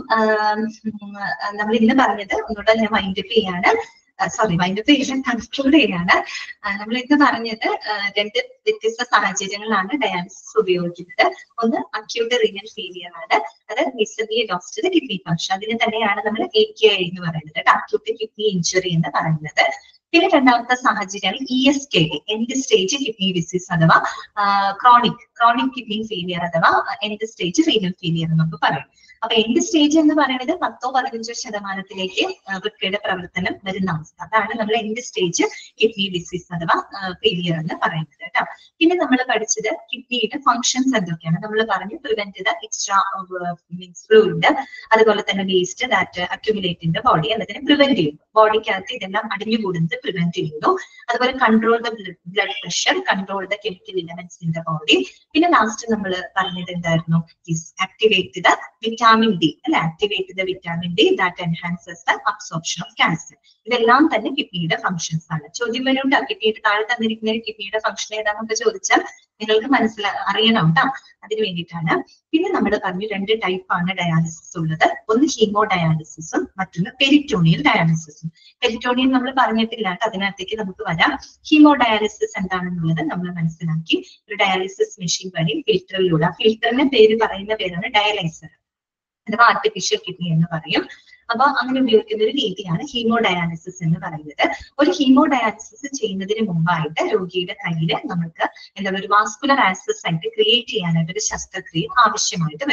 Speaker 1: നമ്മൾ ഇന്ന് പറഞ്ഞത് ഒന്നുകൂടെ ഞാൻ മൈൻഡപ്പ് ചെയ്യാണ് സോറി മൈൻഡ് പേഷ്യൻ കൺക്ലൂഡ് ചെയ്യാണ് നമ്മൾ ഇന്ന് പറഞ്ഞത് ആ, രണ്ട് വ്യത്യസ്ത സാഹചര്യങ്ങളാണ് ഡയാലിസിസ് ഉപയോഗിക്കുന്നത് ഒന്ന് അക്യൂട്ട് റീനൽ ഫെയിലിയർ ആണ് അത് മിസബിയ ലോസ്റ്റ് ദ കിഡ്നി ഫംഗ്ഷൻ അതിന് തന്നെയാണ് നമ്മൾ എ കെ ഐ എന്ന് പറയുന്നത് അക്യൂട്ട് കിഡ്നി ഇഞ്ചുറി എന്ന് പറയുന്നത് പിന്നെ രണ്ടാമത്തെ സാഹചര്യമാണ് E S K D end stage kidney disease അഥവാ ക്രോണിക് ക്രോണിക് കിഡ്നി ഫെയിലിയർ അഥവാ എൻഡ് സ്റ്റേജ് റീനൽ ഫെയിലിയർ എന്നൊക്കെ പറയും അപ്പൊ എൻഡ് സ്റ്റേജ് എന്ന് പറയുന്നത് പത്തോ പതിനഞ്ചോ ശതമാനത്തിലേക്ക് ആ, വൃക്കയുടെ പ്രവർത്തനം വരുന്ന അവസ്ഥ അതാണ് നമ്മൾ എൻഡ് സ്റ്റേജ് കിഡ്നി ഡിസീസ് അഥവാ ഫെയിലിയർ എന്ന് പറയുന്നത് കേട്ടോ പിന്നെ നമ്മൾ പഠിച്ചത് കിഡ്നിയുടെ ഫങ്ഷൻസ് എന്തൊക്കെയാണ് നമ്മൾ പറഞ്ഞു prevent the extra means fluid അതുപോലെ തന്നെ waste that accumulate in the body എന്നതിനെ പ്രിവെന്റ് ചെയ്യുന്നു ബോഡിക്കകത്ത് ഇതെല്ലാം അടിഞ്ഞുകൂടുന്നത് പ്രിവെന്റ് ചെയ്യുന്നു അതുപോലെ control the blood pressure control the chemical elements in the body പിന്നെ ലാസ്റ്റ് നമ്മൾ പറഞ്ഞത് എന്തായിരുന്നു ആക്ടിവേറ്റ് ദ വിറ്റാമിൻ ഡി അല്ലെ activate the vitamin D that enhances the absorption of calcium ഇതെല്ലാം തന്നെ കിഡ്നിയുടെ ഫംഗ്ഷൻസ് ആണ് ചോദ്യം വരുന്നുണ്ട് കിഡ്നിയുടെ താഴെ തന്നിരിക്കുന്ന ഒരു കിഡ്നിയുടെ ഫംഗ്ഷൻ ഏതാണെന്നൊക്കെ ചോദിച്ചാൽ നിങ്ങൾക്ക് മനസ്സിലാ അറിയണം കേട്ടോ അതിന് വേണ്ടിയിട്ടാണ് പിന്നെ നമ്മൾ പറഞ്ഞു രണ്ട് ടൈപ്പ് ആണ് ഡയാലിസിസ് ഉള്ളത് ഒന്ന് ഹീമോ ഡയാലിസിസും മറ്റൊന്ന് പെരിറ്റോണിയൽ ഡയാലിസിസും പെരിറ്റോണിയൽ നമ്മൾ പറഞ്ഞിട്ടില്ല കേട്ടോ അതിനകത്തേക്ക് നമുക്ക് വരാം ഹീമോ ഡയാലിസിസ് എന്താണെന്നുള്ളത് നമ്മൾ മനസ്സിലാക്കി ഒരു ഡയാലിസിസ് മെഷീൻ വഴി ഫിൽറ്ററിലൂടെ ഫിൽറ്ററിന്റെ പേര് പറയുന്ന പേരാണ് ഡയലൈസർ അഥവാ ആർട്ടിഫിഷ്യൽ കിഡ്നി എന്ന് പറയും അപ്പൊ അങ്ങനെ ഉപയോഗിക്കുന്ന ഒരു രീതിയാണ് ഹീമോ ഡയാലിസിസ് എന്ന് പറയുന്നത് ഒരു ഹീമോ ഡയാലിസിസ് ചെയ്യുന്നതിന് മുമ്പായിട്ട് രോഗിയുടെ കയ്യിൽ നമുക്ക് എന്താ ഒരു വാസ്കുലർ ആക്സസ് ആയിട്ട് ക്രിയേറ്റ് ചെയ്യാനായിട്ട് ഒരു ശസ്ത്രക്രിയ ആവശ്യമായിട്ട് വരും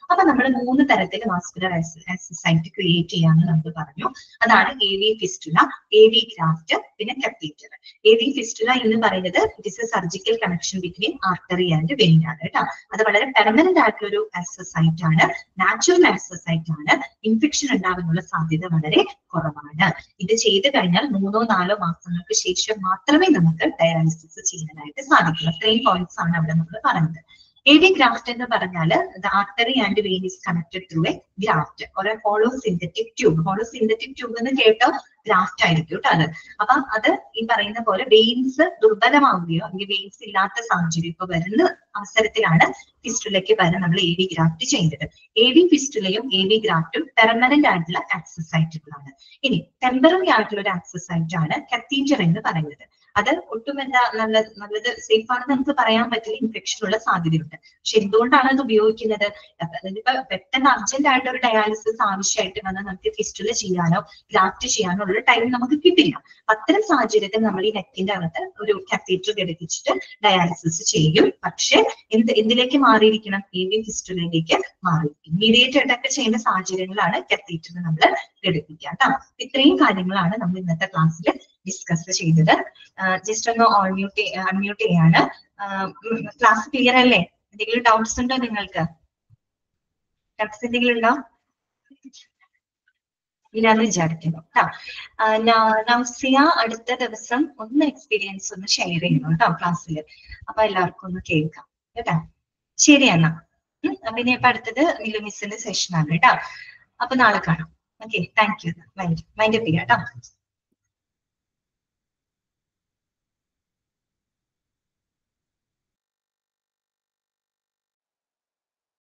Speaker 1: അപ്പൊ നമ്മൾ മൂന്ന് തരത്തിൽ വാസ്കുലർ സൈറ്റ് ക്രിയേറ്റ് ചെയ്യാന്ന് നമ്മൾ പറഞ്ഞു അതാണ് A V fistula A V graft പിന്നെ കത്തീറ്റർ എ വി ഫിസ്റ്റുല എന്ന് പറയുന്നത് it is a surgical connection between artery and vein ആണ് കേട്ടോ അത് വളരെ പെർമനന്റ് ആയിട്ടുള്ള ഒരു സൈറ്റ് ആണ് നാച്ചുറൽ സൈറ്റ് ആണ് ഇൻഫെക്ഷൻ ഉണ്ടാകാനുള്ള സാധ്യത വളരെ കുറവാണ് ഇത് ചെയ്തു കഴിഞ്ഞാൽ മൂന്നോ നാലോ മാസങ്ങൾക്ക് ശേഷം മാത്രമേ നമുക്ക് ഡയാലിസിസ് ചെയ്യാനായിട്ട് സാധിക്കൂ അത്രയും പോയിന്റ്സ് ആണ് അവിടെ നമ്മൾ പറഞ്ഞത് എ വി ഗ്രാഫ്റ്റ് എന്ന് പറഞ്ഞാൽ artery and vein is connected through a graft ഒരു hollow synthetic tube hollow synthetic tube എന്ന് കേട്ടോ ഗ്രാഫ്റ്റ് ആയിരിക്കും കേട്ടോ അത് അപ്പൊ അത് ഈ പറയുന്ന പോലെ വെയിൻസ് ദുർബലമാവുകയോ അല്ലെങ്കിൽ വെയിൻസ് ഇല്ലാത്ത സാഹചര്യം ഇപ്പൊ വരുന്ന അവസരത്തിലാണ് ഫിസ്റ്റുലയ്ക്ക് വരെ നമ്മൾ എ വി ഗ്രാഫ്റ്റ് ചെയ്യുന്നത് എ വി ഫിസ്റ്റുലയും എ വി ഗ്രാഫ്റ്റും പെർമനന്റ് ആയിട്ടുള്ള ആക്സസ് സൈറ്റുകളാണ് ഇനി ടെമ്പററി ആയിട്ടുള്ള ഒരു ആക്സസ് സൈറ്റ് ആണ് കത്തീറ്റർ എന്ന് പറയുന്നത് അത് ഒട്ടും എന്താ നല്ല നല്ലത് സേഫ് ആണെന്ന് നമുക്ക് പറയാൻ പറ്റില്ല ഇൻഫെക്ഷൻ ഉള്ള സാധ്യതയുണ്ട് പക്ഷെ എന്തുകൊണ്ടാണ് അത് ഉപയോഗിക്കുന്നത് ഇപ്പൊ പെട്ടെന്ന് അർജന്റ് ആയിട്ട് ഒരു ഡയാലിസിസ് ആവശ്യമായിട്ട് വന്നാൽ നമുക്ക് ഫിസ്റ്റുല ചെയ്യാനോ ഗ്രാഫ്റ്റ് ചെയ്യാനോ ഉള്ള ടൈം നമുക്ക് കിട്ടില്ല അത്തരം സാഹചര്യത്തിൽ നമ്മൾ ഈ നെക്കിന്റെ അകത്ത് ഒരു കത്തീറ്റർ ഘടിപ്പിച്ചിട്ട് ഡയാലിസിസ് ചെയ്യും പക്ഷെ എന്ത് എന്തിലേക്ക് മാറിയിരിക്കണം എ വി ഫിസ്റ്റുലയിലേക്ക് മാറിയിരിക്കും ഇമീഡിയറ്റ് ആയിട്ടൊക്കെ ചെയ്യുന്ന സാഹചര്യങ്ങളാണ് കത്തീറ്റർ നമ്മൾ ഘടിപ്പിക്കുക കേട്ടോ ഇത്രയും കാര്യങ്ങളാണ് നമ്മൾ ഇന്നത്തെ ക്ലാസ്സിൽ ഡിസ്കസ് ചെയ്തത് ജസ്റ്റ് ഒന്ന് ഓൺമ്യൂട്ട് അൺമ്യൂട്ട് ചെയ്യാണ് ക്ലാസ് ക്ലിയർ അല്ലേ എന്തെങ്കിലും ഡൗട്ട്സ് ഉണ്ടോ നിങ്ങൾക്ക് ഡൗട്ട്സ് എന്തെങ്കിലും ഉണ്ടോ ഇല്ലാന്ന് വിചാരിക്കുന്നു കേട്ടോ നൗസിയ അടുത്ത ദിവസം ഒന്ന് എക്സ്പീരിയൻസ് ഒന്ന് ഷെയർ ചെയ്യണം കേട്ടോ ക്ലാസ്സിൽ അപ്പൊ എല്ലാവർക്കും ഒന്ന് കേൾക്കാം കേട്ടോ ശരി എന്നാ ഉം, അപ്പൊ ഇനി ഇപ്പൊ അടുത്തത് നിലു മിസ്സിന്റെ സെഷൻ ആണ് കേട്ടോ അപ്പൊ നാളെ കാണാം okay thank you mind mind ചെയ്യാം കേട്ടോ